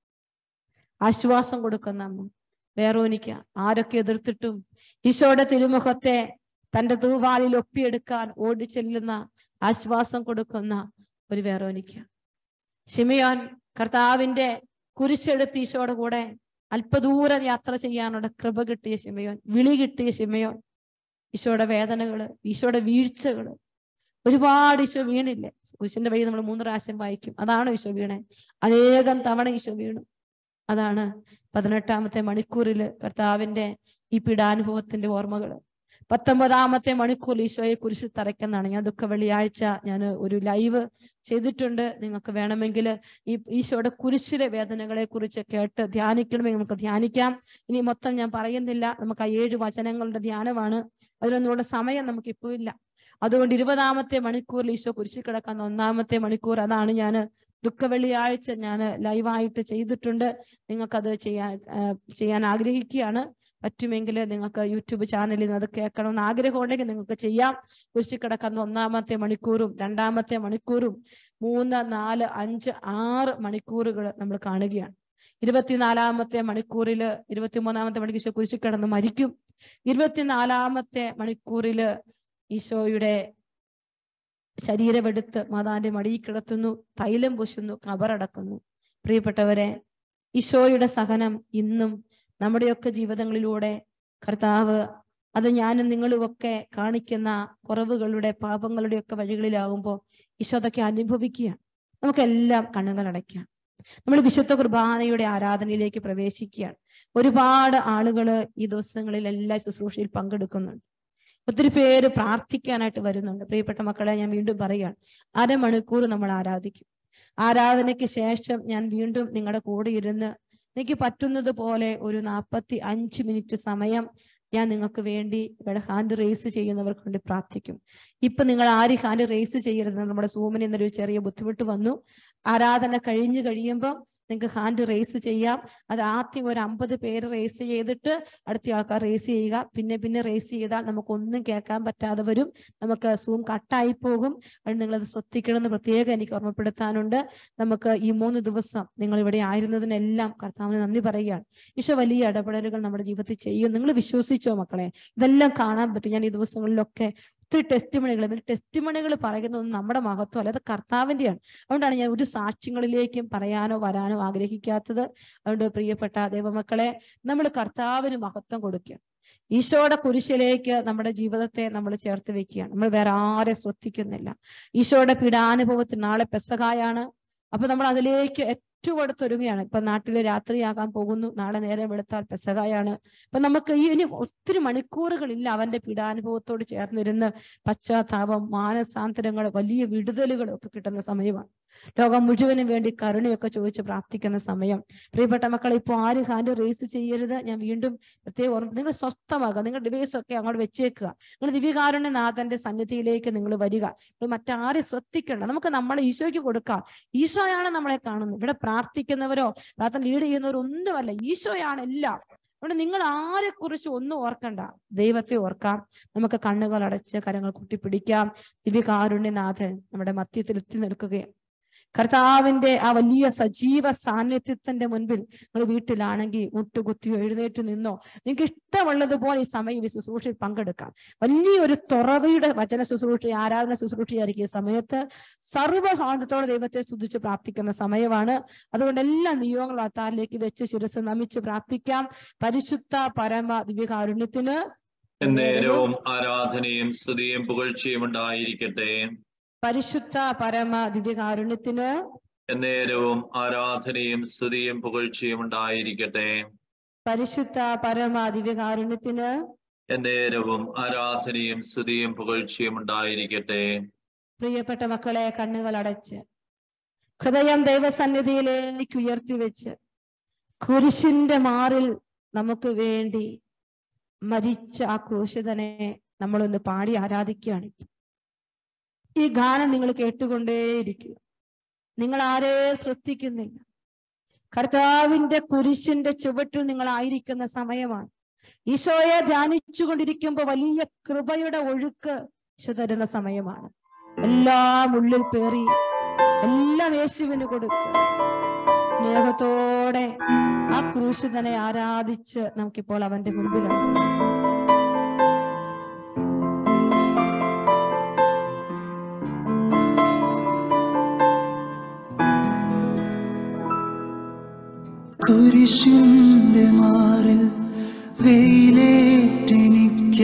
S1: ആശ്വാസം കൊടുക്കുന്ന അമ്മ വേറോനിക്ക ആരൊക്കെ എതിർത്തിട്ടും ഈശോയുടെ തിരുമുഖത്തെ തന്റെ തൂവാലിൽ ഒപ്പിയെടുക്കാൻ ഓടി ചെല്ലുന്ന ആശ്വാസം കൊടുക്കുന്ന ഒരു വേറോനിക്ക ഷിമയോൻ കർത്താവിന്റെ കുരിശെടുത്ത് ഈശോയുടെ കൂടെ അല്പദൂരം യാത്ര ചെയ്യാനുള്ള കൃപ കിട്ടിയ ശിമയോൻ വിളി കിട്ടിയ ശിമയോൻ ഈശോയുടെ വേദനകള് ഈശോയുടെ വീഴ്ചകള് ഒരുപാട് ഈശോ വീണില്ലേ കുരിശിന്റെ വഴി നമ്മൾ മൂന്ന് പ്രാവശ്യം വായിക്കും അതാണ് ഈശോ വീണേ അനേകം തവണ ഈശോ വീണു അതാണ് പതിനെട്ടാമത്തെ മണിക്കൂറില് കർത്താവിന്റെ ഈ പീഡാനുഭവത്തിന്റെ ഓർമ്മകള് പത്തൊമ്പതാമത്തെ മണിക്കൂർ ഈശോയെ കുരിശിൽ തറയ്ക്കുന്നതാണ് ഞാൻ ദുഃഖ വെള്ളിയാഴ്ച ഞാൻ ഒരു ലൈവ് ചെയ്തിട്ടുണ്ട് നിങ്ങൾക്ക് വേണമെങ്കിൽ ഈ ഈശോയുടെ കുരിശിലെ വേദനകളെ കുറിച്ച് കേട്ട് ധ്യാനിക്കണമെങ്കിൽ നമുക്ക് ധ്യാനിക്കാം ഇനി മൊത്തം ഞാൻ പറയുന്നില്ല നമുക്ക് ആ ഏഴ് വചനങ്ങളുടെ ധ്യാനമാണ് അതിനൊന്നുകൂടെ സമയം നമുക്ക് ഇപ്പോൾ ഇല്ല അതുകൊണ്ട് ഇരുപതാമത്തെ മണിക്കൂറിൽ ഈശോ കുരിശിൽ കിടക്കുന്ന ഒന്നാമത്തെ മണിക്കൂർ അതാണ് ഞാൻ ദുഃഖ വെള്ളിയാഴ്ച ഞാൻ ലൈവായിട്ട് ചെയ്തിട്ടുണ്ട് നിങ്ങൾക്കത് ചെയ്യാൻ ആ, ചെയ്യാൻ ആഗ്രഹിക്കുകയാണ് പറ്റുമെങ്കിൽ നിങ്ങൾക്ക് യൂട്യൂബ് ചാനലിൽ നിന്ന് അത് കേൾക്കണമെന്ന് ആഗ്രഹമുണ്ടെങ്കിൽ നിങ്ങൾക്ക് ചെയ്യാം കുരിശിൽ കിടക്കുന്ന ഒന്നാമത്തെ മണിക്കൂറും രണ്ടാമത്തെ മണിക്കൂറും മൂന്ന് നാല് അഞ്ച് ആറ് മണിക്കൂറുകൾ നമ്മൾ കാണുകയാണ് ഇരുപത്തിനാലാമത്തെ മണിക്കൂറില് ഇരുപത്തിമൂന്നാമത്തെ മണിക്കൂർ ഈശോ കുരിശിൽ കിടന്ന് മരിക്കും ഇരുപത്തിനാലാമത്തെ മണിക്കൂറില് ഈശോയുടെ ശരീരമെടുത്ത് മാതാന്റെ മടിയിൽ കിടത്തുന്നു തൈലം പൂശുന്നു കബറടക്കുന്നു പ്രിയപ്പെട്ടവരെ ഈശോയുടെ സഹനം ഇന്നും നമ്മുടെയൊക്കെ ജീവിതങ്ങളിലൂടെ കർത്താവ് അത് ഞാനും നിങ്ങളുമൊക്കെ കാണിക്കുന്ന കുറവുകളുടെ പാപങ്ങളുടെ ഒക്കെ വഴികളിലാകുമ്പോൾ ഈശോ അതൊക്കെ അനുഭവിക്കുകയാണ് നമുക്കെല്ലാം കണ്ണുകൾ അടയ്ക്കാം നമ്മൾ വിശുദ്ധ കുർബാനയുടെ ആരാധനയിലേക്ക് പ്രവേശിക്കുകയാണ് ഒരുപാട് ആളുകൾ ഈ ദിവസങ്ങളിൽ എല്ലാ ശുശ്രൂഷയിൽ പങ്കെടുക്കുന്നുണ്ട് ഒത്തിരി പേര് പ്രാർത്ഥിക്കാനായിട്ട് വരുന്നുണ്ട് പ്രിയപ്പെട്ട മക്കളെ ഞാൻ വീണ്ടും പറയുകയാണ് അരമണിക്കൂർ നമ്മൾ ആരാധിക്കും ആരാധനയ്ക്ക് ശേഷം ഞാൻ വീണ്ടും നിങ്ങളുടെ കൂടെ ഇരുന്ന് എനിക്ക് പറ്റുന്നത് പോലെ ഒരു നാൽപ്പത്തി അഞ്ച് മിനിറ്റ് സമയം ഞാൻ നിങ്ങൾക്ക് വേണ്ടി ഇവിടെ ഹാൻഡ് റേസ് ചെയ്യുന്നവർക്ക് വേണ്ടി പ്രാർത്ഥിക്കും ഇപ്പൊ നിങ്ങൾ ആരും ഹാൻഡ് റേസ് ചെയ്യരുത് നമ്മുടെ സൂമിന് ഇന്നൊരു ചെറിയ ബുദ്ധിമുട്ട് വന്നു ആരാധന കഴിഞ്ഞു കഴിയുമ്പോൾ നിങ്ങൾക്ക് ഹാൻഡ് റേസ് ചെയ്യാം അത് ആദ്യം ഒരു അമ്പത് പേര് റേസ് ചെയ്തിട്ട് അടുത്ത ആൾക്കാർ റേസ് ചെയ്യുക പിന്നെ പിന്നെ റേസ് ചെയ്താൽ നമുക്കൊന്നും കേൾക്കാൻ പറ്റാതെ വരും നമുക്ക് സൂം കട്ടായി പോകും അത് നിങ്ങളത് ശ്രദ്ധിക്കണമെന്ന് പ്രത്യേകം എനിക്ക് ഓർമ്മപ്പെടുത്താനുണ്ട് നമുക്ക് ഈ മൂന്ന് ദിവസം നിങ്ങൾ ഇവിടെ ആയിരുന്നതിനെല്ലാം കർത്താവിന് നന്ദി പറയുകയാണ് ഈശോ വലിയ ഇടപെടലുകൾ നമ്മുടെ ജീവിതത്തിൽ ചെയ്യും നിങ്ങൾ വിശ്വസിച്ചോ മക്കളെ ഇതെല്ലാം കാണാൻ പറ്റും ഞാൻ ഈ ദിവസങ്ങളിലൊക്കെ ഒത്തിരി ടെസ്റ്റ് മണികൾ ടെസ്റ്റ് മണികൾ പറയുന്നതൊന്നും നമ്മുടെ മഹത്വം അല്ല അത് കർത്താവിന്റെയാണ് അതുകൊണ്ടാണ് ഞാൻ ഒരു സാക്ഷ്യങ്ങളിലേക്കും പറയാനോ വരാനോ ആഗ്രഹിക്കാത്തത് അതുകൊണ്ട് പ്രിയപ്പെട്ട ദൈവമക്കളെ നമ്മൾ കർത്താവിന് മഹത്വം കൊടുക്കുക ഈശോയുടെ കുരിശിലേക്ക് നമ്മുടെ ജീവിതത്തെ നമ്മൾ ചേർത്ത് വെക്കുകയാണ് നമ്മൾ വേറെ ആരെ ശ്രദ്ധിക്കുന്നില്ല ഈശോയുടെ പീഡാനുഭവത്തിൽ നാളെ പെസകായാണ് അപ്പൊ നമ്മൾ അതിലേക്ക് ഏറ്റവും അടുത്തൊരുങ്ങുകയാണ് ഇപ്പൊ നാട്ടില് രാത്രിയാകാൻ പോകുന്നു നാളെ നേരം വെളുത്താൽ പെസകായാണ് അപ്പൊ നമുക്ക് ഈ ഇനി ഒത്തിരി മണിക്കൂറുകളില്ല അവന്റെ പീഡാനുഭവത്തോട് ചേർന്നിരുന്ന് പശ്ചാത്താപം മാനസാന്തരങ്ങൾ വലിയ വിടുതലുകൾ ഒക്കെ കിട്ടുന്ന സമയമാണ് ലോകം മുഴുവനും വേണ്ടി കരുണയൊക്കെ ചോദിച്ച് പ്രാർത്ഥിക്കുന്ന സമയം പ്രിയപ്പെട്ട മക്കളെ ഇപ്പോൾ ആര് ഹാൻഡ് റേസ് ചെയ്യരുത് ഞാൻ വീണ്ടും പ്രത്യേകം ഓർമ്മ നിങ്ങൾ സ്വസ്ഥമാകുക നിങ്ങളുടെ ഡിവൈസ് ഒക്കെ അങ്ങോട്ട് വെച്ചേക്കുക നിങ്ങൾ ദിവ്യകാരുണ്യനാഥന്റെ സന്നിധിയിലേക്ക് നിങ്ങൾ വരിക നിങ്ങൾ മറ്റാരെ ശ്രദ്ധിക്കേണ്ട നമുക്ക് നമ്മളെ ഈശോയ്ക്ക് കൊടുക്കാം ഈശോയാണ് നമ്മളെ കാണുന്നത് ഇവിടെ പ്രാർത്ഥിക്കുന്നവരോ പ്രാർത്ഥന ലീഡ് ചെയ്യുന്നവരോ ഒന്നുമല്ല ഈശോയാണ് എല്ലാം അതുകൊണ്ട് നിങ്ങൾ ആരെ കുറിച്ച് ഒന്നും ഓർക്കണ്ട ദൈവത്തെ ഓർക്കാം നമുക്ക് കണ്ണുകൾ അടച്ച് കരങ്ങൾ കുട്ടിപ്പിടിക്കാം ദിവ്യകാരുണ്യനാഥൻ നമ്മുടെ മധ്യത്തിൽ എത്തി നിൽക്കുകയും കർത്താവിന്റെ ആ വലിയ സജീവ സാന്നിധ്യത്തിന്റെ മുൻപിൽ നിങ്ങൾ വീട്ടിലാണെങ്കിൽ മുട്ടുകുത്തിയോ എഴുന്നേറ്റ് നിന്നോ നിങ്ങൾക്ക് ഇഷ്ടമുള്ളതുപോലെ ഈ സമയം ഈ ശുശ്രൂഷയിൽ പങ്കെടുക്കാം വലിയൊരു തുറവയുടെ വചന ശുശ്രൂഷ ആരാധന ശുശ്രൂഷയായിരിക്കും ഈ സമയത്ത് സർവ്വ സ്വാതന്ത്ര്യത്തോടെ ദൈവത്തെ സ്തുതിച്ച് പ്രാർത്ഥിക്കുന്ന സമയമാണ് അതുകൊണ്ട് എല്ലാ നിയമങ്ങളും അത്താറിലേക്ക് വെച്ച് ശിരസ് നമിച്ച് പ്രാർത്ഥിക്കാം പരിശുദ്ധ പരമ ദിവ്യകാരുണ്യത്തിന്
S4: എന്നേരവും ആരാധനയും സ്തുതിയും പുകഴ്ചയും ഉണ്ടായിരിക്കട്ടെ
S1: പരിശുദ്ധ പരമ ദിവ്യകാരുണ്യത്തിന്
S4: എന്നേരവും ആരാധനയും സ്തുതിയും പുകഴ്ചയും ഉണ്ടായിരിക്കട്ടെ
S1: പരിശുദ്ധ പരമ ദിവ്യകാരുണ്യത്തിന്
S4: എന്നേരവും ആരാധനയും സ്തുതിയും പുകഴ്ചയും ഉണ്ടായിരിക്കട്ടെ
S1: പ്രിയപ്പെട്ട മക്കളെ കണ്ണുകൾ അടച്ച് ഹൃദയം ദൈവസന്നിധിയിലേക്ക് ഉയർത്തി വെച്ച് കുരിശിന്റെ മാറിൽ നമുക്ക് വേണ്ടി മരിച്ച ആ ക്രൂശിതനെ നമ്മളൊന്ന് പാടി ആരാധിക്കുകയാണ് ഈ ഗാനം നിങ്ങൾ കേട്ടുകൊണ്ടേയിരിക്കുക നിങ്ങൾ ആരെ ശ്രദ്ധിക്കുന്നില്ല കർത്താവിന്റെ കുരിശിന്റെ ചുവട്ടിൽ നിങ്ങൾ ആയിരിക്കുന്ന സമയമാണ് ഈശോയെ ധ്യാനിച്ചുകൊണ്ടിരിക്കുമ്പോൾ വലിയ കൃപയുടെ ഒഴുക്ക് ഈശോ തരുന്ന സമയമാണ് എല്ലാം ഉള്ളിൽ പേറി എല്ലാം യേശുവിന് കൊടുത്തു സ്നേഹത്തോടെ ആ ക്രൂശിതനെ ആരാധിച്ച് നമുക്കിപ്പോൾ അവന്റെ മുൻപിലാണ്
S3: കുരിശിന്റെ മാറിൽ വെയിലേറ്റെനിക്ക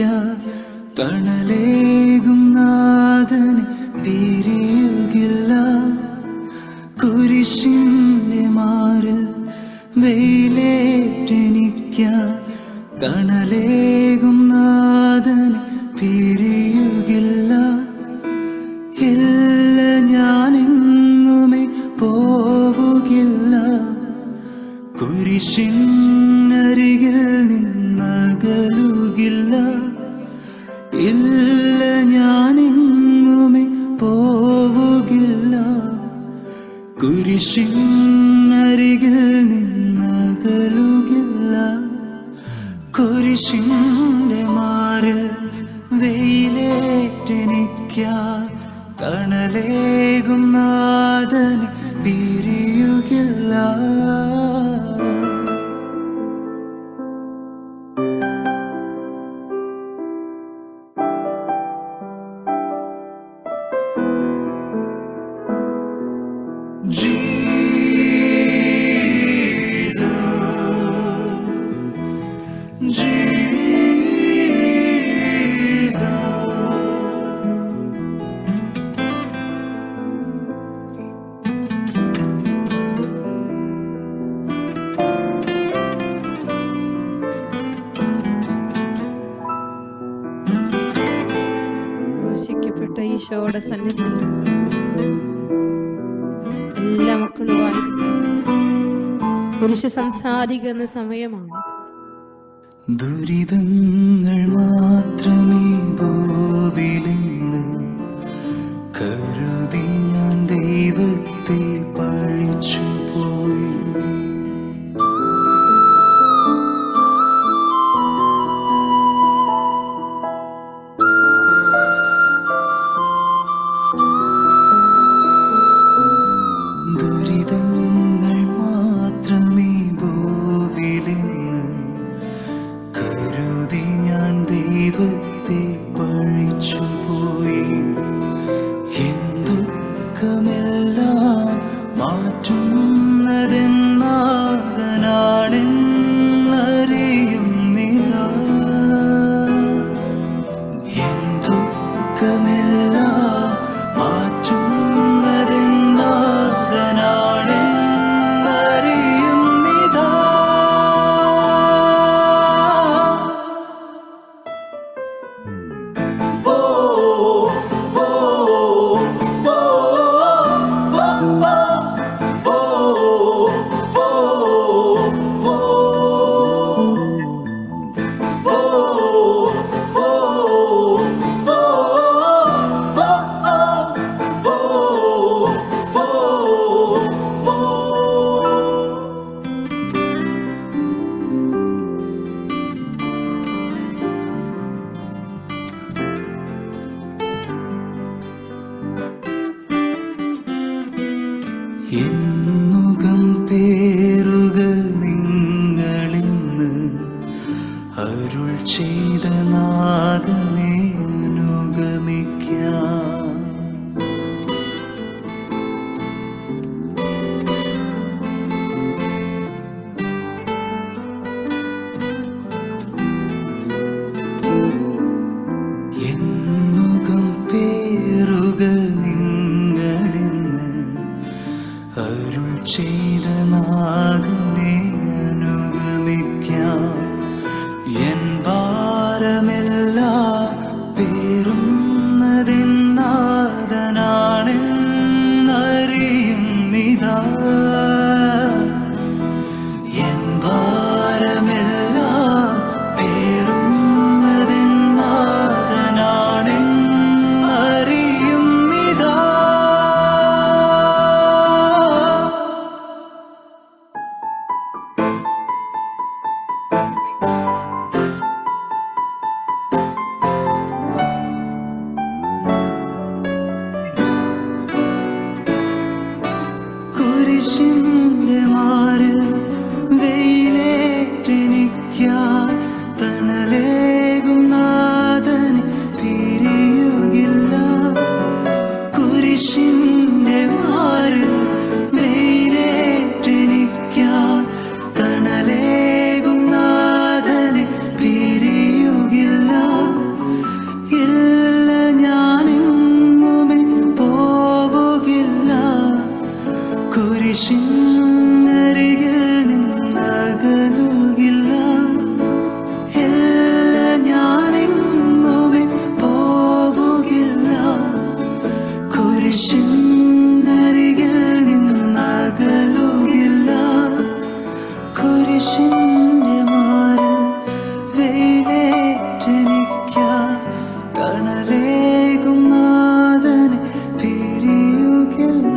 S3: തണലേകും നാഥന് പിരിയുകില്ല കുരിശിന്റെ മാറിൽ വെയിലേറ്റെനിക്ക തണലേകും നാഥന് പിരിയുകില്ല ഇല്ല ഞാനെങ്ങുമേ പോവുകില്ല കുരിശിനരികിൽ നിന്നകലുകില്ല ഇല്ല ഞാനെങ്ങുമേ പോവുകില്ല കുരിശിനരികിൽ നിന്നകലുകില്ല കുരിശിന്റെ മാറിൽ വെയിലേറ്റെനിക്ക തണലേകും നാഥന് പിരിയുകില്ല
S1: ക്രൂശിക്കപ്പെട്ട ഈശോയുടെ സന്നിധി എല്ലാ മക്കളുമായി കുരിശ് സംസാരിക്കുന്ന സമയമാണ്
S3: ദുരിതങ്ങൾ മാത്രമേ ഭൂവിലെന്ന് കരുതി ഞാൻ ദൈവത്തെ പഴിച്ചു പോയി ദുരിതങ്ങൾ മാത്രമേ ഭൂവിലെന്ന് കരുതി ഞാൻ ദൈവത്തെ പഴി എന്നുകം പേരുക നിങ്ങളിന്ന് അരുൾ ചെയ്ത നാഥനെ അനുഗമിക്കാം എന്നുകം പേരുക നിങ്ങളിന്ന് അരുൾ ചെയ്ത നാഥനെ അനുഗമിക്കാം എൻ ഭാരമെല്ലാം പേറുന്നതെന്നാഥനാണെന്നറിയും നിതാ എൻ ഭാരമെല്ലാം പേറുന്നതെന്നാഥനാണെന്നറിയും നിതാ കുരിശിന്റെ മാറിൽ വെയിലേറ്റെനിക്കാൻ തണലേകും നാഥന് പിരിയുകില്ല കുരിശിന്റെ മാറിൽ വെയിലേറ്റെനിക്കാൻ തണലേകും നാഥന് പിരിയുകില്ല ഇല്ല ഞാനെങ്ങുമേ പോവുകില്ല കുരിശിനരികിൽ നിന്നകലുകില്ല ഇല്ല ഞാനെങ്ങുമേ പോവുകില്ല കുരിശിനരികിൽ നിന്നകലുകില്ല കുരിശിന്റെ മാറിൽ വെയിലേറ്റെനിക്കാൻ തണലേകും നാഥനെ പിരിയുകില്ല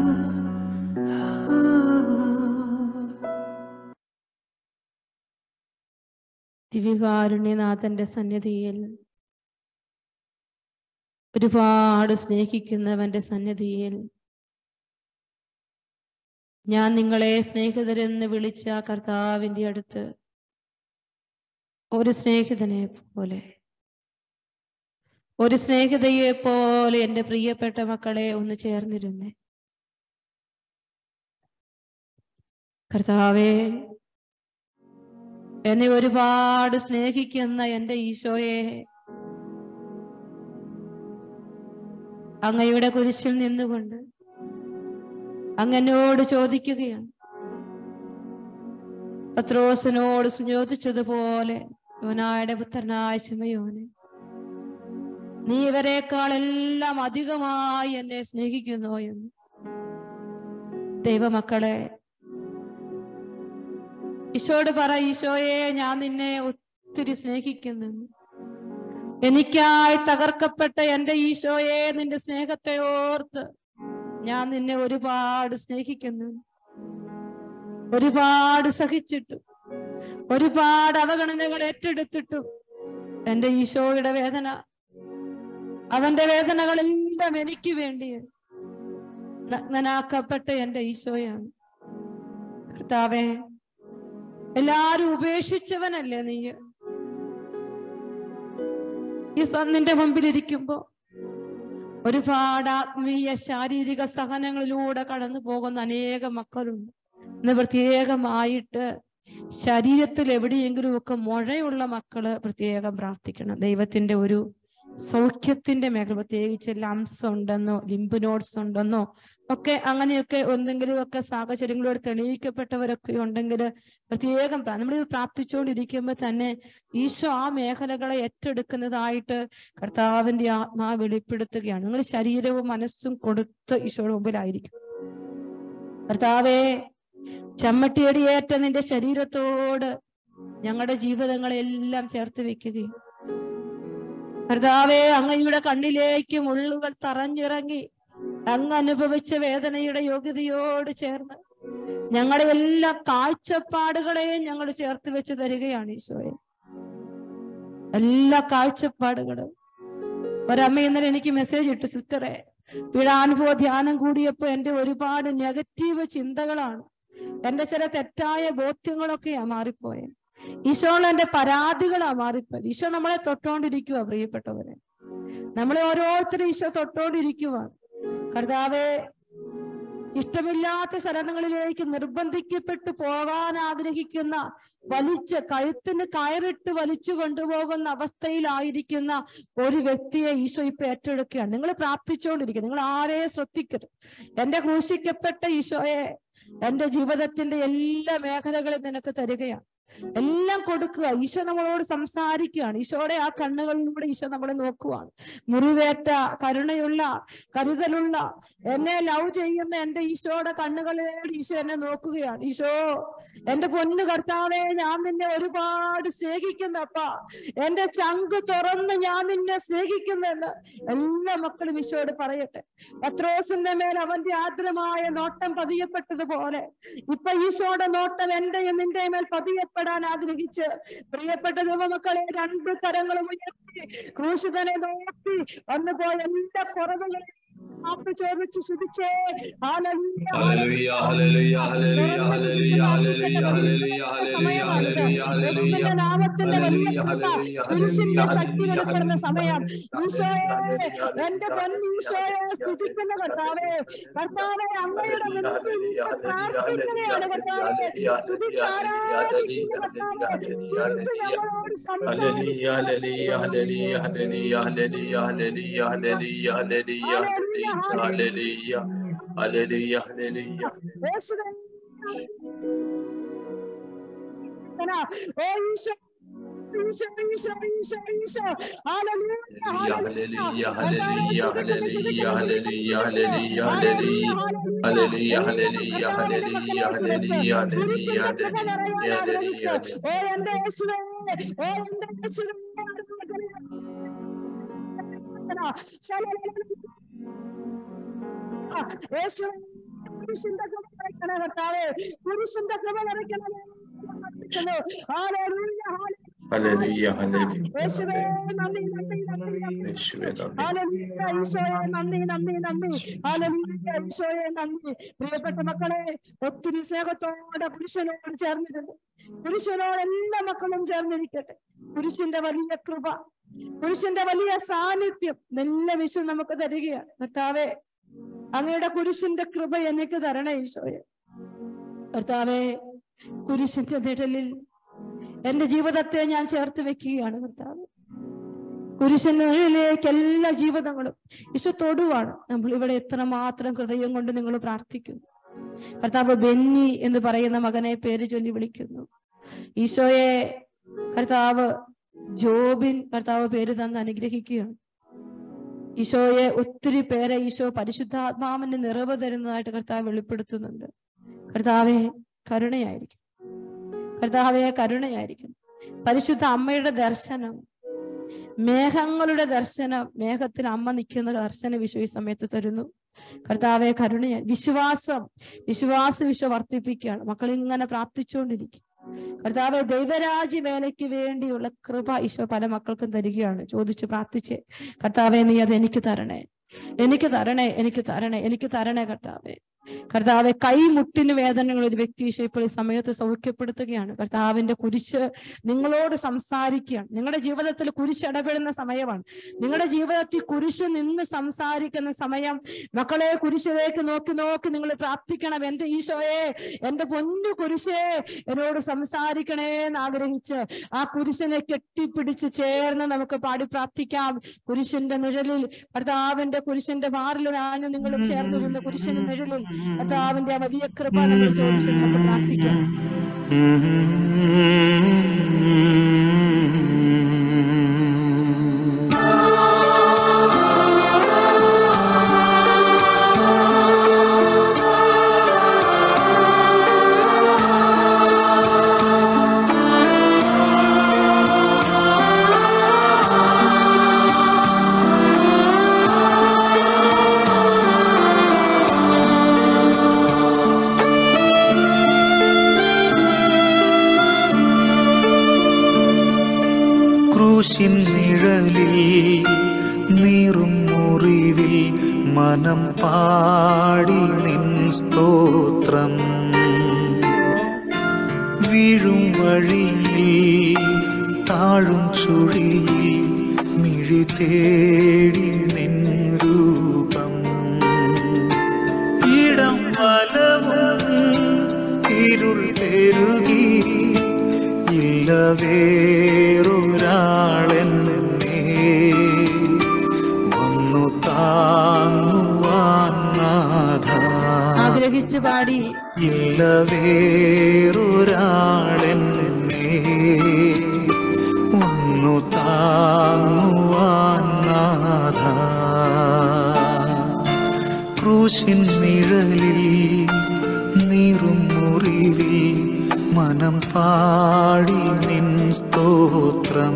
S1: ദിവ്യകാരുണ്യനാഥന്റെ സന്നിധിയിൽ ഒരുപാട് സ്നേഹിക്കുന്നവന്റെ സന്നിധിയിൽ ഞാൻ നിങ്ങളെ സ്നേഹിതരെന്ന് വിളിച്ച ആ കർത്താവിന്റെ അടുത്ത് ഒരു സ്നേഹിതനെ പോലെ ഒരു സ്നേഹിതയെ പോലെ എൻ്റെ പ്രിയപ്പെട്ട മക്കളെ ഒന്ന് ചേർന്നിരുന്നേ കർത്താവേ എന്നെ ഒരുപാട് സ്നേഹിക്കുന്ന എൻ്റെ ഈശോയെ അങ്ങയുടെ കുരിശിൽ നിന്നുകൊണ്ട് അങ്ങനോട് ചോദിക്കുകയാണ് പത്രോസിനോട് ചോദിച്ചതുപോലെ യോനായുടെ പുത്രനായ ശമയോനെ നീ ഇവരെക്കാളെല്ലാം അധികമായി എന്നെ സ്നേഹിക്കുന്നു എന്ന് ദൈവമക്കളെ ഈശോയോട് പറ ഈശോയെ ഞാൻ നിന്നെ ഒത്തിരി സ്നേഹിക്കുന്നു എനിക്കായി തകർക്കപ്പെട്ട എന്റെ ഈശോയെ നിന്റെ സ്നേഹത്തെ ഓർത്ത് ഞാൻ നിന്നെ ഒരുപാട് സ്നേഹിക്കുന്നു ഒരുപാട് സഹിച്ചിട്ടു ഒരുപാട് അവഗണനകൾ ഏറ്റെടുത്തിട്ടും എന്റെ ഈശോയുടെ വേദന അവന്റെ വേദനകളെല്ലാം എനിക്ക് വേണ്ടി നഗ്നനാക്കപ്പെട്ട എന്റെ ഈശോയാണ് കർത്താവേ എല്ലാരും ഉപേക്ഷിച്ചവനല്ലേ നീ ഈ സ- നിന്റെ മുമ്പിൽ ഇരിക്കുമ്പോ ഒരുപാട് ആത്മീയ ശാരീരിക സഹനങ്ങളിലൂടെ കടന്നു പോകുന്ന അനേകം മക്കളുണ്ട് ഇന്ന് പ്രത്യേകമായിട്ട് ശരീരത്തിൽ എവിടെയെങ്കിലും ഒക്കെ മുഴയുള്ള മക്കള് പ്രത്യേകം പ്രാർത്ഥിക്കണം ദൈവത്തിന്റെ ഒരു സൗഖ്യത്തിന്റെ മേഖല പ്രത്യേകിച്ച് ലംസ് ഉണ്ടെന്നോ ലിംബ് നോട്ട്സ് ഉണ്ടെന്നോ ഒക്കെ അങ്ങനെയൊക്കെ എന്തെങ്കിലുമൊക്കെ സാഹചര്യങ്ങളോട് തെളിയിക്കപ്പെട്ടവരൊക്കെ ഉണ്ടെങ്കിൽ പ്രത്യേകം പ്രാ- നമ്മളിത് പ്രാർത്ഥിച്ചുകൊണ്ടിരിക്കുമ്പോൾ തന്നെ ഈശോ ആ മേഖലകളെ ഏറ്റെടുക്കുന്നതായിട്ട് കർത്താവിന്റെ ആത്മാ വെളിപ്പെടുത്തുകയാണ് നിങ്ങൾ ശരീരവും മനസ്സും കൊടുത്ത് ഈശോയുടെ മുമ്പിലായിരിക്കും കർത്താവേ ചമ്മട്ടിയടിയേറ്റ നിന്റെ ശരീരത്തോട് ഞങ്ങളുടെ ജീവിതങ്ങളെല്ലാം ചേർത്ത് വെക്കുകയും കർത്താവെ അങ്ങയുടെ കണ്ണിലേക്ക് മുള്ളുകൾ തറഞ്ഞിറങ്ങി അങ്ങ് അനുഭവിച്ച വേദനയുടെ യോഗ്യതയോട് ചേർന്ന് ഞങ്ങളുടെ എല്ലാ കാഴ്ചപ്പാടുകളെയും ഞങ്ങൾ ചേർത്ത് വെച്ച് തരികയാണ് ഈശോയെ എല്ലാ കാഴ്ചപ്പാടുകളും ഒരമ്മ ഇന്നലെ എനിക്ക് മെസ്സേജ് ഇട്ടു സിസ്റ്ററെ പീഡാനുഭവ ധ്യാനം കൂടിയപ്പോ എന്റെ ഒരുപാട് നെഗറ്റീവ് ചിന്തകളാണ് എന്റെ ചില തെറ്റായ ബോധ്യങ്ങളൊക്കെയാ മാറിപ്പോയെ ഈശോൾ എന്റെ പരാതികളാ മാറിപ്പോയത് ഈശോ നമ്മളെ തൊട്ടോണ്ടിരിക്കുക പ്രിയപ്പെട്ടവരെ നമ്മളെ ഓരോരുത്തരും ഈശോ തൊട്ടോണ്ടിരിക്കുവാണ് കർത്താവെ ഇഷ്ടമില്ലാത്ത സ്ഥലങ്ങളിലേക്ക് നിർബന്ധിക്കപ്പെട്ടു പോകാൻ ആഗ്രഹിക്കുന്ന വലിച്ച് കഴുത്തിന് കയറിട്ട് വലിച്ചു കൊണ്ടുപോകുന്ന അവസ്ഥയിലായിരിക്കുന്ന ഒരു വ്യക്തിയെ ഈശോ ഇപ്പൊ ഏറ്റെടുക്കുകയാണ് നിങ്ങൾ പ്രാർത്ഥിച്ചുകൊണ്ടിരിക്കുക നിങ്ങൾ ആരെയും ശ്രദ്ധിക്കരുത് എന്റെ ക്രൂശിക്കപ്പെട്ട ഈശോയെ എന്റെ ജീവിതത്തിന്റെ എല്ലാ മേഖലകളും നിനക്ക് തരികയാണ് എല്ലാം കൊടുക്കുക ഈശോ നമ്മളോട് സംസാരിക്കുകയാണ് ഈശോയുടെ ആ കണ്ണുകളിലൂടെ ഈശോ നമ്മളെ നോക്കുവാണ് മുറിവേറ്റ കരുണയുള്ള കരുതലുള്ള എന്നെ ലവ് ചെയ്യുന്ന എന്റെ ഈശോയുടെ കണ്ണുകളിലൂടെ ഈശോ എന്നെ നോക്കുകയാണ് ഈശോ എന്റെ പൊന്നു കർത്താവെ ഞാൻ നിന്നെ ഒരുപാട് സ്നേഹിക്കുന്നപ്പ എന്റെ ചങ്ക് തുറന്ന് ഞാൻ നിന്നെ സ്നേഹിക്കുന്നെന്ന് എല്ലാ മക്കളും ഈശോയോട് പറയട്ടെ പത്രോസിന്റെ മേൽ അവന്റെ ആദ്രമായ നോട്ടം പതിയപ്പെട്ടതുപോലെ ഇപ്പൊ ഈശോയുടെ നോട്ടം എന്റെയും നിന്റെ മേൽ പതിയപ്പെടാൻ ആഗ്രഹിച്ച് പ്രിയപ്പെട്ട ദൈവമക്കളെ രണ്ട് കരങ്ങളും ഉയർത്തി ക്രൂശിതനെ നോക്കി വന്നുപോയ എല്ലാ കുറവുകളും മാപ്പ് ചോദിച്ചു ശുദ്ധിച്ചേ
S4: ഹല്ലേലൂയ ഹല്ലേലൂയ ഹല്ലേലൂയ ഹല്ലേലൂയ ഹല്ലേലൂയ ഹല്ലേലൂയ ഹല്ലേലൂയ ഹല്ലേലൂയ
S1: യേശുവിന്റെ നാമത്തിന്റെ വലിയ കൃപ കുരിശിന്റെ ശക്തി വെളിപ്പെടുന്ന സമയം ഈശോയെ എന്റെ പൊന്നീശോയെ സ്തുതിക്കുന്ന കർത്താവേ കർത്താവെ അമ്മയുടെ മുൻപിൽ നിന്ന് പ്രാർത്ഥിക്കുകയാണ് കർത്താവേ സ്തുതിച്ചാരാധിക്കുന്ന കർത്താവേ യേശു നമ്മളോട് സംസാരിക്കുന്നു
S4: ഹല്ലേലൂയ ഹല്ലേലൂയ ഹല്ലേലൂയ ഹല്ലേലൂയ ഹല്ലേലൂയ ഹല്ലേലൂയ ഹല്ലേലൂയ ഹല്ലേലൂയ ഹല്ലേലൂയ
S1: യേശുവേ ഓ ഈശോ ഈശോ ഈശോ ഈശോ ഈശോ ഹല്ലേലൂയ
S4: ഹല്ലേലൂയ ഹല്ലേലൂയ ഹല്ലേലൂയ ഹല്ലേലൂയ ഹല്ലേലൂയ ഹല്ലേലൂയ ഹല്ലേലൂയ ഹല്ലേലൂയ ഹല്ലേലൂയ ഹല്ലേലൂയ ഹല്ലേലൂയ ഹല്ലേലൂയ
S1: ഓ എന്റെ യേശുവേ ഓ എന്റെ യേശുവേ യേശുവേ കുരിശിന്റെ കൃപ നിറയ്ക്കണേ കർത്താവേ കുരിശിന്റെ കൃപ നിറയ്ക്കണമേ ഹല്ലേലൂയ
S4: ഹല്ലേലൂയ ഹല്ലേലൂയ
S1: യേശുവേ നന്ദി നന്ദി നന്ദി നന്ദി
S4: യേശുവേ നന്ദി
S1: ഹല്ലേലൂയ ഈശോയെ നന്ദി നന്ദി നന്ദി ഹല്ലേലൂയ ഈശോയെ നന്ദി പ്രിയപ്പെട്ട മക്കളെ ഒത്തിരി സ്നേഹത്തോടെ പുരുഷനോട് ചേർന്നിരുന്നു പുരുഷനോട് എല്ലാ മക്കളും ചേർന്നിരിക്കട്ടെ പുരുഷന്റെ വലിയ കൃപ പുരുഷന്റെ വലിയ സാന്നിധ്യം നല്ല വിശ്വം നമുക്ക് തരികയാണ് കർത്താവേ അങ്ങയുടെ കുരിശിന്റെ കൃപ എനിക്ക് തരണേ ഈശോയെ കർത്താവേ കുരിശിന്റെ നിഴലിൽ എന്റെ ജീവിതത്തെ ഞാൻ ചേർത്ത് വെക്കുകയാണ് കർത്താവ് കുരിശിന്റെ നിഴലിലേക്ക് എല്ലാ ജീവിതങ്ങളും ഈശോ തൊടുവാണ് നമ്മൾ ഇവിടെ എത്രമാത്രം ഹൃദയം കൊണ്ട് നിങ്ങൾ പ്രാർത്ഥിക്കുന്നു കർത്താവ് ബെന്നി എന്ന് പറയുന്ന മകനെ പേര് ചൊല്ലി വിളിക്കുന്നു ഈശോയെ കർത്താവ് ജോബിൻ കർത്താവ് പേര് തന്ന് അനുഗ്രഹിക്കുകയാണ് ഈശോയെ ഒത്തിരി പേരെ ഈശോ പരിശുദ്ധാത്മാവിന്റെ നിറവ് തരുന്നതായിട്ട് കർത്താവ് വെളിപ്പെടുത്തുന്നുണ്ട് കർത്താവെ കരുണയായിരിക്കും കർത്താവെ കരുണയായിരിക്കും പരിശുദ്ധ അമ്മയുടെ ദർശനം മേഘങ്ങളുടെ ദർശനം മേഘത്തിൽ അമ്മ നിൽക്കുന്ന ദർശനം വിശ്വ ഈ സമയത്ത് തരുന്നു കർത്താവെ കരുണയ വിശ്വാസം വിശ്വാസ വിശ്വ വർദ്ധിപ്പിക്കുകയാണ് മക്കൾ ഇങ്ങനെ പ്രാർത്ഥിച്ചുകൊണ്ടിരിക്കും കർത്താവ് ദൈവരാജ്യ വേലയ്ക്ക് വേണ്ടിയുള്ള കൃപ ഈശോ പല മക്കൾക്കും തരികയാണ് ചോദിച്ച് പ്രാർത്ഥിച്ച് കർത്താവെ നീ അത് എനിക്ക് തരണേ എനിക്ക് തരണേ എനിക്ക് തരണേ എനിക്ക് തരണേ കർത്താവെ കർത്താവെ കൈമുട്ടിന് വേദനകൾ ഒരു വ്യക്തി ഈശോ ഇപ്പോൾ ഈ സമയത്ത് സൗഖ്യപ്പെടുത്തുകയാണ് കർത്താവിന്റെ കുരിശ് നിങ്ങളോട് സംസാരിക്കുകയാണ് നിങ്ങളുടെ ജീവിതത്തിൽ കുരിശ് ഇടപെടുന്ന സമയമാണ് നിങ്ങളുടെ ജീവിതത്തിൽ കുരിശ് നിന്ന് സംസാരിക്കുന്ന സമയം മക്കളെ കുരിശിലേക്ക് നോക്കി നോക്കി നിങ്ങൾ പ്രാർത്ഥിക്കണം എന്റെ ഈശോയെ എന്റെ പൊന്നു കുരിശേ എന്നോട് സംസാരിക്കണേ എന്ന് ആഗ്രഹിച്ച് ആ കുരിശിനെ കെട്ടിപ്പിടിച്ച് ചേർന്ന് നമുക്ക് പാടി പ്രാർത്ഥിക്കാം കുരിശിന്റെ നിഴലിൽ കർത്താവിന്റെ കുരിശിന്റെ മാറിലാണ് നിങ്ങളും ചേർന്നിരുന്ന കുരിശിന്റെ നിഴലിൽ കർത്താവിന്റെ ആ വലിയ കൃപ നമ്മൾ ചോദിച്ച് നമുക്ക് പ്രാർത്ഥിക്കാം
S3: ക്രൂശിൻ നിഴലിൽ നീറും മുറിവിൽ മനം പാടി നിൻ സ്തോത്രം വീഴും വഴിയിൽ താഴും ചുഴിയിൽ മിഴി തേടി നിൻ രൂപം ഇടം വലവും ഇരുൾ പെരുകി ഇല്ല വേറൊരാളെന്നെ വന്നു താങ്ങുവാൻ നാഥ
S1: ആഗ്രഹിച്ചു പാടി
S3: ഇല്ല വേറൊരാളെന്നെ ഒന്നു താങ്ങുവാൻ നാഥ ക്രൂശിൻ നിഴലിൽ നീറും മുറിവിൽ മനം പാടി നിൻ സ്തോത്രം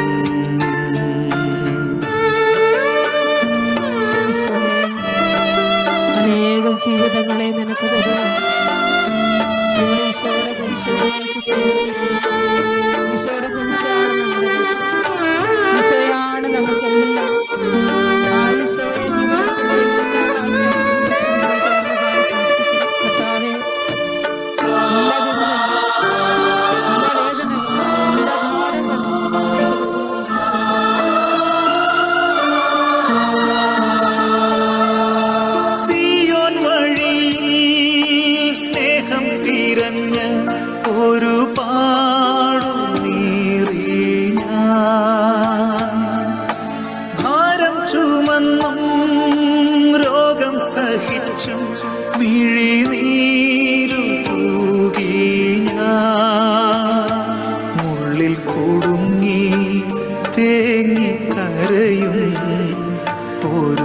S1: അനേകം ജീവിതങ്ങളെ നിനക്ക് തരുവാൻ ഈശോയുടെ കുരിശിലേക്ക് ചേർന്ന് ഈശോയുടെ കുരിശാണ് നമ്മുടെ രക്ഷ. ഈശോയാണ് നമുക്കെല്ലാം ആ ഈശോയെ ജീവിതത്തിലെ എല്ലാ കാഴ്ചകളിലും കർത്താവേ, എല്ലാ ദുരിതങ്ങളും, എല്ലാ വേദനകളും, എല്ലാ ഭാരങ്ങളും
S3: സിയോൻ വഴിയിൽ സ്നേഹം തിരഞ്ഞ് ഒരു പാടും നീറി ഞാൻ ഭാരം ചുമന്നും രോഗം സഹിച്ചും മിഴിനീരു തൂകി ഞാൻ മുള്ളിൽ കുടുങ്ങി തേങ്ങിക്കരയും ഒരു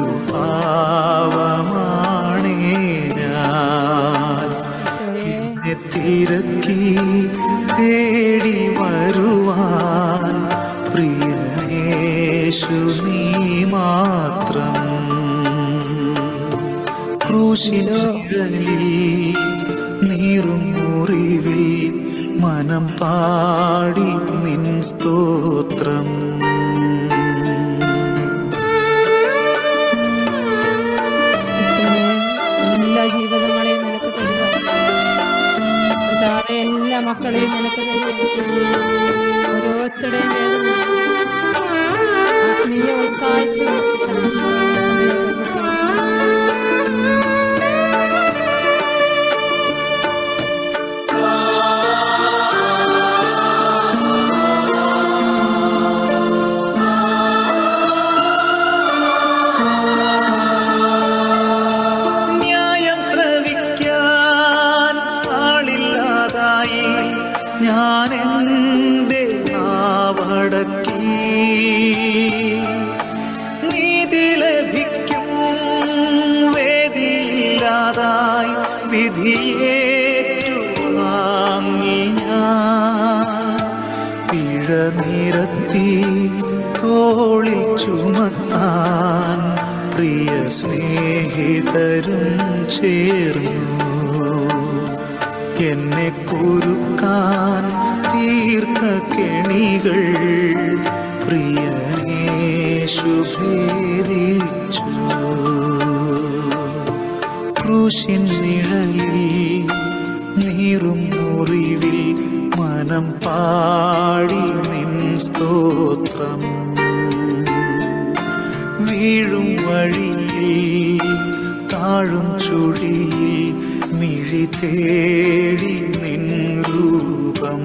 S3: പാവമാണേ ഞാൻ
S1: ഈശോയെ
S3: എന്നെ തിരക്കി തേടി വരുവാൻ പ്രിയനേശു നീ മാത്രം ക്രൂശിനിഴലിൽ നീറും മുറിവിൽ മനം പാടി നിൻ സ്തോത്രം
S1: ഈശോയെ, എല്ലാ ജീവിതങ്ങളെയും നിനക്ക് തരുക കർത്താവേ, എല്ലാ മക്കളെയും നിനക്ക് തരുക ഓരോരുത്തരുടെയും വേദന ആത്മീയ ഉൾക്കാഴ്ച
S3: ന്യായം ശ്രവിക്കാൻ ആളില്ലാതായി ഞാൻ എൻ്റെ നാവടക്കി നീതി ലഭിക്കും വേദിയില്ലാതായി വിധിയേറ്റു വാങ്ങി ഞാൻ പിഴ നിരത്തി തോളിൽ ചുമത്താൻ പ്രിയ സ്നേഹിതരും ചേർന്നു എന്നെ കുരുക്കാൻ തീർത്ത കെണികൾ പ്രിയനേശു ഭേദിച്ചു ക്രൂശിൻ നിഴലിൽ നീറും മുറിവിൽ മനം പാടി നിൻ സ്തോത്രം വീഴും വഴിയിൽ താഴും ചുഴിയിൽ മിഴി തേടി നിൻ രൂപം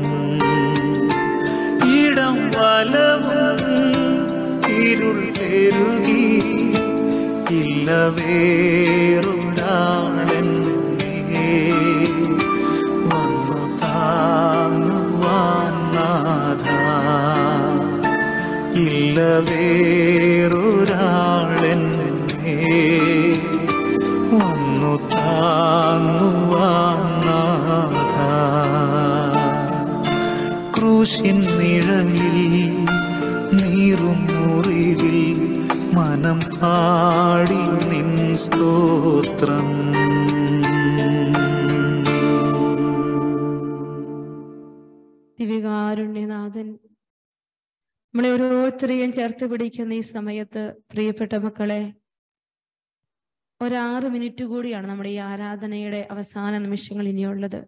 S3: ഇടം വലവും ഇരുൾ പെരുകി ഇല്ല വേറൊരാളെന്നെ വന്നു താങ്ങുവാൻ നാഥ ഇല്ല വേറൊരാളെന്നെ ഒന്നു താങ്ങുവാൻ നാഥ ക്രൂശിൻ നിഴലിൽ നീറും മുറിവിൽ മനം പാടി നിൻ സ്തോത്രം
S1: ദിവ്യകാരുണ്യനാഥൻ നമ്മളെ ഓരോരുത്തരെയും ചേർത്ത് പിടിക്കുന്ന ഈ സമയത്ത് പ്രിയപ്പെട്ട മക്കളെ ഒരാറ് മിനിറ്റ് കൂടിയാണ് നമ്മുടെ ഈ ആരാധനയുടെ അവസാന നിമിഷങ്ങൾ ഇനിയുള്ളത്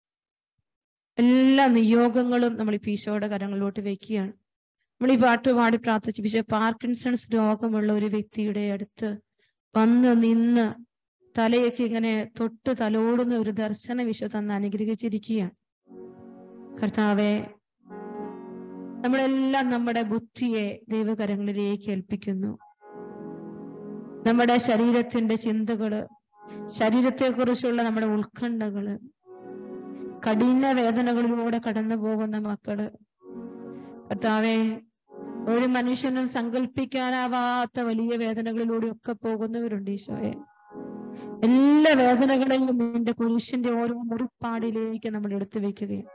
S1: എല്ലാ നിയോഗങ്ങളും നമ്മൾ ഈ ഈശോയുടെ കരങ്ങളിലോട്ട് വെക്കുകയാണ് നമ്മൾ ഈ പാട്ട് പാടി പ്രാർത്ഥിച്ചു പക്ഷെ പാർക്കിൻസൺസ് രോഗമുള്ള ഒരു വ്യക്തിയുടെ അടുത്ത് വന്ന് നിന്ന് തലയൊക്കെ ഇങ്ങനെ തൊട്ട് തലോടുന്ന ഒരു ദർശന വിശ തന്ന് അനുഗ്രഹിച്ചിരിക്കുകയാണ് കർത്താവെ നമ്മളെല്ലാം നമ്മുടെ ബുദ്ധിയെ ദൈവകരങ്ങളിലേക്ക് ഏൽപ്പിക്കുന്നു നമ്മുടെ ശരീരത്തിന്റെ ചിന്തകള് ശരീരത്തെക്കുറിച്ചുള്ള നമ്മുടെ ഉത്കണ്ഠകള് കഠിന വേദനകളിലൂടെ കടന്നു പോകുന്ന മക്കള് കർത്താവെ ഒരു മനുഷ്യനും സങ്കല്പിക്കാനാവാത്ത വലിയ വേദനകളിലൂടെ ഒക്കെ പോകുന്നവരുണ്ട് ഈശോയെ എല്ലാ വേദനകളെയും നിന്റെ കുരിശിന്റെ ഓരോ മുറിപ്പാടിലേക്ക് നമ്മൾ എടുത്തു വെക്കുകയും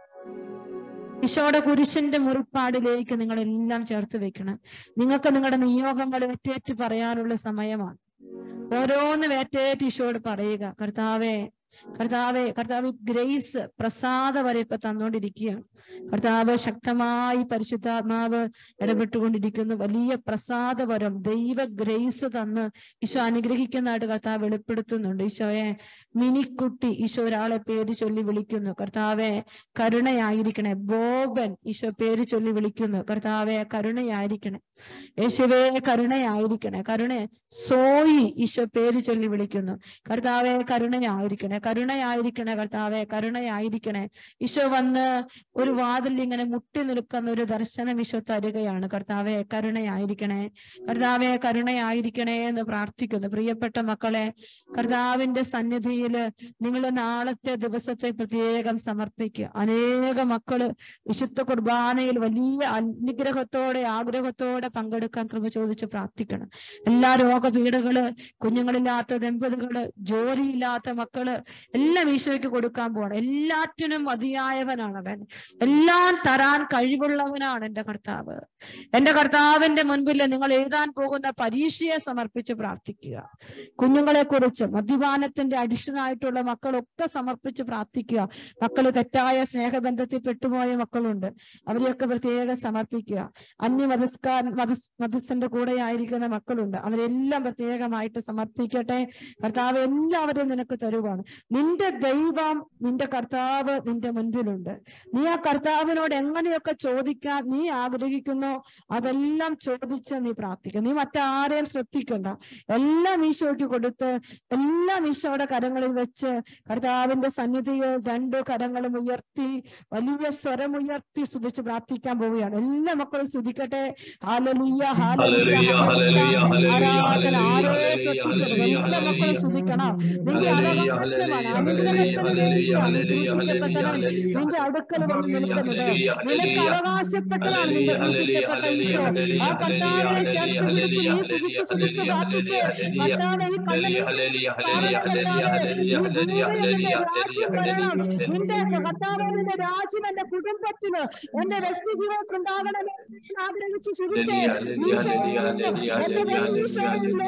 S1: ഈശോയുടെ കുരിശിന്റെ മുറിപ്പാടിലേക്ക് നിങ്ങൾ എല്ലാം ചേർത്ത് വെക്കണം നിങ്ങൾക്ക് നിങ്ങളുടെ നിയോഗങ്ങൾ ഏറ്റേറ്റ് പറയാനുള്ള സമയമാണ് ഓരോന്നും ഏറ്റേറ്റ് ഈശോയോട് പറയുക കർത്താവേ കർത്താവെ കർത്താവ് ഗ്രേസ് പ്രസാദ വരെ ഇപ്പൊ തന്നുകൊണ്ടിരിക്കുകയാണ് കർത്താവ് ശക്തമായി പരിശുദ്ധാത്മാവ് ഇടപെട്ടുകൊണ്ടിരിക്കുന്നു വലിയ പ്രസാദവരം ദൈവ ഗ്രേസ് തന്ന് ഈശോ അനുഗ്രഹിക്കുന്നതായിട്ട് കർത്താവ് വെളിപ്പെടുത്തുന്നുണ്ട് ഈശോയെ മിനിക്കുട്ടി ഈശോ ഒരാളെ പേര് ചൊല്ലി വിളിക്കുന്നു കർത്താവെ കരുണയായിരിക്കണേ ബോബൻ ഈശോ പേര് ചൊല്ലി വിളിക്കുന്നു കർത്താവെ കരുണയായിരിക്കണേ യേശുവേ കരുണയായിരിക്കണേ കരുണ സോയി ഈശോ പേര് ചൊല്ലി വിളിക്കുന്നു കർത്താവെ കരുണയായിരിക്കണേ കരുണയായിരിക്കണേ കർത്താവെ കരുണയായിരിക്കണേ ഈശോ വന്ന് ഒരു വാതിൽ ഇങ്ങനെ മുട്ടി നിൽക്കുന്ന ഒരു ദർശനം ഈശോ തരികയാണ് കർത്താവെ കരുണയായിരിക്കണേ കർത്താവെ കരുണയായിരിക്കണേ എന്ന് പ്രാർത്ഥിക്കുന്നു പ്രിയപ്പെട്ട മക്കളെ കർത്താവിന്റെ സന്നിധിയിൽ നിങ്ങൾ നാളത്തെ ദിവസത്തെ പ്രത്യേകം സമർപ്പിക്കുക അനേക മക്കള് വിശുദ്ധ കുർബാനയിൽ വലിയ അനുഗ്രഹത്തോടെ ആഗ്രഹത്തോടെ പങ്കെടുക്കാൻ കൃപ ചോദിച്ച് പ്രാർത്ഥിക്കണം എല്ലാ രോഗപീഠകള് കുഞ്ഞുങ്ങളില്ലാത്ത ദമ്പതികള് ജോലിയില്ലാത്ത മക്കള് എല്ലാം ഈശോയ്ക്ക് കൊടുക്കാൻ പോകണം എല്ലാറ്റിനും മതിയായവനാണ് അവൻ എല്ലാം തരാൻ കഴിവുള്ളവനാണ് എന്റെ കർത്താവ് എന്റെ കർത്താവിന്റെ മുൻപിൽ നിങ്ങൾ എഴുതാൻ പോകുന്ന പരീക്ഷയെ സമർപ്പിച്ച് പ്രാർത്ഥിക്കുക കുഞ്ഞുങ്ങളെ കുറിച്ച് മദ്യപാനത്തിന്റെ അഡിഷൻ ആയിട്ടുള്ള മക്കളൊക്കെ സമർപ്പിച്ച് പ്രാർത്ഥിക്കുക മക്കൾ തെറ്റായ സ്നേഹബന്ധത്തിൽ പെട്ടുപോയ മക്കളുണ്ട് അവരെയൊക്കെ പ്രത്യേകം സമർപ്പിക്കുക അന്യമതസ്കാരൻ മത മതസ്ഥന്റെ കൂടെ ആയിരിക്കുന്ന മക്കളുണ്ട് അവരെല്ലാം പ്രത്യേകമായിട്ട് സമർപ്പിക്കട്ടെ കർത്താവ് എല്ലാവരെയും നിനക്ക് തരുവാണ് നിന്റെ ദൈവം നിന്റെ കർത്താവ് നിന്റെ മുൻപിലുണ്ട് നീ ആ കർത്താവിനോട് എങ്ങനെയൊക്കെ ചോദിക്കാൻ നീ ആഗ്രഹിക്കുന്നോ അതെല്ലാം ചോദിച്ച് നീ പ്രാർത്ഥിക്കുക നീ മറ്റാരെയും ശ്രദ്ധിക്കണ്ട എല്ലാം ഈശോയ്ക്ക് കൊടുത്ത് എല്ലാം ഈശോയുടെ കരങ്ങളിൽ വെച്ച് കർത്താവിന്റെ സന്നിധിയിൽ രണ്ട് കരങ്ങളും ഉയർത്തി വലിയ സ്വരമുയർത്തി സ്തുതിച്ച് പ്രാർത്ഥിക്കാൻ പോവുകയാണ് എല്ലാ മക്കളും സ്തുതിക്കട്ടെ ഹാലലുയ്യ
S4: ഹല്ലേലൂയ, ഹല്ലേലൂയ, ഹല്ലേലൂയ,
S1: ആരാധന ആരെ
S4: ഹല്ലേലൂയ,
S1: ശ്രദ്ധിക്കരുത്
S4: ഹല്ലേലൂയ,
S1: എല്ലാ മക്കളും സ്തുതിക്കണം നിന്റെ
S4: ഹല്ലേലൂയ,
S1: അവകാശമാണ്
S4: ഹല്ലേലൂയ,
S1: അനുഗ്രഹത്തിന്
S4: ഹല്ലേലൂയ,
S1: വേണ്ടിയാണ്
S4: ഹല്ലേലൂയ,
S1: ക്രൂശിക്കപ്പെട്ടവൻ
S4: ഹല്ലേലൂയ,
S1: നിന്റെ അടുക്കൽ വന്ന് നിൽക്കുന്നത്
S4: ഹല്ലേലൂയ,
S1: നിനക്ക്
S4: ഹല്ലേലൂയ,
S1: അവകാശപ്പെട്ടതാണ് നിന്റെ
S4: ഹല്ലേലൂയ,
S1: ക്രൂശിക്കപ്പെട്ട
S4: ഹല്ലേലൂയ,
S1: ഈശോ ആ കർത്താവിനെ
S4: ഹല്ലേലൂയ,
S1: ചേർത്ത് പിടിച്ച് നീ
S4: ഹല്ലേലൂയ,
S1: സുഖിച്ച് സുഖിച്ച്
S4: ഹല്ലേലൂയ,
S1: പ്രാർത്ഥിച്ച്
S4: ഹല്ലേലൂയ,
S1: കർത്താവ് ഈ കണ്ണുനീർ
S4: ഹല്ലേലൂയ, ഹല്ലേലൂയ, ഹല്ലേലൂയ, ഹല്ലേലൂയ, ഹല്ലേലൂയ, ഹല്ലേലൂയ,
S1: രാജ്യം
S4: ഹല്ലേലൂയ,
S1: വരണം
S4: ഹല്ലേലൂയ.
S1: നിന്റെ കർത്താവ് നിന്റെ രാജ്യം എന്റെ കുടുംബത്തിന് എന്റെ വ്യക്തി ജീവിതത്തിൽ ഉണ്ടാകണമെന്ന് ആഗ്രഹിച്ച് സുഖിച്ച് ഈശോ എന്റെ ഈശോ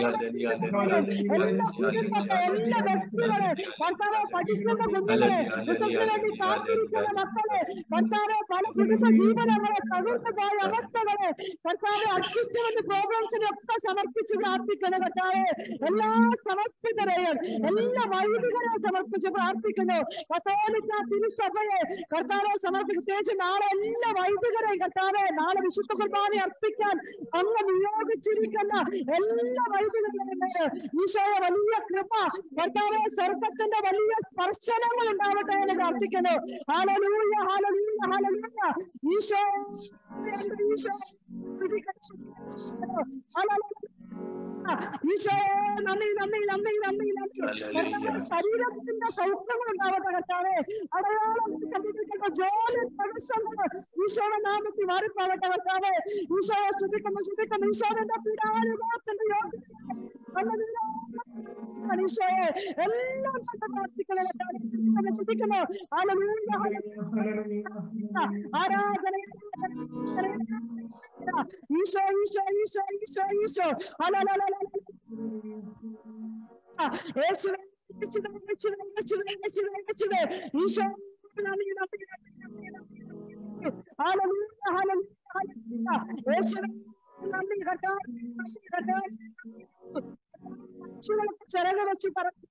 S1: എല്ലാ കുടുംബത്തെ എല്ലാ വ്യക്തികളെ കർത്താവ് പഠിക്കുന്ന കുഞ്ഞുങ്ങളെ റിസൾട്ടിന് വേണ്ടി കാത്തിരിക്കുന്ന മക്കളെ കർത്താവ് പല കുടുംബ ജീവനങ്ങളെ തകർന്നു പോയ അവസ്ഥകളെ കർത്താവ് അഡ്ജസ്റ്റ്മെന്റ് പ്രോഗ്രാംസിനെ ഒക്കെ സമർപ്പിച്ച് പ്രാർത്ഥിക്കണം കർത്താവ് എല്ലാ സമർപ്പിതരെയും എല്ലാ വൈദികരെയും സമർപ്പിച്ച് പ്രാർത്ഥിക്കുന്നു കത്തോലിക്ക തിരുസഭയെ കർത്താവെ സമർപ്പിച്ച് പ്രത്യേകിച്ച് നാളെ എല്ലാ വൈദികരെയും കർത്താവെ നാളെ വിശുദ്ധ കുർബാന അർപ്പിക്കാൻ അങ്ങ് നിയോഗിച്ചിരിക്കുന്ന എല്ലാ വൈദികരുടെയും മേല് ഈശോയെ വലിയ കൃപ കർത്താവെ സ്വർഗത്തിന്റെ വലിയ സ്പർശനങ്ങൾ ഉണ്ടാവട്ടെ എന്ന് പ്രാർത്ഥിക്കുന്നു ഹാലലൂയ ഹാലലൂയ ഹാലലൂയ ഈശോ എന്റെ ഈശോ ഈശോ നന്ദി നന്ദി നന്ദി നന്ദി നന്ദി കർത്താവേ, ശരീരത്തിന്റെ സൗഖ്യങ്ങൾ ഉണ്ടാവട്ടെ കർത്താവെ അടയാളം സംഭവിക്കുന്ന ജോലി തടസ്സങ്ങൾ ഈശോയുടെ നാമത്തിൽ മാറിപ്പോവട്ടെ കർത്താവെ ഈശോയെ സ്തുതിക്കുന്നു സ്തുതിക്കുന്നു ഈശോയുടെ പീഡാനുഭവത്തിന്റെ യോഗ്യത ഈശോയെ എല്ലാം കൊണ്ട് പ്രാർത്ഥിക്കണം കർത്താവേ. സ്തുതിക്കുന്നു സ്തുതിക്കുന്നു ഹല്ലേലൂയ, ഹല്ലേലൂയ. ആരാധന ഈശോ ഈശോ ഈശോ ഈശോ ഈശോ ഹല്ലേലൂയ യേശുവേ യേശുവേ യേശുവേ യേശുവേ യേശുവേ യേശുവേ ഈശോ നന്ദി നന്ദി നന്ദി നന്ദി നന്ദി ഹല്ലേലൂയ ഹല്ലേലൂയ ഹല്ലേലൂയ യേശുവേ നന്ദി കർത്താവേ നന്ദി കർത്താവേ പക്ഷികൾക്ക് ചിറക് വെച്ച് പറക്കും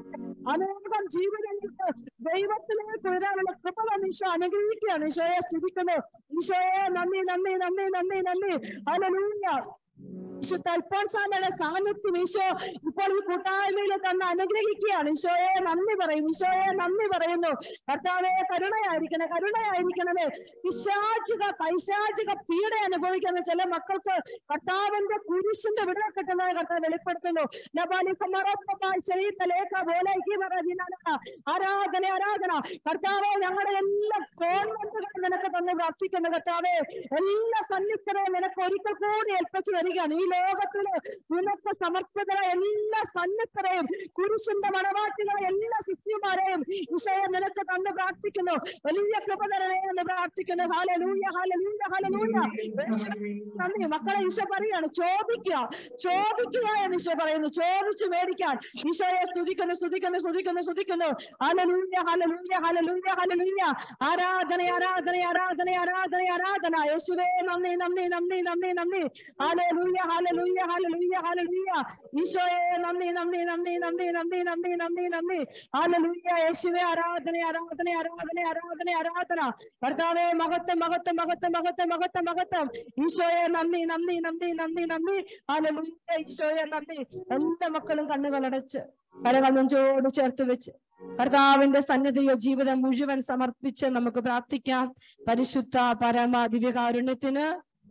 S1: അനേകം ജീവിതങ്ങൾക്ക് ദൈവത്തിലേക്ക് വരാനുള്ള കൃപ തന്നെ ഈശോ അനുഗ്രഹിക്കുകയാണ് ഈശോയെ സ്തുതിക്കുന്നു ഈശോയെ നന്ദി നന്ദി നന്ദി നന്ദി നന്ദി ഹല്ലേലൂയ വിശുദ്ധ അൽഫോൻസാമയുടെ സാന്നിധ്യം ഈശോ ഇപ്പോൾ ഈ കൂട്ടായ്മയിൽ തന്നെ അനുഗ്രഹിക്കുകയാണ് ഈശോയെ നന്ദി പറയുന്നു ഈശോയെ നന്ദി പറയുന്നു കർത്താവെ കരുണയായിരിക്കണേ കരുണയായിരിക്കണമേ പിശാചിക പൈശാചിക പീഡ അനുഭവിക്കുന്ന ചില മക്കൾക്ക് കർത്താവിന്റെ കുരിശിന്റെ വിടുതൽ കിട്ടുന്നത് കർത്താവ് വെളിപ്പെടുത്തുന്നു ലബാലിഫമറോപ്പമായി ശരീരത്തിലേക്ക പോലേക്ക് പറയുന്ന ആരാധന ആരാധന കർത്താവെ ഞങ്ങളുടെ എല്ലാ കോൺവെന്റുകളും നിനക്ക് തന്നെ പ്രാർത്ഥിക്കുന്നു കർത്താവെ എല്ലാ സന്നിഗ്ധരെയും നിനക്ക് ഒരിക്കൽ കൂടി ഏൽപ്പിച്ചു തരികയാണ് ഈ ലോകത്തില് നിനക്ക് സമർപ്പിതരായ എല്ലാ സന്നിഗ്ധരെയും കുരിശിന്റെ മണവാട്ടികളെ എല്ലാ ശിഷ്യന്മാരെയും ഈശോയെ നിനക്ക് തന്നെ പ്രാർത്ഥിക്കുന്നു വലിയ കൃപ തരണേ എന്ന് പ്രാർത്ഥിക്കുന്നു ഹാലലൂയ ഹാലലൂയ ഹാലലൂയ യേശുവേ, നന്ദി മക്കളെ ഈശോ പറയാണ് ചോദിക്കുക ചോദിക്കുക എന്ന് ഈശോ പറയുന്നു ചോദിച്ചു മേടിക്കാൻ ഈശോയെ സ്തുതിക്കുന്നു സ്തുതിക്കുന്നു സ്തുതിക്കുന്നു സ്തുതിക്കുന്നു ഹല്ലേലൂയ ഹല്ലേലൂയ ഹല്ലേലൂയ ഹല്ലേലൂയ ആരാധന ആരാധന ആരാധന ആരാധന ആരാധന യേശുവേ നന്ദി നന്ദി നന്ദി നന്ദി നന്ദി ഹല്ലേലൂയ ഹല്ലേലൂയ ഹല്ലേലൂയ ഹല്ലേലൂയ ഈശോയെ നന്ദി നന്ദി നന്ദി നന്ദി നന്ദി നന്ദി നന്ദി നന്ദി ഹല്ലേലൂയ യേശുവേ ആരാധന ആരാധന ആരാധന ആരാധന ആരാധന കർത്താവേ മഹത്വം മഹത്വം മഹത്വം മഹത്വം മഹത്വം മഹത്വം ഈശോയെ നന്ദി നന്ദി നന്ദി നന്ദി നന്ദി ഹല്ലേലൂയ ഈശോയെ നന്ദി എല്ലാ മക്കളും കണ്ണുകളടച്ച് കരകൾ നെഞ്ചോട് ചേർത്ത് വെച്ച് കർത്താവിന്റെ സന്നിധിയിൽ ജീവിതം മുഴുവൻ സമർപ്പിച്ച് നമുക്ക് പ്രാർത്ഥിക്കാം പരിശുദ്ധ പരമ ദിവ്യകാരുണ്യത്തിന്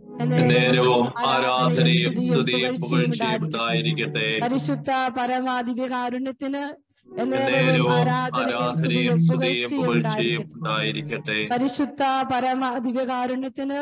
S4: നേരവും ആരാധനയും സ്തുതിയും പുകഴ്ചയും ഉണ്ടായിരിക്കട്ടെ
S1: പരിശുദ്ധ പരമ ദിവ്യകാരുണ്യത്തിന്
S4: നേരവും ആരാധനയും സ്തുതിയും പുകഴ്ചയും ഉണ്ടായിരിക്കട്ടെ
S1: പരിശുദ്ധ പരമ ദിവ്യകാരുണ്യത്തിന്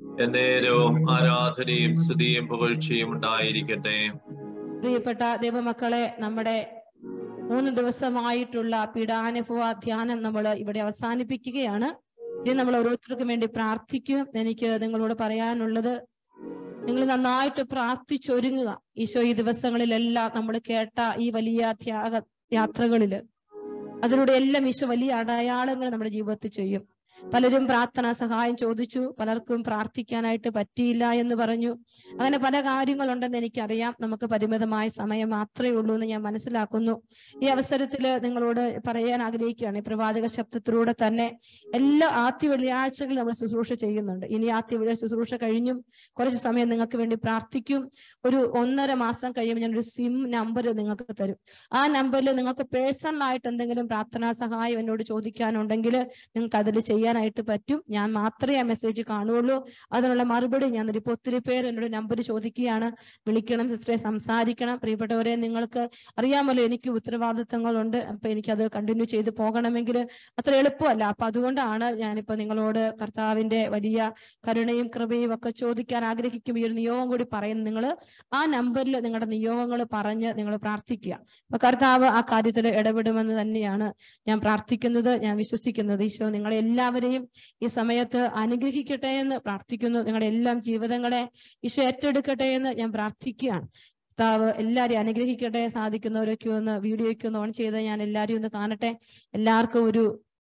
S4: നേരവും ആരാധനയും സ്തുതിയും പുകഴ്ചയും ഉണ്ടായിരിക്കട്ടെ
S1: പ്രിയപ്പെട്ട ദൈവമക്കളെ നമ്മുടെ മൂന്ന് ദിവസമായിട്ടുള്ള പീഡാനുഭവ ധ്യാനം നമ്മൾ ഇവിടെ അവസാനിപ്പിക്കുകയാണ് ഇനി നമ്മൾ ഓരോരുത്തർക്കും വേണ്ടി പ്രാർത്ഥിക്കും എനിക്ക് നിങ്ങളോട് പറയാനുള്ളത് നിങ്ങൾ നന്നായിട്ട് പ്രാർത്ഥിച്ചൊരുങ്ങുക ഈശോ ഈ ദിവസങ്ങളിലെല്ലാം നമ്മൾ കേട്ട ഈ വലിയ ത്യാഗ യാത്രകളില് അതിലൂടെ എല്ലാം ഈശോ വലിയ അടയാളങ്ങൾ നമ്മുടെ ജീവിതത്തിൽ ചെയ്യും പലരും പ്രാർത്ഥനാ സഹായം ചോദിച്ചു പലർക്കും പ്രാർത്ഥിക്കാനായിട്ട് പറ്റിയില്ല എന്ന് പറഞ്ഞു അങ്ങനെ പല കാര്യങ്ങളുണ്ടെന്ന് എനിക്കറിയാം നമുക്ക് പരിമിതമായ സമയം മാത്രമേ ഉള്ളൂ എന്ന് ഞാൻ മനസ്സിലാക്കുന്നു ഈ അവസരത്തിൽ നിങ്ങളോട് പറയാൻ ആഗ്രഹിക്കുകയാണ് ഈ പ്രവാചക ശബ്ദത്തിലൂടെ തന്നെ എല്ലാ ആദ്യ വെള്ളിയാഴ്ചകളിൽ നമ്മൾ ശുശ്രൂഷ ചെയ്യുന്നുണ്ട് ഇനി ആദ്യ വെള്ളിയാഴ്ച ശുശ്രൂഷ കഴിഞ്ഞും കുറച്ച് സമയം നിങ്ങൾക്ക് വേണ്ടി പ്രാർത്ഥിക്കും ഒരു ഒന്നര മാസം കഴിയുമ്പോൾ ഞാനൊരു സിം നമ്പർ നിങ്ങൾക്ക് തരും ആ നമ്പറിൽ നിങ്ങൾക്ക് പേഴ്സണൽ ആയിട്ട് എന്തെങ്കിലും പ്രാർത്ഥനാ സഹായം എന്നോട് ചോദിക്കാനുണ്ടെങ്കിൽ നിങ്ങൾക്ക് അതിൽ ചെയ്യാനായിട്ട് പറ്റും ഞാൻ മാത്രമേ ആ മെസ്സേജ് കാണുള്ളൂ അതിനുള്ള മറുപടി ഞാൻ തരും ഇപ്പൊ ഒത്തിരി പേര് എന്നോട് നമ്പർ ചോദിക്കുകയാണ് വിളിക്കണം സിസ്റ്ററെ സംസാരിക്കണം പ്രിയപ്പെട്ടവരെ നിങ്ങൾക്ക് അറിയാമല്ലോ എനിക്ക് ഉത്തരവാദിത്തങ്ങളുണ്ട് അപ്പൊ എനിക്കത് കണ്ടിന്യൂ ചെയ്ത് പോകണമെങ്കിൽ അത്ര എളുപ്പമല്ല അപ്പൊ അതുകൊണ്ടാണ് ഞാനിപ്പോ നിങ്ങളോട് കർത്താവിന്റെ വലിയ കരുണയും കൃപയും ഒക്കെ ചോദിക്കാൻ ആഗ്രഹിക്കും ഈ ഒരു നിയോഗം കൂടി പറയുന്നു നിങ്ങൾ ആ നമ്പറിൽ നിങ്ങളുടെ നിയോഗങ്ങൾ പറഞ്ഞ് നിങ്ങൾ പ്രാർത്ഥിക്കുക അപ്പൊ കർത്താവ് ആ കാര്യത്തിൽ ഇടപെടുമെന്ന് തന്നെയാണ് ഞാൻ പ്രാർത്ഥിക്കുന്നത് ഞാൻ വിശ്വസിക്കുന്നത് ഈശോ നിങ്ങളെ എല്ലാവരെയും ഈ സമയത്ത് അനുഗ്രഹിക്കട്ടെ എന്ന് പ്രാർത്ഥിക്കുന്നു നിങ്ങളുടെ എല്ലാം ജീവിതങ്ങളെ ഈശോ ഏറ്റെടുക്കട്ടെ എന്ന് ഞാൻ പ്രാർത്ഥിക്കുകയാണ് കർത്താവ് എല്ലാവരെയും അനുഗ്രഹിക്കട്ടെ സാധിക്കുന്നവരൊക്കെ ഒന്ന് വീഡിയോയ്ക്ക് ഒന്ന് ഓൺ ചെയ്ത് ഞാൻ എല്ലാവരെയും ഒന്ന് കാണട്ടെ എല്ലാവർക്കും ഒരു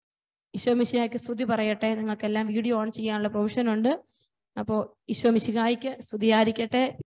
S1: ഈശോ മിശിഹായ്ക്ക് സ്തുതി പറയട്ടെ നിങ്ങൾക്കെല്ലാം വീഡിയോ ഓൺ ചെയ്യാനുള്ള പ്രൊവിഷൻ ഉണ്ട് അപ്പോൾ ഈശോ മിശിഹായ്ക്ക് സ്തുതിയായിരിക്കട്ടെ